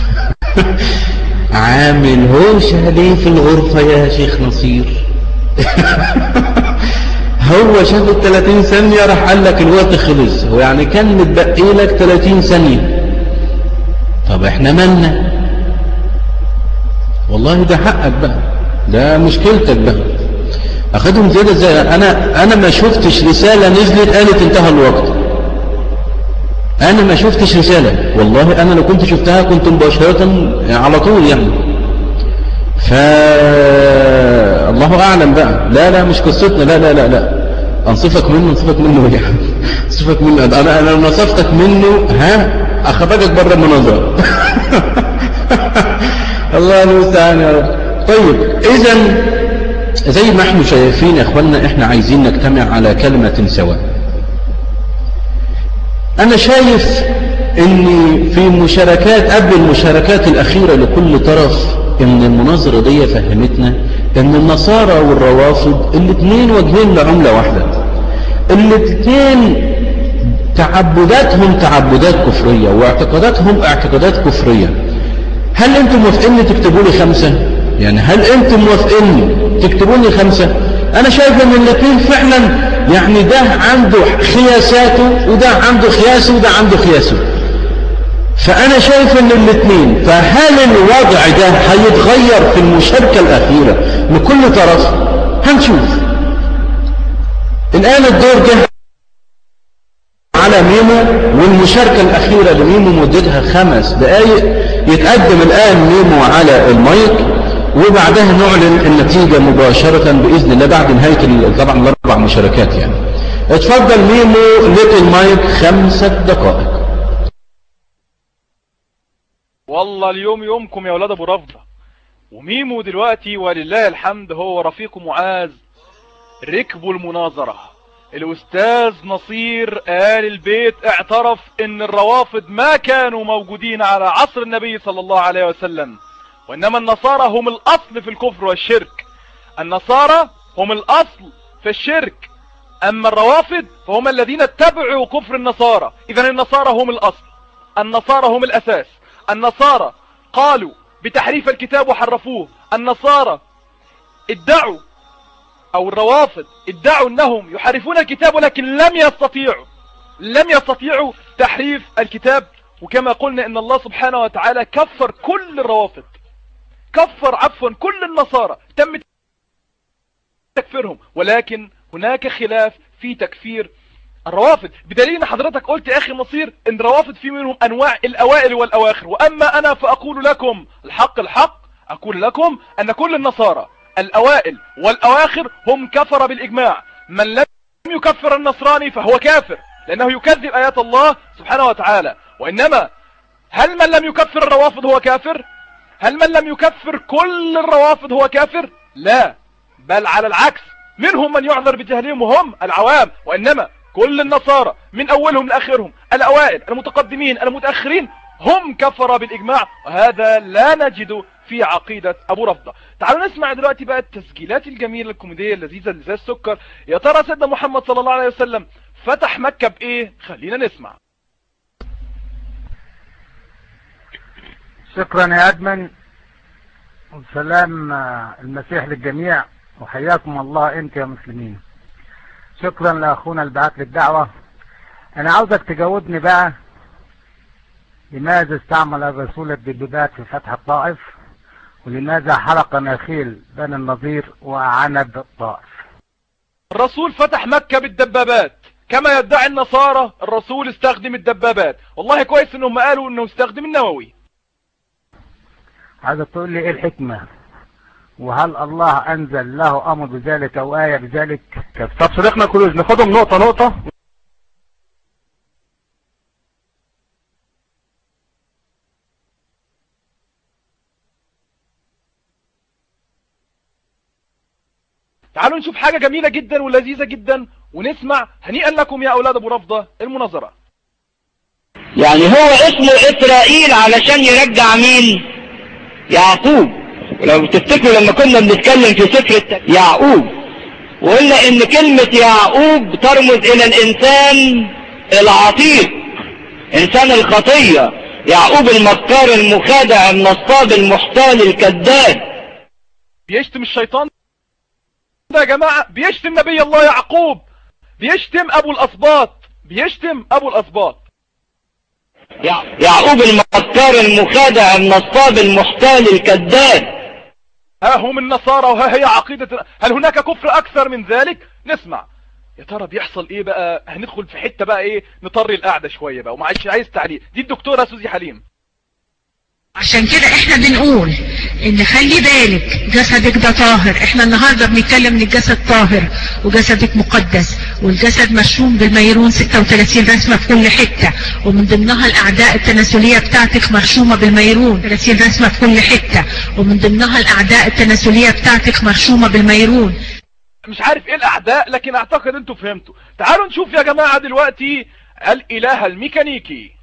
عامل هوشة ليه في الغرفة يا شيخ نصير هو شاف ال 30 ثانية راح قال لك الوقت خلص هو يعني كان متبقي لك 30 ثانية طب احنا مالنا والله ده حقك بقى ده مشكلتك بقى اخدهم زيادة ازاي انا انا ما شفتش رسالة نزلت قالت انتهى الوقت انا ما شفتش رسالة والله انا لو كنت شفتها كنت مباشرة على طول يعني ف الله اعلم بقى لا لا مش قصتنا لا لا لا لا انصفك منه انصفك منه يعني انصفك منه انا انا لو نصفتك منه ها اخرجك بره المناظرة الله المستعان يا رب طيب اذا زي ما احنا شايفين يا اخوانا احنا عايزين نجتمع على كلمة سواء انا شايف ان في مشاركات قبل المشاركات الاخيرة لكل طرف ان المناظرة دي فهمتنا ان النصارى والروافض الاثنين وجهين لعملة واحدة الاثنين تعبداتهم تعبدات كفرية واعتقاداتهم اعتقادات كفرية هل انتم موافقين تكتبوا لي خمسة يعني هل انتم موافقين تكتبوا لي خمسة انا شايف ان الاثنين فعلا يعني ده عنده خياساته وده عنده خياسه وده عنده خياسه فانا شايف ان الاثنين فهل الوضع ده هيتغير في المشاركة الاخيرة لكل طرف هنشوف الان الدور جه على ميمو والمشاركة الأخيرة لميمو مدتها خمس دقايق يتقدم الآن ميمو على المايك وبعدها نعلن النتيجة مباشرة بإذن الله بعد نهاية طبعا الأربع مشاركات يعني اتفضل ميمو لك المايك خمسة دقائق والله اليوم يومكم يا ولاد ابو رفضة وميمو دلوقتي ولله الحمد هو رفيق معاذ ركبوا المناظرة الاستاذ نصير آل البيت اعترف ان الروافض ما كانوا موجودين على عصر النبي صلى الله عليه وسلم وانما النصارى هم الاصل في الكفر والشرك النصارى هم الاصل في الشرك اما الروافض فهم الذين اتبعوا كفر النصارى اذا النصارى هم الاصل النصارى هم الاساس النصارى قالوا بتحريف الكتاب وحرفوه النصارى ادعوا او الروافض ادعوا انهم يحرفون الكتاب ولكن لم يستطيعوا لم يستطيعوا تحريف الكتاب وكما قلنا ان الله سبحانه وتعالى كفر كل الروافض كفر عفوا كل النصارى تم تكفيرهم ولكن هناك خلاف في تكفير الروافض بدليل ان حضرتك قلت يا اخي نصير ان الروافض في منهم انواع الاوائل والاواخر واما انا فاقول لكم الحق الحق اقول لكم ان كل النصارى الاوائل والاواخر هم كفر بالاجماع من لم يكفر النصراني فهو كافر لانه يكذب ايات الله سبحانه وتعالى وانما هل من لم يكفر الروافض هو كافر هل من لم يكفر كل الروافض هو كافر لا بل على العكس منهم من يعذر بجهلهم وهم العوام وانما كل النصارى من اولهم لاخرهم الاوائل المتقدمين المتاخرين هم كفر بالإجماع وهذا لا نجد في عقيدة أبو رفضة تعالوا نسمع دلوقتي بقى التسجيلات الجميلة الكوميدية اللذيذة اللي زي السكر يا ترى سيدنا محمد صلى الله عليه وسلم فتح مكة بإيه خلينا نسمع شكرا يا أدمن وسلام المسيح للجميع وحياكم الله انت يا مسلمين شكرا لاخونا اللي بعت لي الدعوة انا عاوزك تجاوبني بقى لماذا استعمل الرسول الدبابات في فتح الطائف ولماذا حرق نخيل بني النضير وعنب الطائف الرسول فتح مكة بالدبابات كما يدعي النصارى الرسول استخدم الدبابات والله كويس انهم قالوا انه استخدم النووي عايزك تقول لي ايه الحكمة وهل الله انزل له امر بذلك او اية بذلك طب صديقنا كلوز ناخدهم نقطة نقطة تعالوا نشوف حاجة جميلة جدا ولذيذة جدا ونسمع هنيئا لكم يا أولاد أبو رفضة المناظرة يعني هو اسمه إسرائيل علشان يرجع مين يعقوب لو تفتكروا لما كنا بنتكلم في سفر التك... يعقوب وقلنا ان كلمة يعقوب ترمز الى الانسان العتيق انسان الخطية يعقوب المكار المخادع النصاب المحتال الكذاب بيشتم الشيطان ده يا جماعة بيشتم نبي الله يعقوب بيشتم ابو الاسباط بيشتم ابو الاسباط يع... يعقوب المكار المخادع النصاب المحتال الكذاب ها هم النصارى وها هي عقيدة هل هناك كفر اكثر من ذلك نسمع يا ترى بيحصل ايه بقى هندخل في حتة بقى ايه نطري القعدة شوية بقى ومعلش عايز تعليق دي الدكتورة سوزي حليم عشان كده احنا بنقول ان خلي بالك جسدك ده طاهر احنا النهاردة بنتكلم ان الجسد طاهر وجسدك مقدس والجسد مشروم بالميرون 36 رسمة في كل حتة ومن ضمنها الاعداء التناسلية بتاعتك مرشومة بالميرون 30 رسمة في كل حتة ومن ضمنها الاعداء التناسلية بتاعتك مرشومة بالميرون مش عارف ايه الاعداء لكن اعتقد انتوا فهمتوا تعالوا نشوف يا جماعة دلوقتي الاله الميكانيكي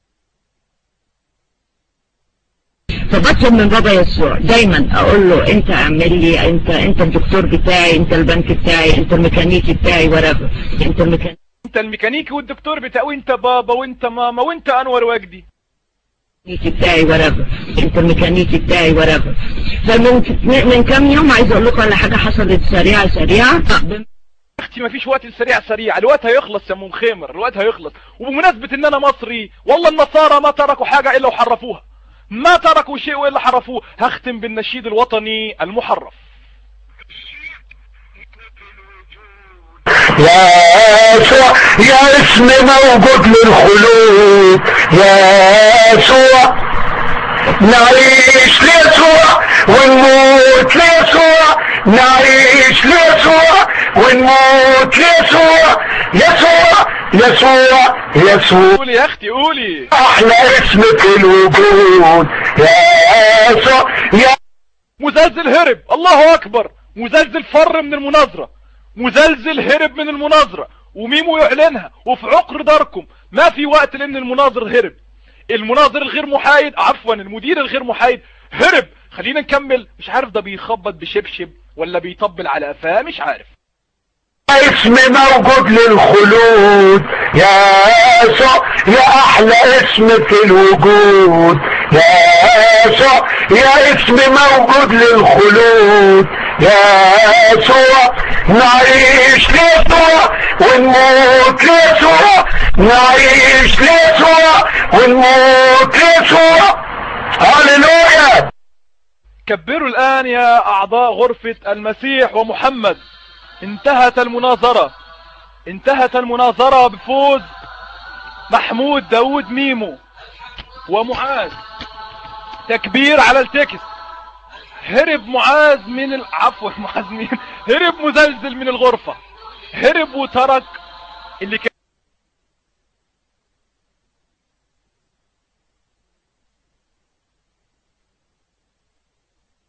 فبطلب من بابا يسوع دايما اقول له انت اعمل لي انت انت الدكتور بتاعي انت البنك بتاعي انت الميكانيكي بتاعي ورابع انت الميكانيكي انت الميكانيكي والدكتور بتاعه وانت بابا وانت ماما وانت انور وجدي بتاعي ورابع انت الميكانيكي بتاعي ورابع فمن من كام يوم عايز اقول لكم على حاجه حصلت سريعه سريعه اختي ما فيش وقت السريع سريع الوقت هيخلص يا ام خيمر الوقت هيخلص وبمناسبة ان انا مصري والله النصارى ما تركوا حاجة الا وحرفوها ما تركوا شيء الا حرفوه هختم بالنشيد الوطني المحرف يا يسوع يا اسم موجود للخلود يا يسوع نعيش ليسوع ونموت ليسوع نعيش ليسوع ونموت ليسوع يسوع يسوع يسوع قولي يا اختي قولي احلى اسم في الوجود يا يسوع يا مزلزل هرب الله اكبر مزلزل فر من المناظرة مزلزل هرب من المناظرة وميمو يعلنها وفي عقر داركم ما في وقت لان المناظر هرب المناظر الغير محايد عفوا المدير الغير محايد هرب خلينا نكمل مش عارف ده بيخبط بشبشب ولا بيطبل على قفاه مش عارف اسم موجود للخلود يا يسوع يا احلى اسم في الوجود يا يسوع يا اسم موجود للخلود يا يسوع نعيش ليسوع ونموت ليسوع نعيش ليسوع ونموت ليسوع هللويا كبروا الآن يا أعضاء غرفة المسيح ومحمد انتهت المناظرة انتهت المناظرة بفوز محمود داود ميمو ومعاذ تكبير على التكس هرب معاذ من ال... عفوا معاذ مين هرب مزلزل من الغرفة هرب وترك اللي كان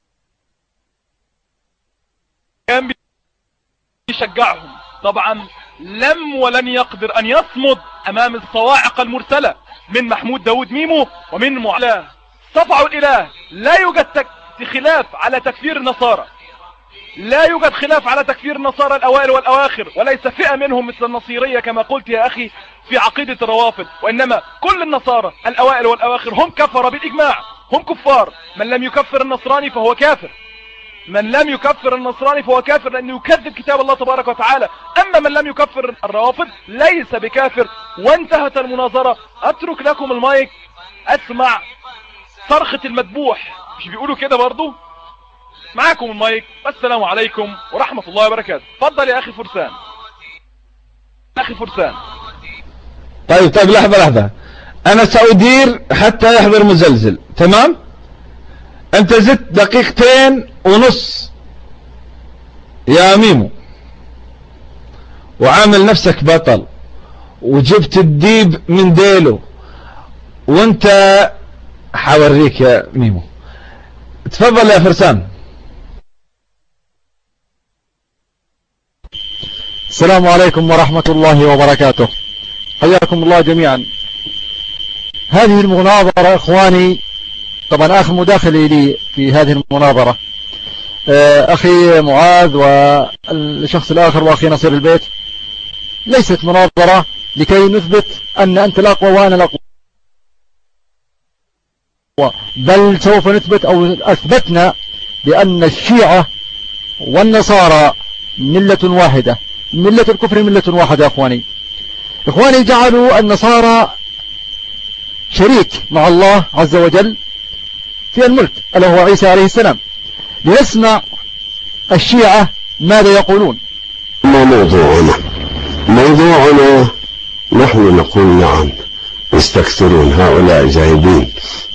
كان بيشجعهم طبعا لم ولن يقدر أن يصمد أمام الصواعق المرسلة من محمود داود ميمو ومن معلا صفعوا الإله لا يوجد تك... خلاف على تكفير النصارى لا يوجد خلاف على تكفير النصارى الأوائل والأواخر وليس فئة منهم مثل النصيرية كما قلت يا أخي في عقيدة الروافض وإنما كل النصارى الأوائل والأواخر هم كفر بالإجماع هم كفار من لم يكفر النصراني فهو كافر من لم يكفر النصراني فهو كافر لأنه يكذب كتاب الله تبارك وتعالى أما من لم يكفر الروافض ليس بكافر وانتهت المناظرة أترك لكم المايك أسمع صرخة المذبوح مش بيقولوا كده برضو معاكم المايك والسلام عليكم ورحمة الله وبركاته فضل يا أخي فرسان أخي فرسان طيب طيب لحظة لحظة أنا سأدير حتى يحضر مزلزل تمام أنت زدت دقيقتين ونص يا ميمو وعامل نفسك بطل وجبت الديب من ديله وانت حوريك يا ميمو تفضل يا فرسان السلام عليكم ورحمة الله وبركاته حياكم الله جميعا هذه المناظرة إخواني طبعا آخر مداخلي لي في هذه المناظرة أخي معاذ والشخص الآخر وأخي نصير البيت ليست مناظرة لكي نثبت أن أنت الأقوى وأنا الأقوى بل سوف نثبت أو أثبتنا بأن الشيعة والنصارى ملة واحدة ملة الكفر ملة واحدة يا أخواني إخواني جعلوا النصارى شريك مع الله عز وجل في الملك ألا هو عيسى عليه السلام لنسمع الشيعة ماذا يقولون ما موضوعنا موضوعنا نحن نقول نعم يستكثرون هؤلاء جايبين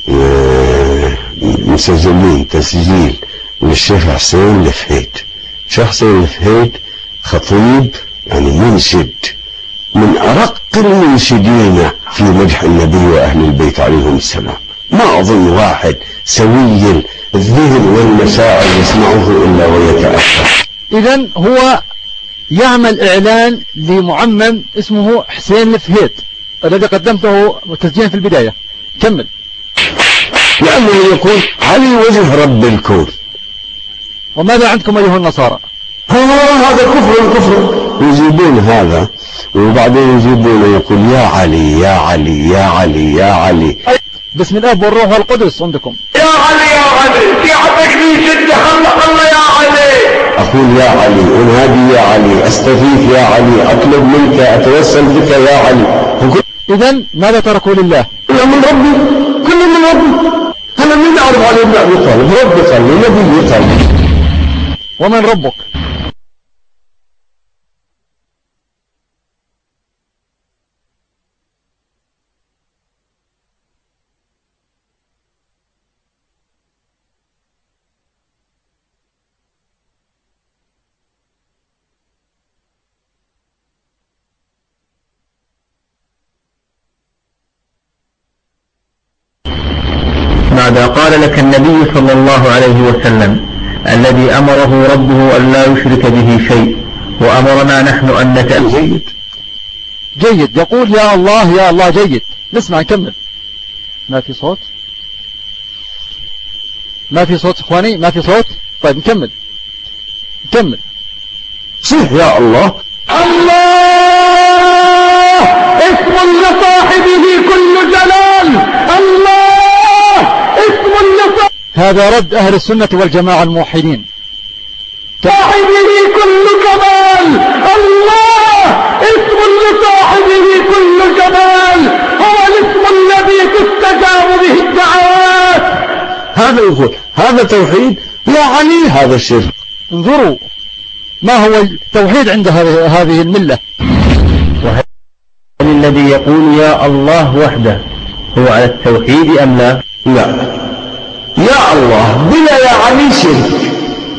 مسجلين تسجيل للشيخ حسين الفهيد الشيخ حسين الفهيد خطيب يعني منشد من أرق المنشدين في مدح النبي وأهل البيت عليهم السلام ما أظن واحد سوي الذهن والمشاعر يسمعه إلا ويتأثر إذا هو يعمل إعلان لمعمم اسمه حسين الفهيد الذي قدمته تسجيلا في البداية كمل لأنه يقول علي وجه رب الكون وماذا عندكم أيها النصارى هذا كفر كفر يجيبون هذا وبعدين يجيبون يقول يا علي يا علي يا علي يا علي بسم الاب والروح والقدس عندكم يا علي يا علي في عندك لي شده خلق الله يا علي اقول يا علي انادي يا علي استغيث يا علي اطلب منك اتوسل بك يا علي اذا ماذا تركوا لله كل من ربي كل من ربي انا من اعرف علي بن ابي طالب ربي قال لي نبي قال لي ومن ربك ماذا قال لك النبي صلى الله عليه وسلم الذي أمره ربه أن لا يشرك به شيء وأمرنا نحن أن نتأمل جيد جيد يقول يا الله يا الله جيد نسمع نكمل ما في صوت ما في صوت اخواني ما في صوت طيب نكمل نكمل صح يا الله الله اسم لصاحبه كل جلال الله اسم لصاحبه هذا رد أهل السنة والجماعة الموحدين صاحبه كل كمال الله اسم لصاحبه كل جمال هو الاسم الذي تستجاب به الدعوات هذا يقول هذا توحيد يا علي هذا الشرك انظروا ما هو التوحيد عند هذه الملة وهل الذي يقول يا الله وحده هو على التوحيد أم لا لا يا الله بلا يا علي شرك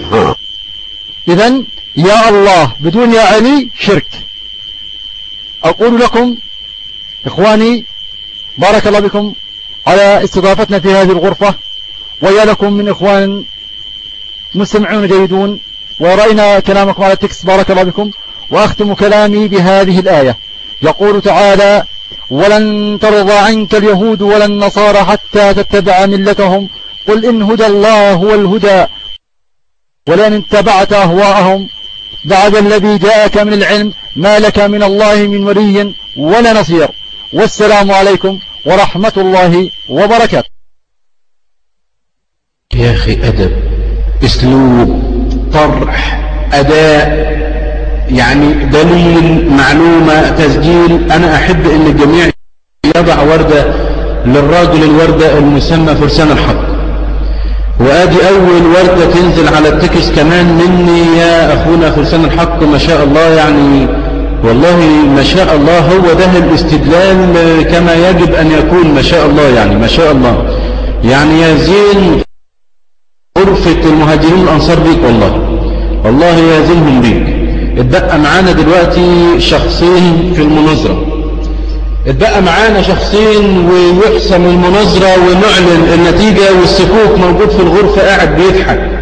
إذا يا الله بدون يا علي شرك أقول لكم إخواني بارك الله بكم على استضافتنا في هذه الغرفة ويا لكم من إخوان مستمعون جيدون ورأينا كلامكم على التكست بارك الله بكم وأختم كلامي بهذه الآية يقول تعالى ولن ترضى عنك اليهود ولا النصارى حتى تتبع ملتهم قل إن هدى الله هو الهدى ولن اتبعت أهواءهم بعد الذي جاءك من العلم ما لك من الله من ولي ولا نصير والسلام عليكم ورحمة الله وبركاته يا أخي أدب أسلوب طرح أداء يعني دليل معلومة تسجيل أنا أحب أن الجميع يضع وردة للراجل الوردة المسمى فرسان الحق وادي اول وردة تنزل على التكس كمان مني يا اخونا فرسان الحق ما شاء الله يعني والله ما شاء الله هو ده الاستدلال كما يجب ان يكون ما شاء الله يعني ما شاء الله يعني يا زين غرفة المهاجرين الانصار بيك والله والله يزينهم بيك اتبقى معانا دلوقتي شخصين في المناظرة اتبقى معانا شخصين ويحسم المناظرة ونعلن النتيجة والسكوك موجود في الغرفة قاعد بيضحك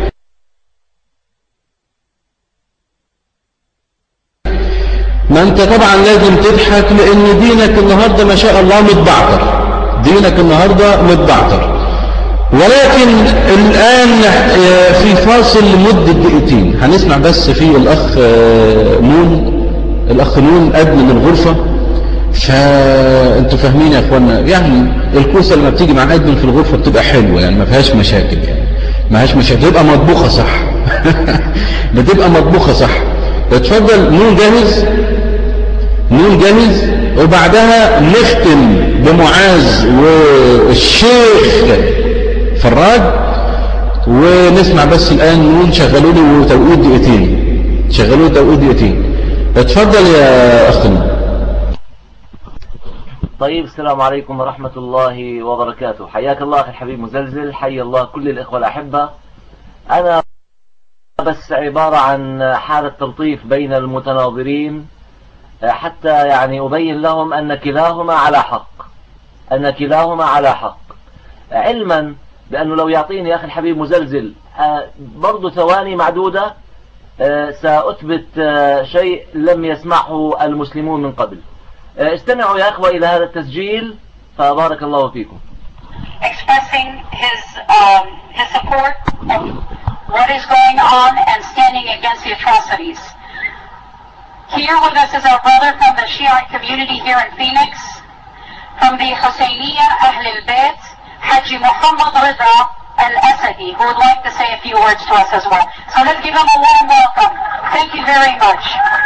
ما انت طبعا لازم تضحك لان دينك النهاردة ما شاء الله متبعتر دينك النهاردة متبعتر ولكن الآن في فاصل لمدة دقيقتين هنسمع بس في الأخ نون الأخ نون أدمن الغرفة فانتوا فاهمين يا اخوانا يعني الكوسه لما بتيجي مع ادمن في الغرفه بتبقى حلوه يعني ما فيهاش مشاكل يعني ما فيهاش مشاكل بتبقى مطبوخه صح بتبقى مطبوخه صح اتفضل نون جاهز نون جاهز وبعدها نختم بمعاذ والشيخ فراج ونسمع بس الان نون شغلوا لي توقيت دقيقتين شغلوا لي توقيت دقيقتين اتفضل يا اخ نون طيب السلام عليكم ورحمة الله وبركاته حياك الله أخي الحبيب مزلزل حي الله كل الإخوة الأحبة أنا بس عبارة عن حالة تلطيف بين المتناظرين حتى يعني أبين لهم أن كلاهما على حق أن كلاهما على حق علما بأنه لو يعطيني أخي الحبيب مزلزل برضو ثواني معدودة سأثبت شيء لم يسمعه المسلمون من قبل استمعوا يا أخوة إلى هذا التسجيل فبارك الله فيكم expressing his um, his support of what is going on and standing against the atrocities. Here with us is our brother from the Shiite community here in Phoenix, from the Husseiniya Ahl al-Bayt, Haji Muhammad Rida al-Asadi, who would like to say a few words to us as well. So let's give him a warm welcome. Thank you very much.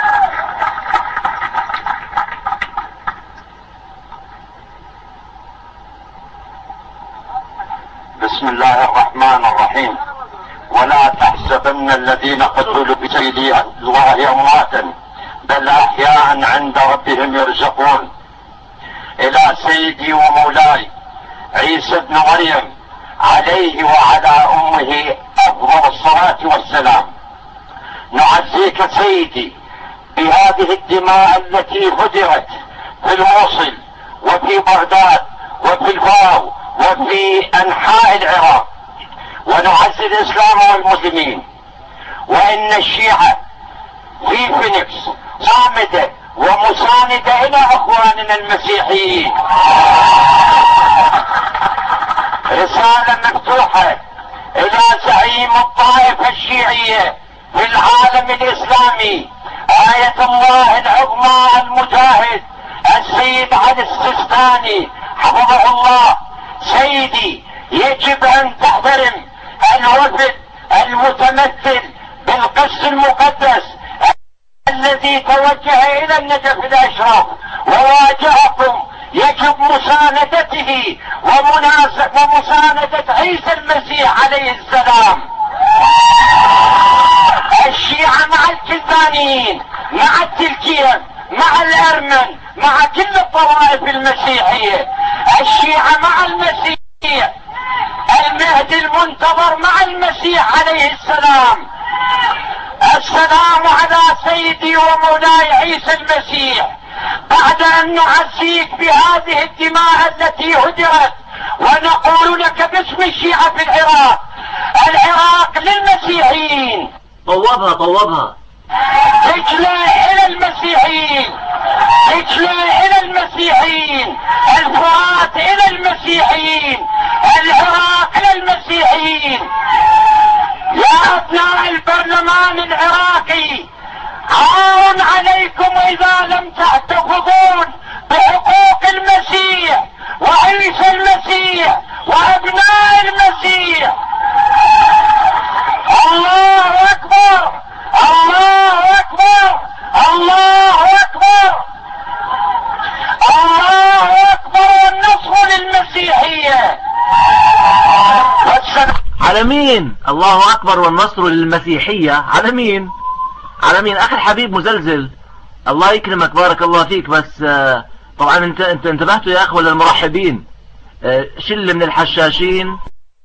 بسم الله الرحمن الرحيم ولا تحسبن الذين قتلوا بسيدي الله امواتا بل احياء عند ربهم يرزقون الى سيدي ومولاي عيسى ابن مريم عليه وعلى امه افضل الصلاه والسلام نعزيك سيدي بهذه الدماء التي هدرت في الموصل وفي بغداد وفي الفاو وفي انحاء العراق ونعزي الاسلام والمسلمين وان الشيعة في فينيكس صامدة ومساندة الى اخواننا المسيحيين رسالة مفتوحة الى زعيم الطائفة الشيعية في العالم الاسلامي آية الله العظمى المجاهد السيد علي السيستاني حفظه الله سيدي يجب ان تحترم الوفد المتمثل بالقدس المقدس الذي توجه الى النجف الاشرف وواجهكم يجب مساندته ومساندة عيسى المسيح عليه السلام الشيعة مع الكلدانيين مع التركيا مع الارمن مع كل الطوائف المسيحية الشيعة مع المسيح المهدي المنتظر مع المسيح عليه السلام السلام على سيدي ومولاي عيسى المسيح بعد ان نعزيك بهذه الدماء التي هدرت ونقول لك باسم الشيعة في العراق العراق للمسيحيين طوبها طوبها رجله الى إذا لم تحتفظون بحقوق المسيح وعيسى المسيح وأبناء المسيح الله أكبر الله أكبر الله أكبر الله أكبر والنصر للمسيحية على مين الله أكبر والنصر للمسيحية على مين على مين أخي الحبيب مزلزل الله يكرمك بارك الله فيك بس آه، طبعا انت انت انتبهتوا يا اخوة للمرحبين آه، شلة من الحشاشين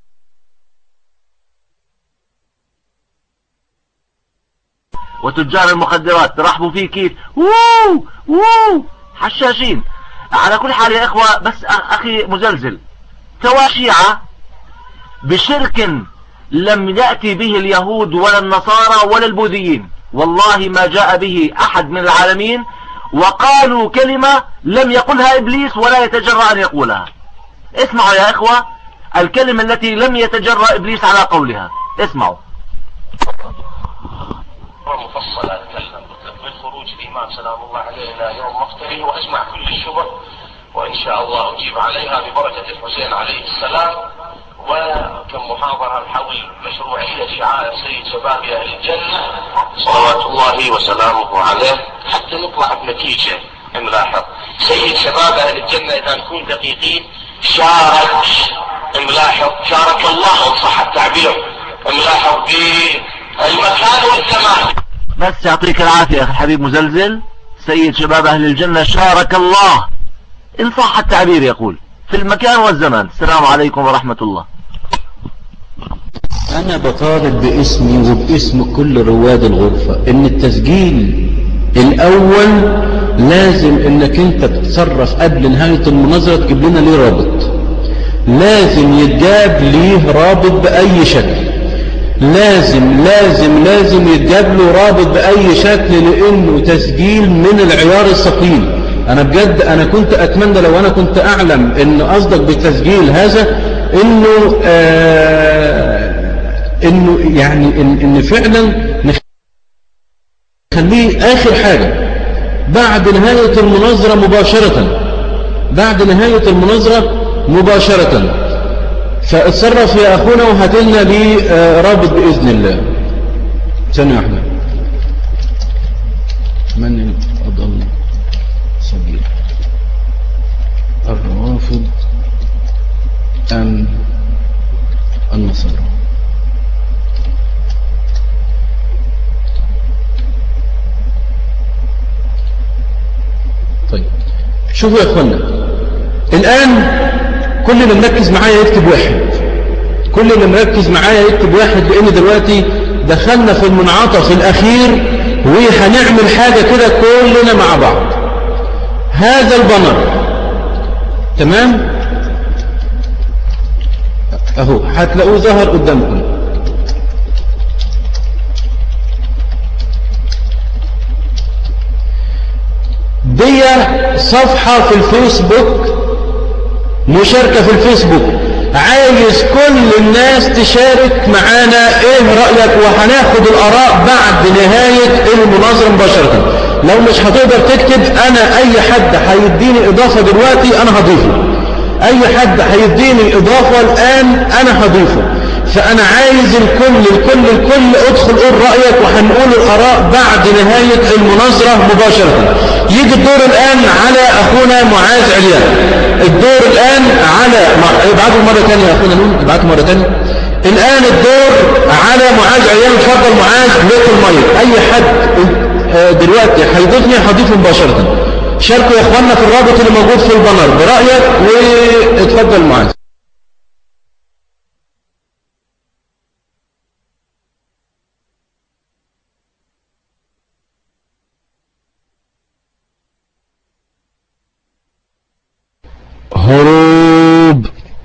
وتجار المخدرات ترحبوا فيه كيف ووو ووو حشاشين على كل حال يا اخوة بس أ- اخي مزلزل توا شيعة بشرك لم يأتي به اليهود ولا النصارى ولا البوذيين والله ما جاء به أحد من العالمين وقالوا كلمة لم يقلها إبليس ولا يتجرأ أن يقولها اسمعوا يا إخوة الكلمة التي لم يتجرأ إبليس على قولها اسمعوا مفصلة أتكلم من خروج الإمام سلام الله عليه إلى يوم مقتله وأجمع كل الشبه وإن شاء الله أجيب عليها ببركة الحسين عليه السلام وكم محاضرة حول مشروعية شعائر سيد شباب أهل الجنة صلوات الله وسلامه عليه حتى نطلع بنتيجة نلاحظ سيد شباب أهل الجنة إذا نكون دقيقين شارك نلاحظ شارك الله إن صح التعبير نلاحظ بالمكان والزمان بس يعطيك العافية أخي الحبيب مزلزل سيد شباب أهل الجنة شارك الله إن صح التعبير يقول في المكان والزمان السلام عليكم ورحمة الله أنا بطالب باسمي وباسم كل رواد الغرفة إن التسجيل الأول لازم إنك أنت تتصرف قبل نهاية المناظرة تجيب لنا ليه رابط لازم يتجاب ليه رابط بأي شكل لازم لازم لازم يتجاب له رابط بأي شكل لأنه تسجيل من العيار الثقيل أنا بجد أنا كنت أتمنى لو أنا كنت أعلم إن قصدك بالتسجيل هذا إنه آه إنه يعني إن, إن فعلا نخليه آخر حاجة بعد نهاية المناظرة مباشرة بعد نهاية المناظرة مباشرة فاتصرف يا أخونا وهاتلنا لي آه، رابط بإذن الله ثانية واحدة من الأضل سبيل الروافض أم النصارى طيب شوفوا يا اخوانا الآن كل اللي مركز معايا يكتب واحد كل اللي مركز معايا يكتب واحد لأن دلوقتي دخلنا في المنعطف الأخير وهنعمل حاجة كده كلنا مع بعض هذا البنر تمام اهو هتلاقوه ظهر قدامكم دي صفحة في الفيسبوك مشاركة في الفيسبوك عايز كل الناس تشارك معانا ايه رأيك وهناخد الآراء بعد نهاية المناظرة مباشرة لو مش هتقدر تكتب انا اي حد هيديني اضافة دلوقتي انا هضيفه اي حد هيديني اضافة الان انا هضيفه فانا عايز الكل الكل الكل ادخل قول رأيك وهنقول الاراء بعد نهاية المناظرة مباشرة يجي الدور الان على اخونا معاذ عليان الدور الان على ابعتوا مرة تانية يا اخونا نون ابعتوا مرة تانية الان الدور على معاذ عليان اتفضل معاذ ليك المايك اي حد آه، دلوقتي هيضيفني هضيفه مباشرة شاركوا يا اخواننا في الرابط اللي موجود في البانر برأيك واتفضل معاذ هروب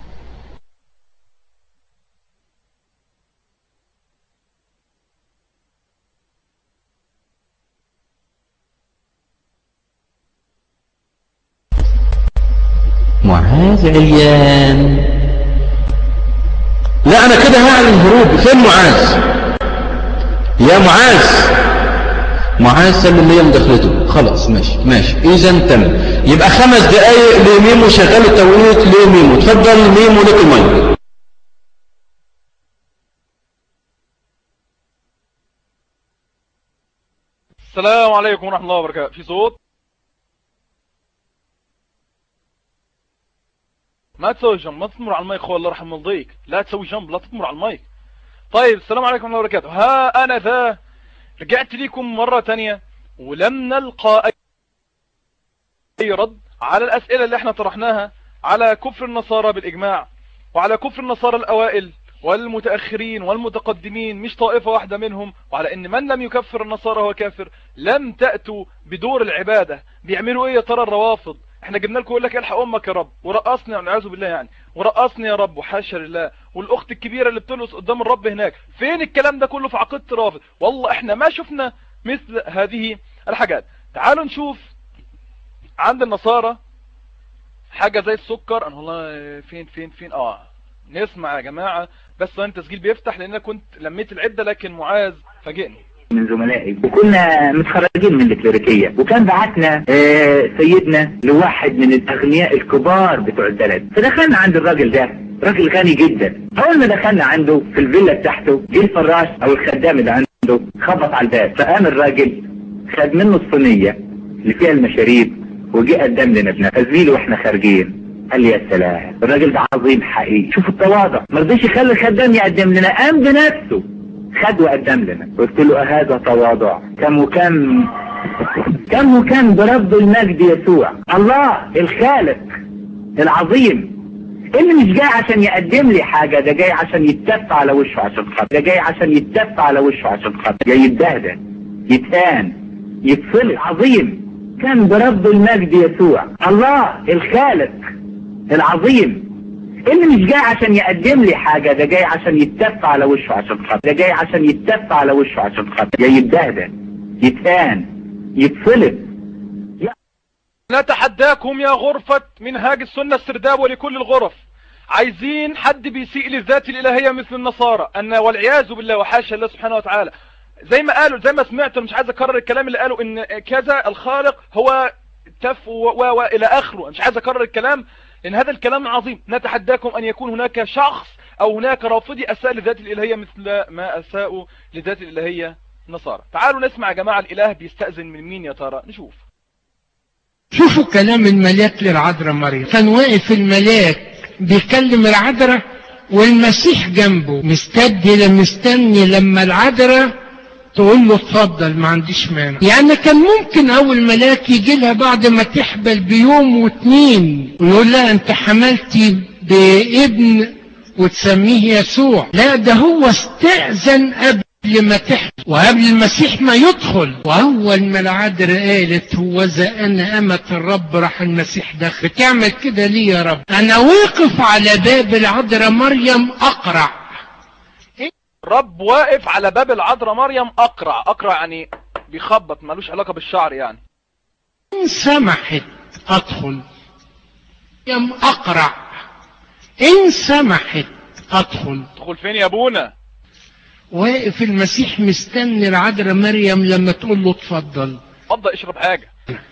معاذ عليان لا انا كده هعلن هروب فين معاذ يا معاذ معاذ سلم لي مداخلته خلاص ماشي ماشي اذا تمام يبقى خمس دقايق لميمو شغال التوقيت لميمو اتفضل ميمو لك المايك السلام عليكم ورحمة الله وبركاته في صوت ما تسوي جنب ما تمر على المايك اخوة الله يرحم يرضيك لا تسوي جنب لا تمر على المايك طيب السلام عليكم ورحمة الله وبركاته ها انا ذا رجعت لكم مرة تانية ولم نلقى اي رد على الاسئلة اللي احنا طرحناها على كفر النصارى بالاجماع وعلى كفر النصارى الاوائل والمتأخرين والمتقدمين مش طائفة واحدة منهم وعلى ان من لم يكفر النصارى هو كافر لم تأتوا بدور العبادة بيعملوا ايه يا ترى الروافض احنا جبنا لكم يقول لك الحق امك يا رب ورقصني والعياذ بالله يعني ورقصني يا رب وحاشا لله والاخت الكبيره اللي بترقص قدام الرب هناك فين الكلام ده كله في عقيده الرافض والله احنا ما شفنا مثل هذه الحاجات تعالوا نشوف عند النصارى حاجه زي السكر انا والله فين فين فين اه نسمع يا جماعه بس انا التسجيل بيفتح لان انا كنت لميت العده لكن معاذ فاجئني من زملائي وكنا متخرجين من الكليريكية وكان بعتنا آه، سيدنا لواحد من الأغنياء الكبار بتوع البلد فدخلنا عند الراجل ده راجل غني جدا أول ما دخلنا عنده في الفيلا بتاعته جه الفراش أو الخدام اللي عنده خبط على الباب فقام الراجل خد منه الصينية اللي فيها المشاريب وجه قدم لنا ابنها زميله واحنا خارجين قال لي يا سلام الراجل ده عظيم حقيقي شوف التواضع ما رضيش يخلي الخدام يقدم لنا قام بنفسه خد وقدم لنا قلت له هذا تواضع كم وكم كم وكم برب المجد يسوع الله الخالق العظيم اللي مش جاي عشان يقدم لي حاجة ده جاي عشان يتف على وشه عشان خاطر ده جاي عشان يتف على وشه عشان خاطر جاي يتبهدل يتهان يتفلق عظيم كان برب المجد يسوع الله الخالق العظيم اللي مش جاي عشان يقدم لي حاجة ده جاي عشان يتف على وشه عشان خاطر ده جاي عشان يتف على وشه عشان خاطر جاي يتبهدل يتهان يتفلت نتحداكم يا غرفة منهاج السنة السرداب ولكل الغرف عايزين حد بيسيء للذات الإلهية مثل النصارى أن والعياذ بالله وحاشا الله سبحانه وتعالى زي ما قالوا زي ما سمعتوا مش عايز أكرر الكلام اللي قالوا إن كذا الخالق هو تف و و و إلى آخره مش عايز أكرر الكلام لأن هذا الكلام عظيم نتحداكم أن يكون هناك شخص أو هناك رافضي أساء لذات الإلهية مثل ما أساءوا لذات الإلهية النصارى تعالوا نسمع يا جماعة الإله بيستأذن من مين يا ترى نشوف شوفوا كلام الملاك للعذراء مريم كان واقف الملاك بيكلم العذراء والمسيح جنبه مستدي مستني لما العذراء تقول له اتفضل ما عنديش مانع يعني كان ممكن اول ملاك يجي لها بعد ما تحبل بيوم واتنين ويقول لها انت حملتي بابن وتسميه يسوع لا ده هو استأذن قبل ما تحبل وقبل المسيح ما يدخل واول ما العذراء قالت هو ذا انا امة الرب راح المسيح دخل بتعمل كده ليه يا رب انا واقف على باب العذراء مريم اقرع رب واقف على باب العذراء مريم أقرع أقرع يعني بيخبط ملوش علاقة بالشعر يعني إن سمحت أدخل مريم أقرع إن سمحت أدخل تدخل فين يا ابونا واقف المسيح مستني العذراء مريم لما تقول له اتفضل اتفضل اشرب حاجة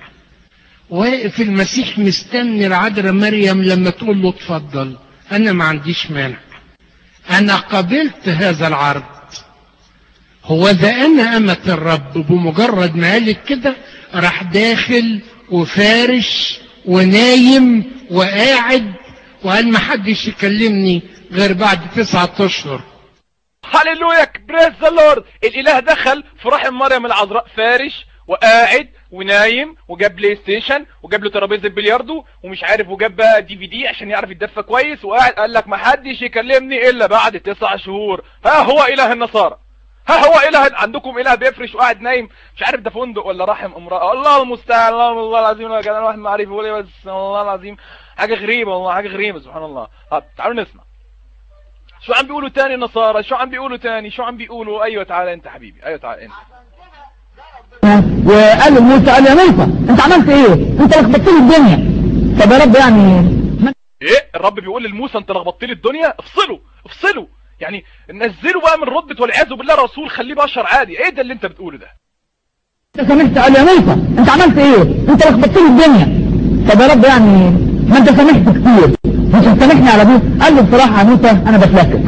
واقف المسيح مستني العذراء مريم لما تقول له اتفضل أنا ما عنديش مانع أنا قبلت هذا العرض هو ذا أنا أمة الرب بمجرد ما قالت كده راح داخل وفارش ونايم وقاعد وقال ما حدش يكلمني غير بعد تسعة أشهر هللويا بريز ذا لورد الاله دخل في رحم مريم العذراء فارش وقاعد ونايم وجاب بلاي ستيشن وجاب له ترابيزه بلياردو ومش عارف وجاب بقى دي في دي عشان يعرف يتدفى كويس وقاعد قال لك ما حدش يكلمني الا بعد تسع شهور ها هو اله النصارى ها هو اله عندكم اله بيفرش وقاعد نايم مش عارف ده فندق ولا رحم امراه الله المستعان الله الله العظيم يا جدعان واحد معرفي يقول ايه بس الله العظيم حاجه غريبه والله حاجه غريبه سبحان الله طب تعالوا نسمع شو عم بيقولوا تاني النصارى شو عم بيقولوا تاني شو عم بيقولوا ايوه تعالى انت حبيبي ايوه تعالى انت وقال لموسى قال يا موسى انت عملت ايه انت لخبطت لي الدنيا طب يا رب يعني ايه الرب بيقول لموسى انت لخبطت لي الدنيا افصلوا افصلوا يعني نزلوا بقى من رتبه والعياذ بالله رسول خليه بشر عادي ايه ده اللي انت بتقوله ده انت سامحت قال يا موسى انت عملت ايه انت لخبطت لي الدنيا طب يا رب يعني ما انت سامحت كتير مش هتسامحني على ابوك قال له بصراحه يا موسى انا بتلكك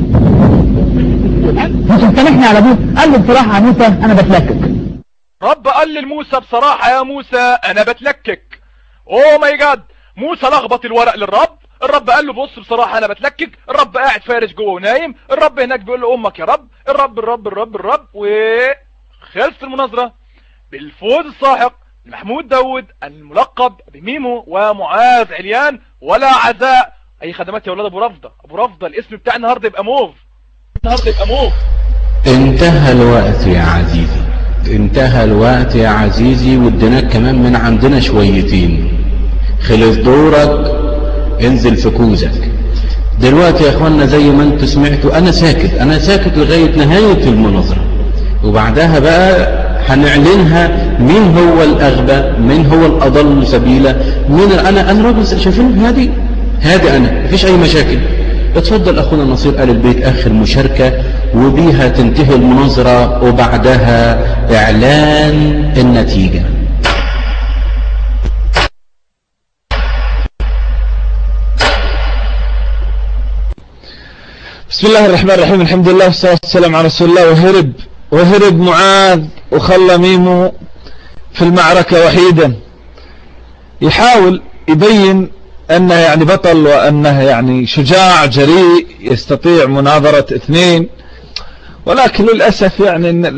مش هتسامحني على ابوك قال له بصراحه يا موسى انا بتلكك رب قال لموسى بصراحة يا موسى انا بتلكك اوه ماي جاد موسى لخبط الورق للرب الرب قال له بص بصراحة انا بتلكك الرب قاعد فارش جوه ونايم الرب هناك بيقول له امك يا رب الرب الرب الرب الرب وخلصت المناظرة بالفوز الساحق لمحمود داود الملقب بميمو ومعاذ عليان ولا عزاء اي خدمات يا ولاد ابو رفضة ابو رفضة الاسم بتاع النهاردة يبقى موف النهاردة يبقى موف انتهى الوقت يا عزيزي انتهى الوقت يا عزيزي واديناك كمان من عندنا شويتين خلص دورك انزل في كوزك دلوقتي يا اخوانا زي ما انتوا سمعتوا انا ساكت انا ساكت لغاية نهاية المناظرة وبعدها بقى هنعلنها مين هو الاغبى مين هو الاضل سبيلا مين انا انا راجل شايفين هادي هادي انا مفيش اي مشاكل اتفضل اخونا نصير آل البيت اخر مشاركة وبيها تنتهي المناظرة وبعدها اعلان النتيجة بسم الله الرحمن الرحيم الحمد لله والصلاة والسلام على رسول الله وهرب وهرب معاذ وخلى ميمو في المعركة وحيدا يحاول يبين أنه يعني بطل وأنه يعني شجاع جريء يستطيع مناظرة اثنين ولكن للأسف يعني أن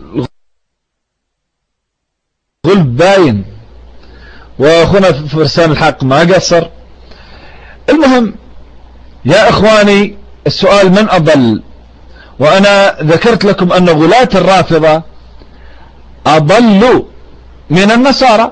الغلب باين وأخونا فرسان الحق ما قصر المهم يا إخواني السؤال من أضل وأنا ذكرت لكم أن غلاة الرافضة أضلوا من النصارى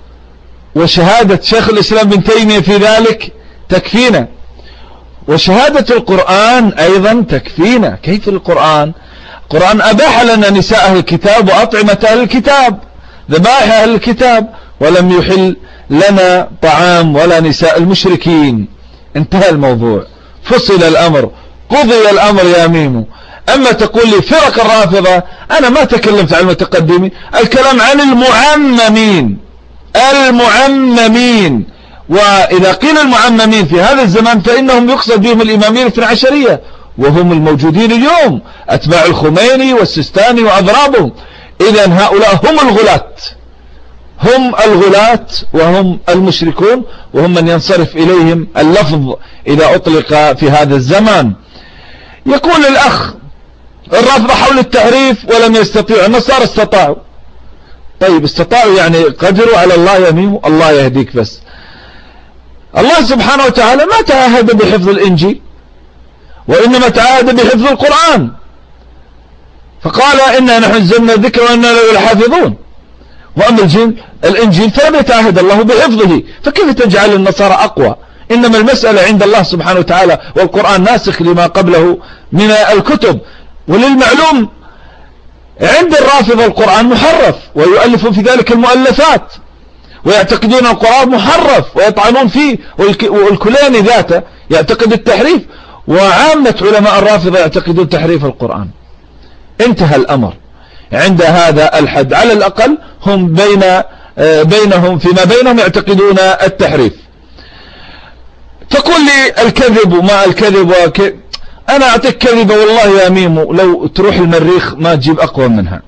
وشهادة شيخ الإسلام بن تيمية في ذلك تكفينا وشهادة القرآن أيضا تكفينا كيف القرآن القرآن أباح لنا نساء أهل الكتاب وأطعمة أهل الكتاب ذبائح أهل الكتاب ولم يحل لنا طعام ولا نساء المشركين انتهى الموضوع فصل الأمر قضي الأمر يا ميمو أما تقول لي فرق الرافضة أنا ما تكلمت عن المتقدمين الكلام عن المعممين المعممين وإذا قيل المعممين في هذا الزمان فإنهم يقصد بهم الإمامين الاثنى عشرية وهم الموجودين اليوم أتباع الخميني والسستاني وأضرابهم إذا هؤلاء هم الغلاة هم الغلاة وهم المشركون وهم من ينصرف إليهم اللفظ إذا أطلق في هذا الزمان يقول الأخ الرافضة حول التحريف ولم يستطيعوا النصارى استطاعوا طيب استطاعوا يعني قدروا على الله يميموا الله يهديك بس الله سبحانه وتعالى ما تعاهد بحفظ الإنجيل وإنما تعاهد بحفظ القرآن فقال إنا نحن نزلنا الذكر وإنا له لحافظون وأما الجن الإنجيل فلم يتعهد الله بحفظه فكيف تجعل النصارى أقوى إنما المسألة عند الله سبحانه وتعالى والقرآن ناسخ لما قبله من الكتب وللمعلوم عند الرافضة القرآن محرف ويؤلف في ذلك المؤلفات ويعتقدون القرآن محرف ويطعنون فيه والكلاني ذاته يعتقد التحريف وعامة علماء الرافضة يعتقدون تحريف القرآن انتهى الأمر عند هذا الحد على الأقل هم بين بينهم فيما بينهم يعتقدون التحريف تقول لي الكذب وما الكذب وك... أنا أعطيك كذبة والله يا ميمو لو تروح المريخ ما تجيب أقوى منها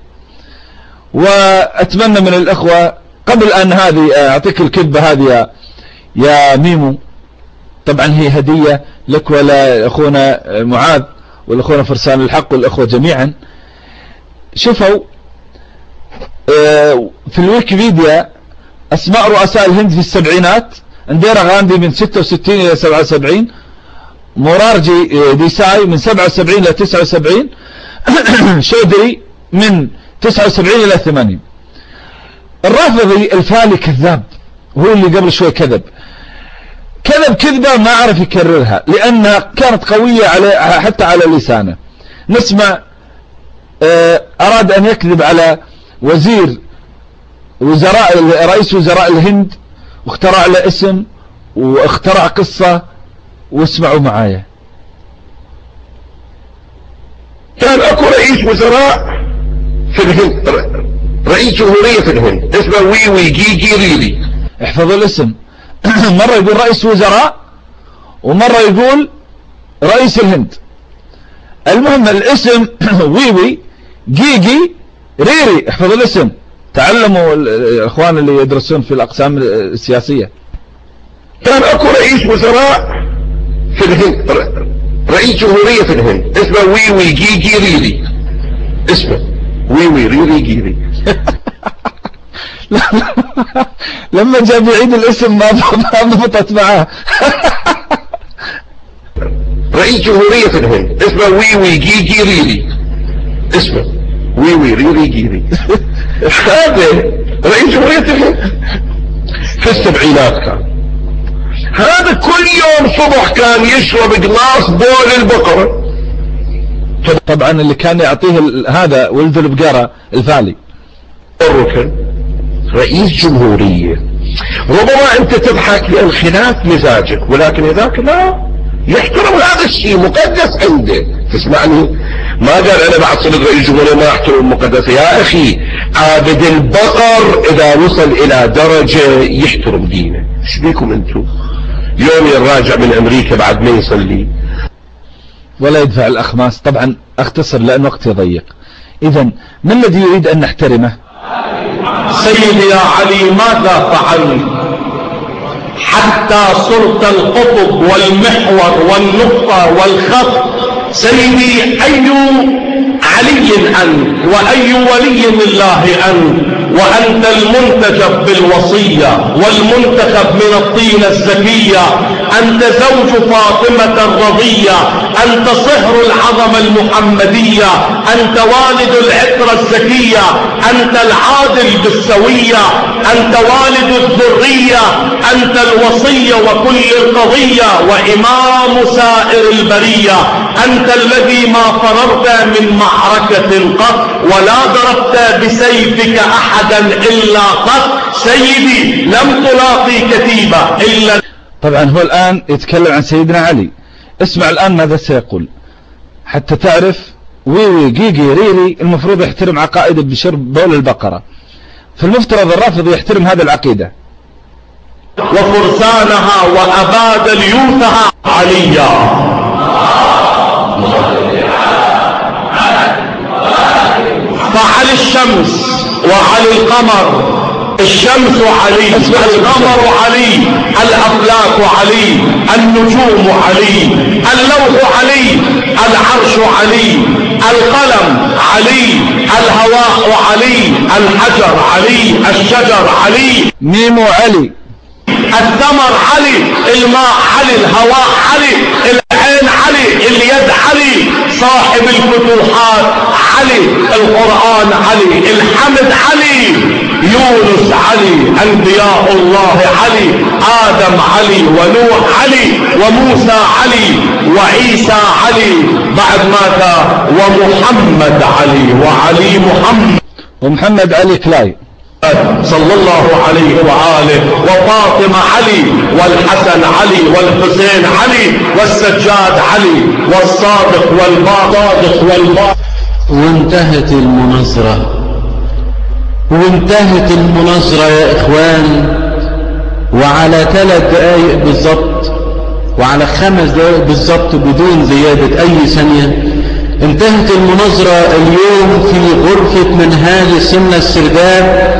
وأتمنى من الأخوة قبل أن هذه أعطيك الكذبة هذه يا, يا ميمو طبعا هي هدية لك ولا أخونا معاذ والأخونا فرسان الحق والأخوة جميعا شوفوا في الويكيبيديا أسماء رؤساء الهند في السبعينات انديرا غاندي من 66 إلى 77 مورارجي ديساي من 77 إلى 79 شودري من 79 إلى 80 الرافضي الفالي كذاب هو اللي قبل شوي كذب كذب كذبة ما عرف يكررها لأنها كانت قوية على حتى على لسانه نسمع أراد أن يكذب على وزير وزراء رئيس وزراء الهند واخترع له اسم واخترع قصة واسمعوا معايا كان اكو رئيس وزراء في الهند رئيس جمهورية في الهند اسمه وي وي جي جي ريلي احفظوا الاسم مرة يقول رئيس وزراء ومرة يقول رئيس الهند المهم الاسم ويوي جيجي ريري احفظوا الاسم تعلموا الاخوان اللي يدرسون في الاقسام السياسية كان اكو رئيس وزراء في الهند رئيس جمهورية في الهند اسمه وي وي جي جي ريري اسمه وي وي ريري جيري لما جاء يعيد الاسم ما ما ضبطت معاه رئيس جمهورية في الهند اسمه وي وي جي جي ريري اسمه وي وي ريري جيري هذا رئيس جمهورية الهند في السبعينات كان هذا كل يوم صبح كان يشرب قلاص بول البقرة طبعا اللي كان يعطيه هذا ولد البقرة الفالي الركن رئيس جمهورية ربما انت تضحك لان خلاف مزاجك ولكن ذاك لا يحترم هذا الشيء مقدس عنده تسمعني ما قال انا بعد صرت رئيس جمهورية ما احترم المقدس يا اخي عابد البقر اذا وصل الى درجة يحترم دينه ايش بيكم انتم يوم الراجع من امريكا بعد ما يصلي ولا يدفع الاخماس طبعا اختصر لان وقتي ضيق اذا ما الذي يريد ان نحترمه سيدي يا علي ماذا فعلت حتى صرت القطب والمحور والنقطة والخط سيدي أي علي أنت وأي ولي لله أنت وأنت المنتجب بالوصية والمنتخب من الطينة الزكية أنت زوج فاطمة الرضية أنت صهر العظمة المحمدية أنت والد العطرة الزكية أنت العادل بالسوية أنت والد الذرية أنت الوصية وكل القضية وإمام سائر البرية أنت الذي ما فررت من معركة قط ولا ضربت بسيفك أحدا إلا قط سيدي لم تلاقي كتيبة إلا طبعا هو الآن يتكلم عن سيدنا علي اسمع الآن ماذا سيقول حتى تعرف وي وي جيجي ريري المفروض يحترم عقائده بشرب بول البقرة فالمفترض الرافض يحترم هذه العقيدة وفرسانها وأباد ليوثها عليا فعلى الشمس وعلى القمر الشمس علي القمر علي الأفلاك علي النجوم علي اللوح علي العرش علي القلم علي الهواء علي الحجر علي الشجر علي ميمو علي الثمر علي الماء علي الهواء علي العين علي اليد علي صاحب الفتوحات علي القرآن علي الحمد علي يونس علي انبياء الله علي ادم علي ونوح علي وموسى علي وعيسى علي بعد ماذا ومحمد علي وعلي محمد ومحمد علي كلاي صلى الله عليه وآله وفاطمة علي والحسن علي والحسين علي والسجاد علي والصادق والباطل والباطل وانتهت المناظرة وانتهت المناظرة يا إخوان وعلى ثلاث دقايق بالضبط وعلى خمس دقايق بالضبط بدون زيادة أي ثانية انتهت المناظرة اليوم في غرفة منهاج السنة السرداب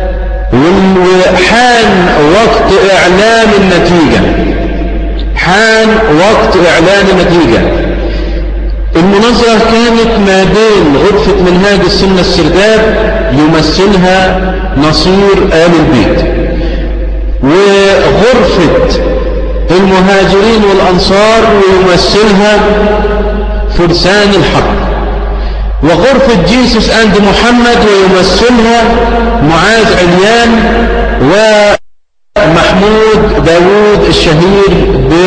وحان وقت إعلان النتيجة حان وقت إعلان النتيجة المناظرة كانت ما بين غرفة منهاج السنة السرداب يمثلها نصير آل البيت وغرفة المهاجرين والأنصار ويمثلها فرسان الحق وغرفة جيسوس أند محمد ويمثلها معاذ عليان ومحمود داوود الشهير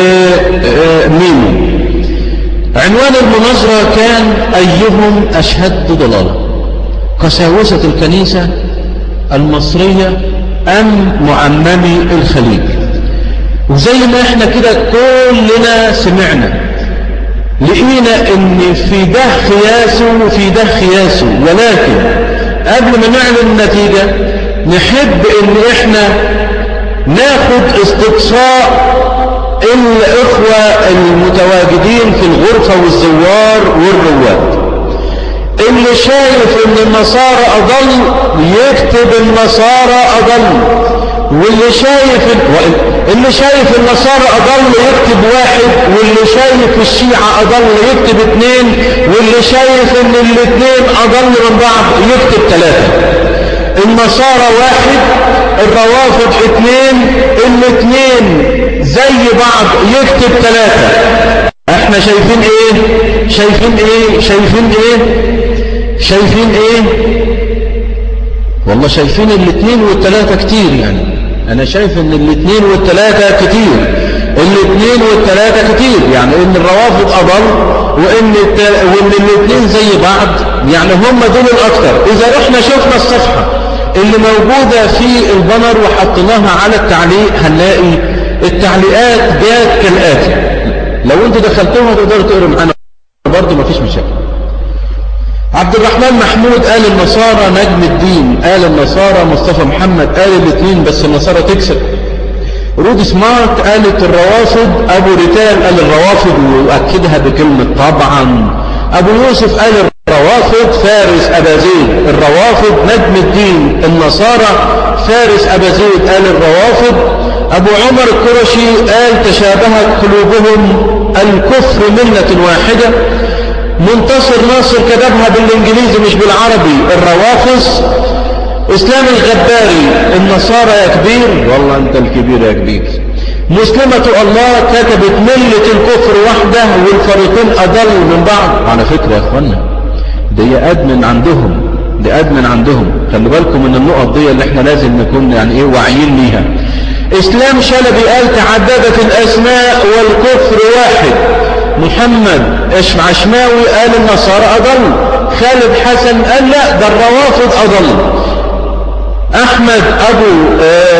بميمو عنوان المناظرة كان أيهم أشهد ضلالة قساوسة الكنيسة المصرية أم معممي الخليج وزي ما احنا كده كلنا سمعنا لقينا ان في ده خياسه وفي ده خياسه ولكن قبل ما نعلن النتيجة نحب ان احنا ناخد استقصاء الاخوة المتواجدين في الغرفة والزوار والرواد اللي شايف ان النصارى اضل يكتب النصارى اضل واللي شايف اللي شايف النصارى اضل يكتب واحد واللي شايف الشيعة اضل يكتب اثنين واللي شايف ان الاثنين اضل من بعض يكتب ثلاثة النصارى واحد الروافض اثنين الاثنين زي بعض يكتب ثلاثة احنا شايفين ايه شايفين ايه شايفين ايه شايفين ايه والله شايفين الاثنين والثلاثة كتير يعني انا شايف ان الاثنين والثلاثة كتير الاثنين والثلاثة كتير يعني ان الروافض اضل وان, وإن الاثنين زي بعض يعني هم دول الاكثر اذا احنا شفنا الصفحة اللي موجودة في البنر وحطيناها على التعليق هنلاقي التعليقات جات كالآتي لو انتوا دخلتوها تقدروا تقروا معانا برضه مفيش مشاكل عبد الرحمن محمود قال النصارى نجم الدين قال النصارى مصطفى محمد قال الاثنين بس النصارى تكسب رود سمارت قالت الروافض ابو ريتال قال الروافض واكدها بكلمة طبعا ابو يوسف قال الروافض فارس ابا زيد الروافض نجم الدين النصارى فارس ابا زيد قال الروافض ابو عمر القرشي قال تشابهت قلوبهم الكفر ملة واحدة منتصر ناصر كتبها بالانجليزي مش بالعربي الروافض اسلام الغباري النصارى يا كبير والله انت الكبير يا كبير مسلمة الله كتبت ملة الكفر وحده والفريقين اضل من بعض على فكرة يا اخوانا دي ادمن عندهم دي ادمن عندهم خلي بالكم من النقط دي اللي احنا لازم نكون يعني ايه واعيين ليها اسلام شلبي قال تعددت الاسماء والكفر واحد محمد عشماوي قال النصارى اضل خالد حسن قال لا ده الروافض اضل احمد ابو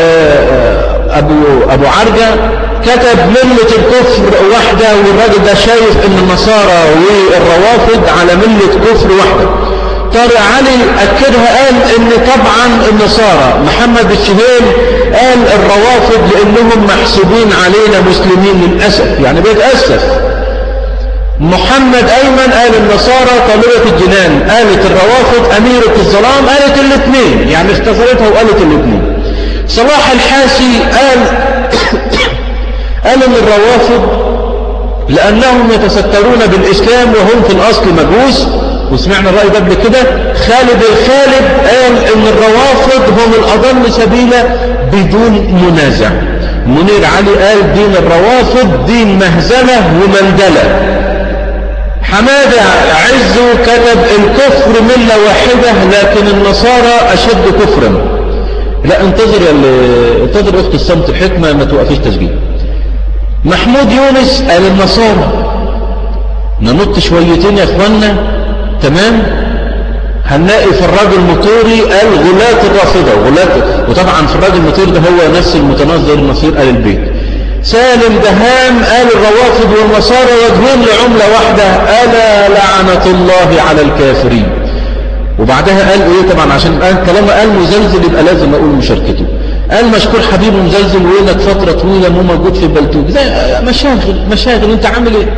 ابو ابو عرجة كتب ملة الكفر واحدة والراجل ده شايف ان النصارى والروافض على ملة كفر واحدة طارق علي أكدها قال ان طبعا النصارى محمد الشهيل قال الروافض لانهم محسوبين علينا مسلمين للأسف يعني بيتأسف محمد أيمن قال النصارى طالبة الجنان قالت الروافض أميرة الظلام قالت الاثنين يعني اختصرتها وقالت الاثنين صلاح الحاسي قال قال ان الروافض لأنهم يتسترون بالإسلام وهم في الأصل مجوس وسمعنا الرأي ده قبل كده خالد الخالد قال ان الروافض هم الأضل سبيلا بدون منازع منير علي قال دين الروافض دين مهزلة ومندلة حمادة عزو كتب الكفر ملة واحدة لكن النصارى أشد كفرا لا انتظر يا انتظر اخت الصمت الحكمة ما توقفيش تسجيل محمود يونس قال النصارى ننط شويتين يا اخوانا تمام هنلاقي في الراجل المطوري قال غلاة الرافضة غلاة وطبعا في الراجل المطوري ده هو نفس المتنظر المصير قال البيت سالم دهام قال الروافض والنصارى وجهين لعملة واحدة ألا لعنة الله على الكافرين وبعدها قال ايه طبعا عشان قال طالما قال مزلزل يبقى لازم اقول مشاركته قال مشكور حبيب مزلزل وينك فترة طويلة مو موجود في البلتوج زي مشاغل مشاغل انت عامل ايه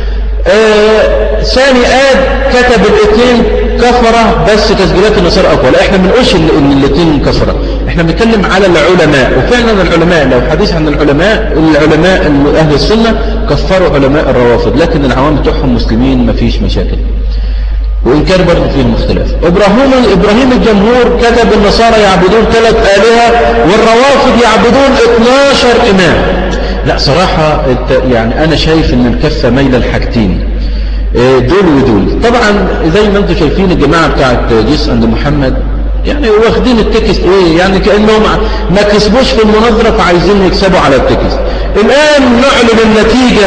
آه ثاني آد كتب الاثنين كفرة بس تسجيلات النصارى أقوى لا احنا بنقولش ان الاثنين كفرة احنا بنتكلم على العلماء وفعلا العلماء لو حديث عن العلماء العلماء أهل السنة كفروا علماء الروافض لكن العوام بتوعهم مسلمين مفيش مشاكل وإن كان برضه فيهم اختلاف إبراهيم, إبراهيم الجمهور كتب النصارى يعبدون ثلاث آلهة والروافض يعبدون 12 إمام لا صراحة يعني أنا شايف أن الكفة ميلة الحاجتين دول ودول طبعا زي ما انتم شايفين الجماعة بتاعت جيس عند محمد يعني واخدين التكست ايه يعني كأنهم ما كسبوش في المناظرة فعايزين يكسبوا على التكست الآن نعلن النتيجة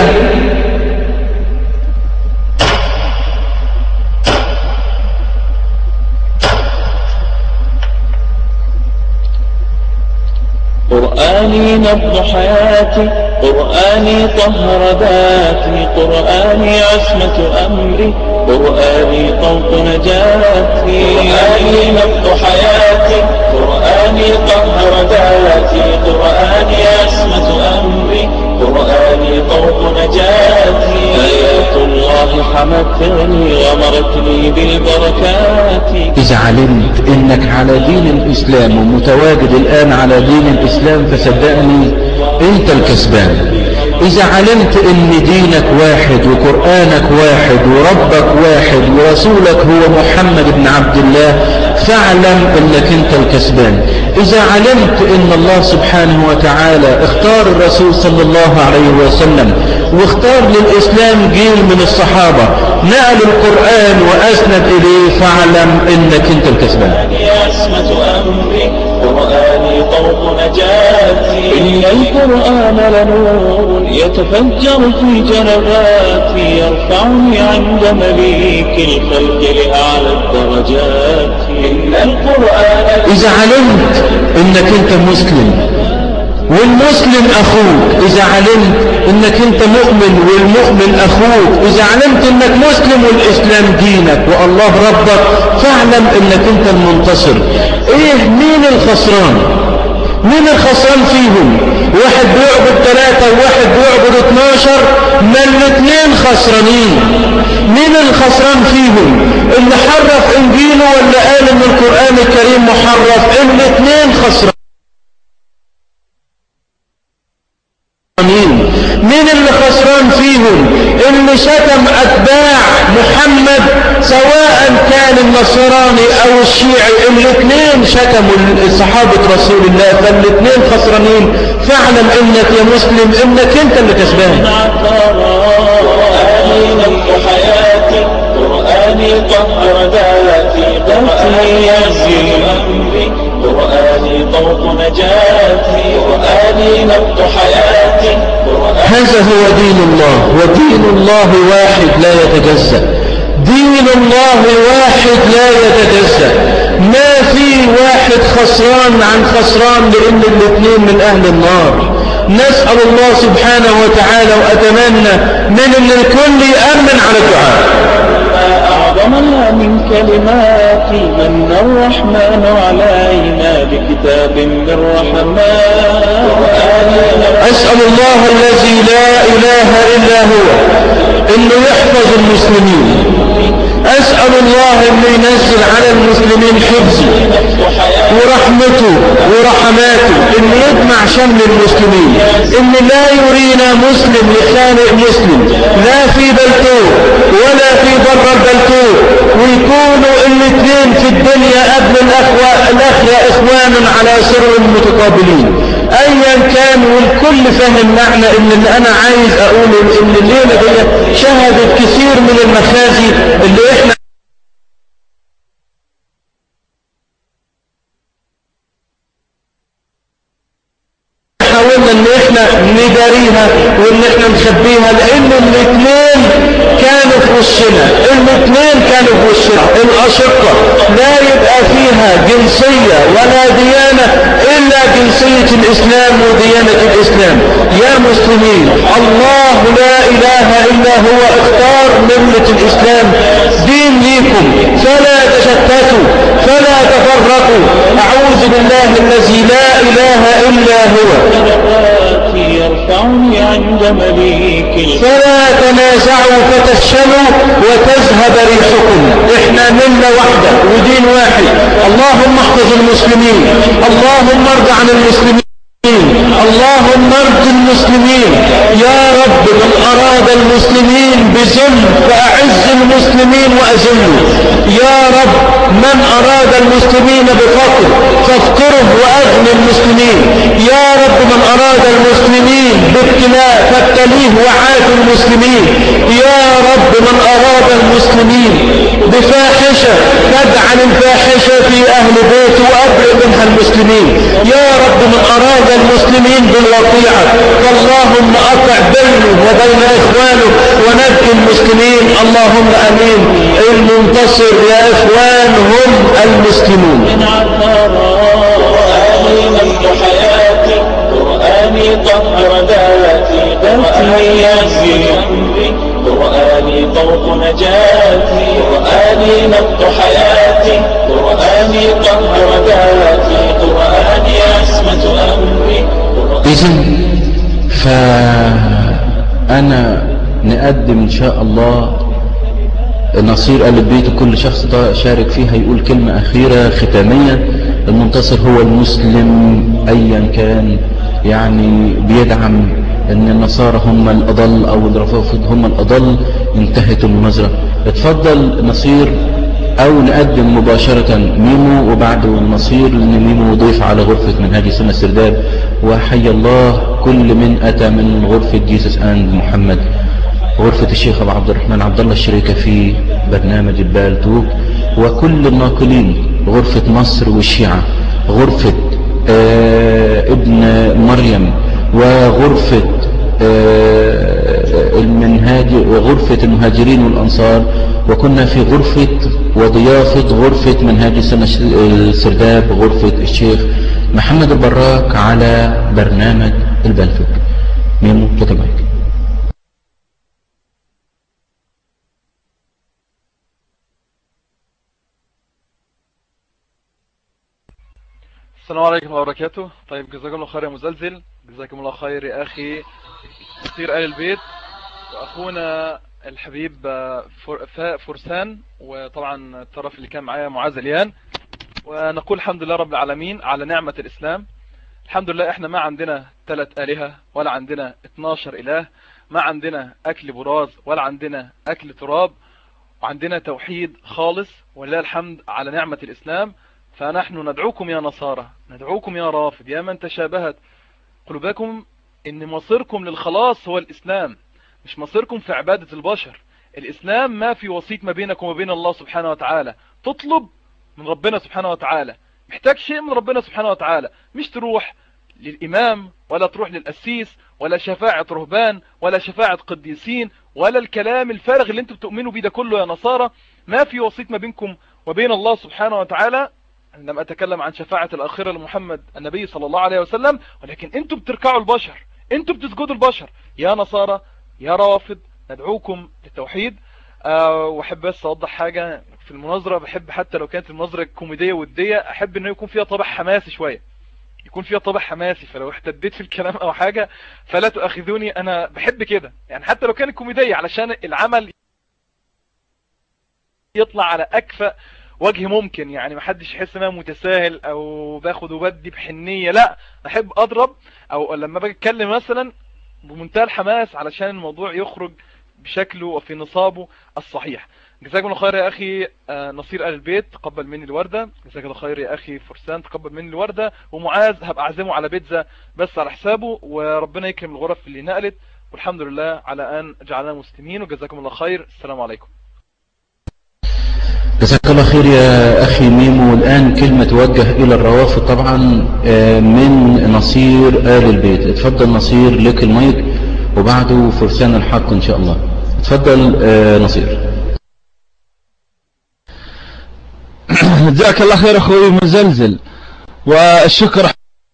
قرآني نبض حياتي قرآني طهر ذاتي قرآني عصمة أمري قرآني طوق نجاتي قرآني نبض حياتي قرآني قهر ذاتي قرآني عصمة أمري قرآني طوق نجاتي آيات الله حمتني غمرتني بالبركات إذا علمت إنك على دين الإسلام ومتواجد الآن على دين الإسلام فصدقني أنت الكسبان إذا علمت إن دينك واحد وقرآنك واحد وربك واحد ورسولك هو محمد بن عبد الله فاعلم إنك أنت الكسبان إذا علمت إن الله سبحانه وتعالى اختار الرسول صلى الله عليه وسلم واختار للإسلام جيل من الصحابة نقل القرآن وأسند إليه فاعلم إنك أنت الكسبان عصمة أمري قرآني طوق نجاتي إن القرآن لنور يتفجر في جنباتي يرفعني عند مليك الخلق لأعلى الدرجات إن القرآن إذا علمت إنك أنت مسلم والمسلم أخوك إذا علمت إنك أنت مؤمن والمؤمن أخوك إذا علمت إنك مسلم والإسلام دينك والله ربك فاعلم إنك أنت المنتصر إيه مين الخسران مين الخسران فيهم واحد بيعبد ثلاثة وواحد بيعبد اتناشر ما الاثنين خسرانين مين الخسران فيهم اللي حرف انجيله ولا قال ان القرآن الكريم محرف الاثنين خسرانين مين مين اللي خسران فيهم اللي شتم اتباع محمد سواء كان النصراني او الشيعي الاثنين شتموا صحابة رسول الله فالاثنين خسرانين فاعلم انك يا مسلم انك انت اللي كسبان قرآني نبض حياتي قرآني طهر ذاتي قرآني يزيل أمري قرآني طوق نجاتي قرآني نبض حياتي هذا هو دين الله ودين الله واحد لا يتجزأ دين الله واحد لا يتجزأ ما في واحد خسران عن خسران لأن الاثنين من أهل النار نسأل الله سبحانه وتعالى وأتمنى من أن الكل يأمن على الدعاء أعظمها من كلمات من الرحمن علينا بكتاب من رحمات أسأل الله الذي لا إله إلا هو أنه يحفظ المسلمين أسأل الله أنه ينزل على المسلمين حفظه ورحمته ورحماته أنه يجمع شمل المسلمين أن لا يرينا مسلم يخانق مسلم لا في بلتوه ولا في بر البلتوه ويكونوا الاثنين في الدنيا قبل الأخوة الأخوة إخوانا على سر متقابلين ايا كان والكل فاهم معنى ان اللي انا عايز اقوله ان الليلة دي شهدت كثير من المخازي اللي احنا حاولنا ان احنا نداريها وان احنا نخبيها لان الاثنين كانوا في وشنا الاثنين كانوا في وشنا الاشقة لا يبقى فيها جنسية ولا ديانة الا جنسية الاسلام وديانة الاسلام يا مسلمين الله لا اله الا هو اختار ملة الاسلام دين ليكم فلا تشتتوا فلا تفرقوا اعوذ بالله الذي لا اله الا هو يرفعني عند مليك فلا تنازعوا فتفشلوا وتذهب ريحكم احنا ملة واحدة ودين واحد اللهم احفظ المسلمين اللهم ارض عن المسلمين اللهم ارض المسلمين يا رب من اراد المسلمين بذل فاعز المسلمين واذله يا رب من اراد المسلمين بفقر فافقره واغني المسلمين يا رب من اراد المسلمين بابتلاء فابتليه وعاف المسلمين يا رب من اراد المسلمين بفاحشة فاجعل الفاحشة في اهل بيته وابرئ منها المسلمين يا رب من اراد المسلمين بالوقيعة فاللهم اقع بينه وبين اخوانه ونجي المسلمين اللهم امين المنتصر يا اخوان هم المسلمون قرآني نبض حياتي قرآني طهر ذاتي قرآني يزيل أمري قرآني طوق نجاتي قرآني نبض حياتي قرآني طهر ذاتي قرآني عصمة أمري إذن فأنا نقدم إن شاء الله نصير آل البيت كل شخص ده شارك فيها يقول كلمة أخيرة ختامية المنتصر هو المسلم أيا كان يعني بيدعم ان النصارى هم الأضل أو الرفافض هم الأضل انتهت المناظرة اتفضل نصير أو نقدم مباشرة ميمو وبعد النصير لأن ميمو ضيف على غرفة منهاج سنة السرداب وحي الله كل من أتى من غرفة جيسس أند محمد غرفة الشيخ أبو عبد الرحمن عبد الله الشريكة في برنامج البال توب وكل الناقلين غرفة مصر والشيعة غرفة آه ابن مريم وغرفة آه المنهاج وغرفة المهاجرين والأنصار وكنا في غرفة وضيافة غرفة منهاج سنة السرداب غرفة الشيخ محمد البراك على برنامج البلفك ميمو تتبعك السلام عليكم ورحمة الله وبركاته طيب جزاكم الله خير يا مزلزل جزاكم الله خير يا أخي نصير آل البيت وأخونا الحبيب فرسان وطبعا الطرف اللي كان معايا معاذ اليان ونقول الحمد لله رب العالمين على نعمة الإسلام الحمد لله احنا ما عندنا ثلاث آلهة ولا عندنا 12 إله ما عندنا أكل براز ولا عندنا أكل تراب وعندنا توحيد خالص ولله الحمد على نعمة الإسلام فنحن ندعوكم يا نصارى ندعوكم يا رافض يا من تشابهت قلوبكم ان مصيركم للخلاص هو الإسلام مش مصيركم في عبادة البشر الإسلام ما في وسيط ما بينكم وبين الله سبحانه وتعالى تطلب من ربنا سبحانه وتعالى محتاج شيء من ربنا سبحانه وتعالى مش تروح للإمام ولا تروح للأسيس ولا شفاعة رهبان ولا شفاعة قديسين ولا الكلام الفارغ اللي انتم بتؤمنوا بيه ده كله يا نصارى ما في وسيط ما بينكم وبين الله سبحانه وتعالى لم أتكلم عن شفاعة الأخيرة لمحمد النبي صلى الله عليه وسلم ولكن انتم بتركعوا البشر انتم بتسجدوا البشر يا نصارى يا روافض ندعوكم للتوحيد أه واحب بس اوضح حاجة في المناظرة بحب حتى لو كانت المناظرة كوميدية ودية احب انه يكون فيها طابع حماسي شوية يكون فيها طابع حماسي فلو احتديت في الكلام او حاجة فلا تؤاخذوني انا بحب كده يعني حتى لو كانت كوميدية علشان العمل يطلع على اكفأ وجه ممكن يعني محدش يحس ان انا متساهل او باخد وبدي بحنية لا احب اضرب او لما باجي اتكلم مثلا بمنتهى الحماس علشان الموضوع يخرج بشكله وفي نصابه الصحيح جزاكم الله خير يا اخي نصير آل البيت تقبل مني الوردة جزاك الله خير يا اخي فرسان تقبل مني الوردة ومعاذ هبقى اعزمه على بيتزا بس على حسابه وربنا يكرم الغرف اللي نقلت والحمد لله على ان جعلنا مسلمين وجزاكم الله خير السلام عليكم جزاك الله خير يا أخي ميمو الآن كلمة توجه إلى الروافض طبعا من نصير آل البيت اتفضل نصير لك المايك وبعده فرسان الحق إن شاء الله اتفضل نصير جزاك الله خير أخوي مزلزل والشكر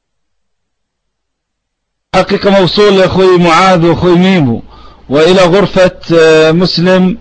حقيقة موصول لأخوي معاذ وأخوي ميمو وإلى غرفة مسلم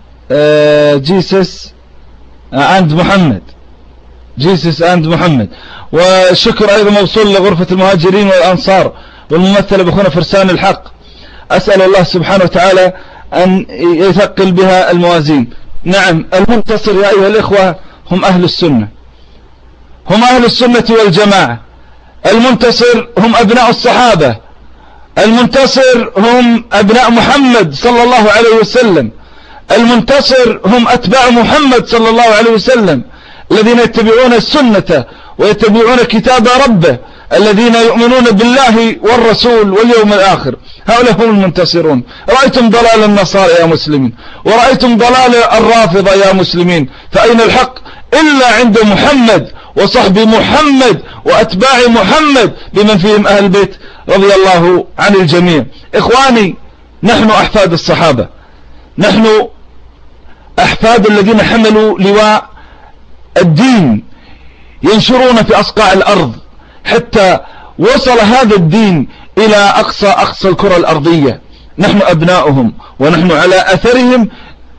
جيسس اند محمد جيسس اند محمد والشكر ايضا موصول لغرفة المهاجرين والانصار والممثلة بأخونا فرسان الحق اسأل الله سبحانه وتعالى ان يثقل بها الموازين نعم المنتصر يا ايها الاخوة هم اهل السنة هم اهل السنة والجماعة المنتصر هم ابناء الصحابة المنتصر هم ابناء محمد صلى الله عليه وسلم المنتصر هم أتباع محمد صلى الله عليه وسلم الذين يتبعون السنة ويتبعون كتاب ربه الذين يؤمنون بالله والرسول واليوم الآخر هؤلاء هم المنتصرون رأيتم ضلال النصارى يا مسلمين ورأيتم ضلال الرافضة يا مسلمين فأين الحق إلا عند محمد وصحب محمد وأتباع محمد بمن فيهم أهل البيت رضي الله عن الجميع إخواني نحن أحفاد الصحابة نحن أحفاد الذين حملوا لواء الدين ينشرون في أصقاع الأرض حتى وصل هذا الدين إلى أقصى أقصى الكرة الأرضية نحن أبناؤهم ونحن على أثرهم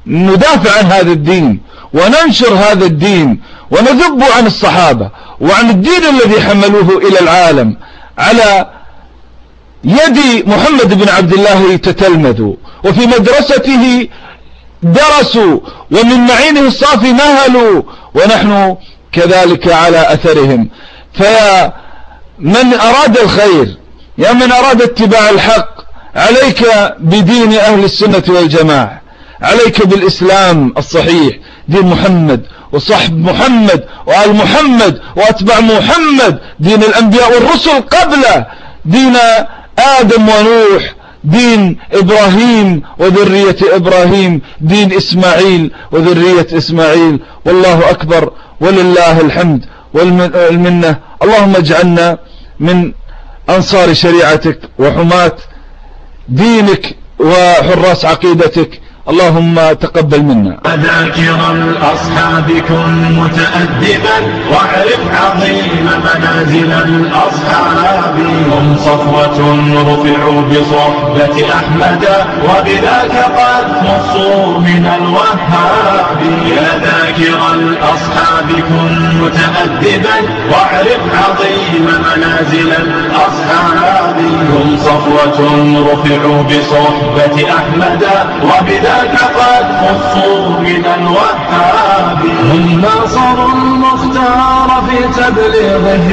ندافع عن هذا الدين وننشر هذا الدين ونذب عن الصحابة وعن الدين الذي حملوه إلى العالم على يد محمد بن عبد الله تتلمذوا وفي مدرسته درسوا ومن معينه الصافي نهلوا ونحن كذلك على أثرهم فيا من أراد الخير يا من أراد اتباع الحق عليك بدين أهل السنة والجماعة عليك بالإسلام الصحيح دين محمد وصحب محمد وآل محمد وأتباع محمد دين الأنبياء والرسل قبله دين آدم ونوح دين إبراهيم وذرية إبراهيم دين إسماعيل وذرية إسماعيل والله أكبر ولله الحمد والمنة اللهم اجعلنا من أنصار شريعتك وحماة دينك وحراس عقيدتك اللهم تقبل منا ذاكر الأصحاب كن متأدبا واعرف عظيم منازل الأصحاب هم صفوة رفعوا بصحبة أحمد وبذاك قد خصوا من الوهاب يا ذاكر الأصحاب كن متأدبا واعرف عظيم منازل الأصحاب هم صفوة رفعوا بصحبة أحمد وبذاك ذاك قد خصوا من الوهاب هم ناصروا المختار في تبليغه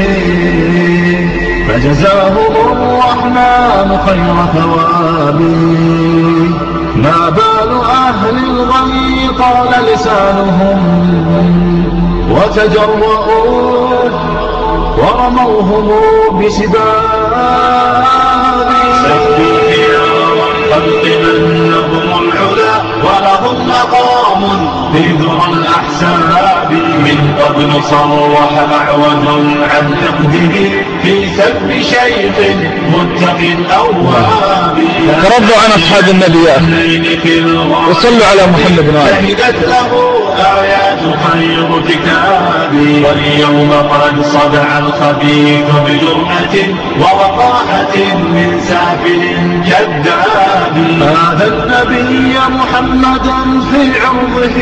فجزاهم الرحمن خير ثواب ما بال أهل الغي طال لسانهم وتجرؤوا ورموهم بسباب سبوا خيار الخلق من لهم العلا ولهم مقام في ذرى الأحساب من قبل صرح أعوذ عن حقده في سب شيخ متق أواب ترضوا عن أصحاب النبي يا أخي وصلوا على محمد وآله شهدت له آيات خير كتاب واليوم قد صدع الخبيث بجرأة ووقاحة من سافل كذاب هذا النبي محمدا في عرضه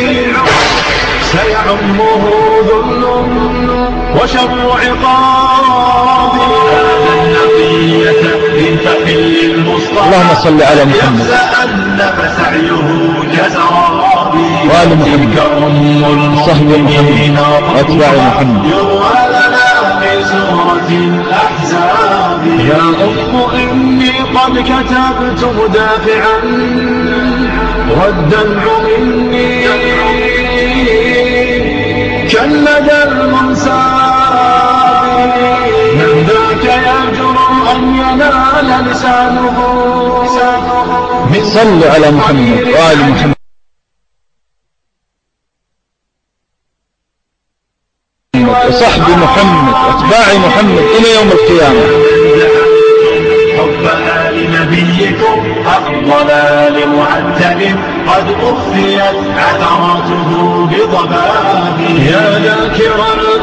سيعمه ذل وشر عقاب هذا النبي تهدي فحل المصطفى اللهم صل على محمد يحزأن فسعيه كزرابي وآل محمد صحب محمد وأتباع محمد يروى لنا في سورة الأحزاب يا أم إني قد كتبت مدافعا والدمع مني كالندى المنساب من ذاك يجرؤ أن ينال لسانه صلوا على محمد وآل محمد وصحب محمد واتباع محمد إلى يوم القيامة حب آل نبيكم الضلال معتل قد أخفيت عثراته بضباب يا ذاكر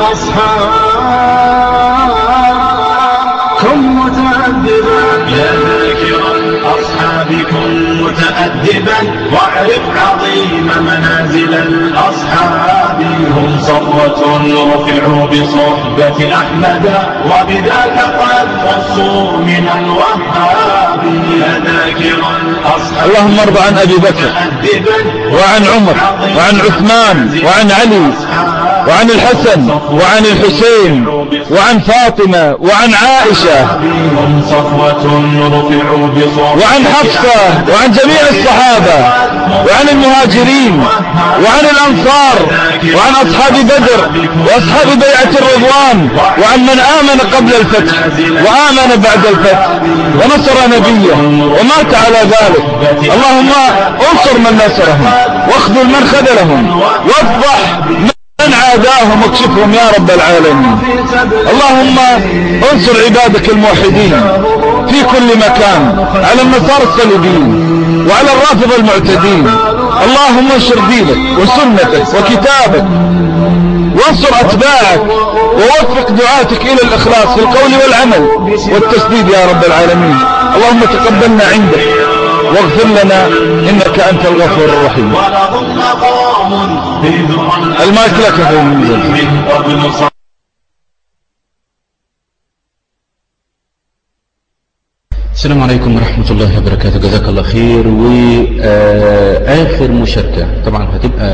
الأصحاب كن متأدبا يا ذاكر الأصحاب كن متأدبا واعرف عظيم منازل الأصحاب هم صفوة رفعوا بصحبة أحمد وبذاك قد خصوا من الوهاب يا ذاكر الأصحاب اللهم ارض عن أبي بكر وعن عمر وعن عثمان وعن علي وعن الحسن وعن الحسين وعن فاطمة وعن عائشة هم صفوة رفعوا بصحبة وعن حفصة وعن جميع الصحابة وعن المهاجرين وعن الأنصار وعن أصحاب بدر وأصحاب بيعة الرضوان وعن من آمن قبل الفتح وآمن بعد الفتح ونصر نبيه ومات على ذلك اللهم انصر من نصرهم واخذل من خذلهم وافضح من عاداهم واكشفهم يا رب العالمين اللهم انصر عبادك الموحدين في كل مكان على النصارى الصليبيين وعلى الرافضة المعتدين اللهم انشر دينك وسنتك وكتابك وانصر أتباعك ووفق دعاتك إلى الإخلاص في القول والعمل والتسديد يا رب العالمين اللهم تقبلنا عندك واغفر لنا إنك أنت الغفور الرحيم ولهم مقام في ذرى المايك لك يا أخي من ذلك. من قبل صار السلام عليكم ورحمة الله وبركاته جزاك الله خير وآخر مشاركة طبعا هتبقى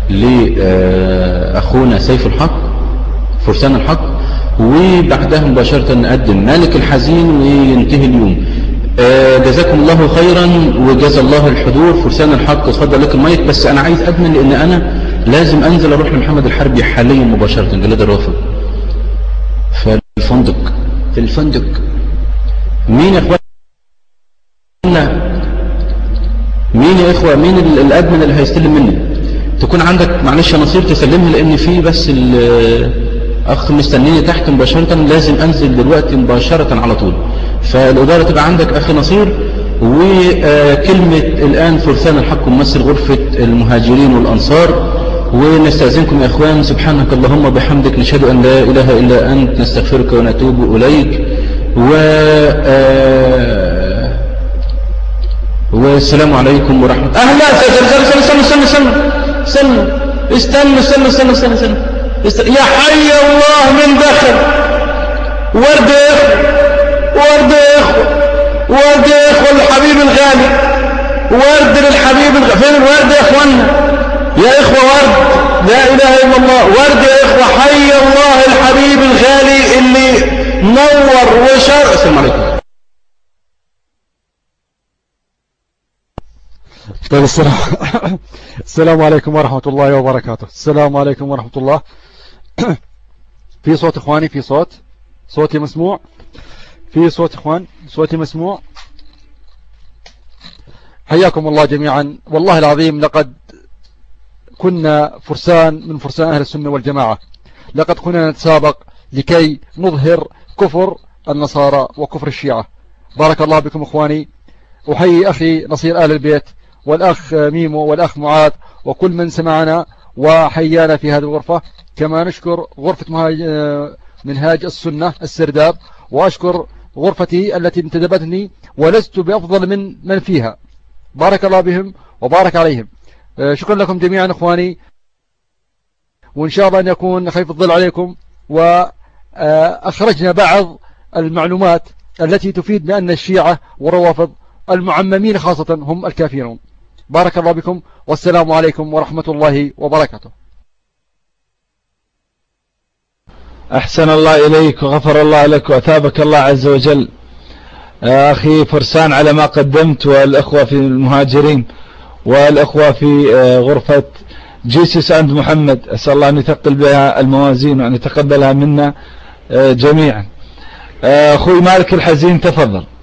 لأخونا سيف الحق فرسان الحق وبعدها مباشرة نقدم مالك الحزين وينتهي اليوم آه، جزاكم الله خيرا وجزا الله الحضور فرسان الحق اتفضل لك المايك بس انا عايز ادمن لان انا لازم انزل اروح لمحمد الحربي حاليا مباشرة جلاد الرافض في الفندق في الفندق مين يا اخوان مين يا اخوة مين ال- الادمن اللي هيستلم مني تكون عندك معلش يا نصير تسلمها لان في بس ال- اخ مستنيني تحت مباشرة لازم انزل دلوقتي مباشرة على طول فالادارة تبقى عندك اخي نصير وكلمة الان فرسان الحق ممثل غرفة المهاجرين والانصار ونستأذنكم يا اخوان سبحانك اللهم وبحمدك نشهد ان لا اله الا انت نستغفرك ونتوب اليك و آه، والسلام عليكم ورحمة أهلا استنى استنى استنى استنى استنى استنى استنى استنى استنى استنى استنى استنى يا حي الله من دخل ورد يا إخوة ورد يا إخوة ورد يا إخوة الحبيب الغالي ورد للحبيب الغالي فين الورد يا إخوانا يا إخوة ورد لا إله إلا الله ورد يا إخوة حي الله الحبيب الغالي اللي نور وشر السلام عليكم طيب السلام السلام عليكم ورحمة الله وبركاته السلام عليكم ورحمة الله في صوت اخواني في صوت صوتي مسموع في صوت اخوان صوتي مسموع حياكم الله جميعا والله العظيم لقد كنا فرسان من فرسان أهل السنة والجماعة لقد كنا نتسابق لكي نظهر كفر النصارى وكفر الشيعة بارك الله بكم اخواني أحيي أخي نصير آل البيت والأخ ميمو والأخ معاذ وكل من سمعنا وحيانا في هذه الغرفة كما نشكر غرفة مهاج- منهاج السنة السرداب وأشكر غرفتي التي انتدبتني ولست بأفضل من من فيها بارك الله بهم وبارك عليهم آه، شكرا لكم جميعا اخواني وان شاء الله ان يكون خيف الظل عليكم واخرجنا بعض المعلومات التي تفيد بان الشيعة والروافض المعممين خاصة هم الكافرون بارك الله بكم والسلام عليكم ورحمة الله وبركاته أحسن الله إليك وغفر الله لك وأثابك الله عز وجل يا أخي فرسان على ما قدمت والأخوة في المهاجرين والأخوة في آه، غرفة جيسس أند محمد أسأل الله أن يثقل بها الموازين وأن يتقبلها منا آه، جميعا آه، أخوي مالك الحزين تفضل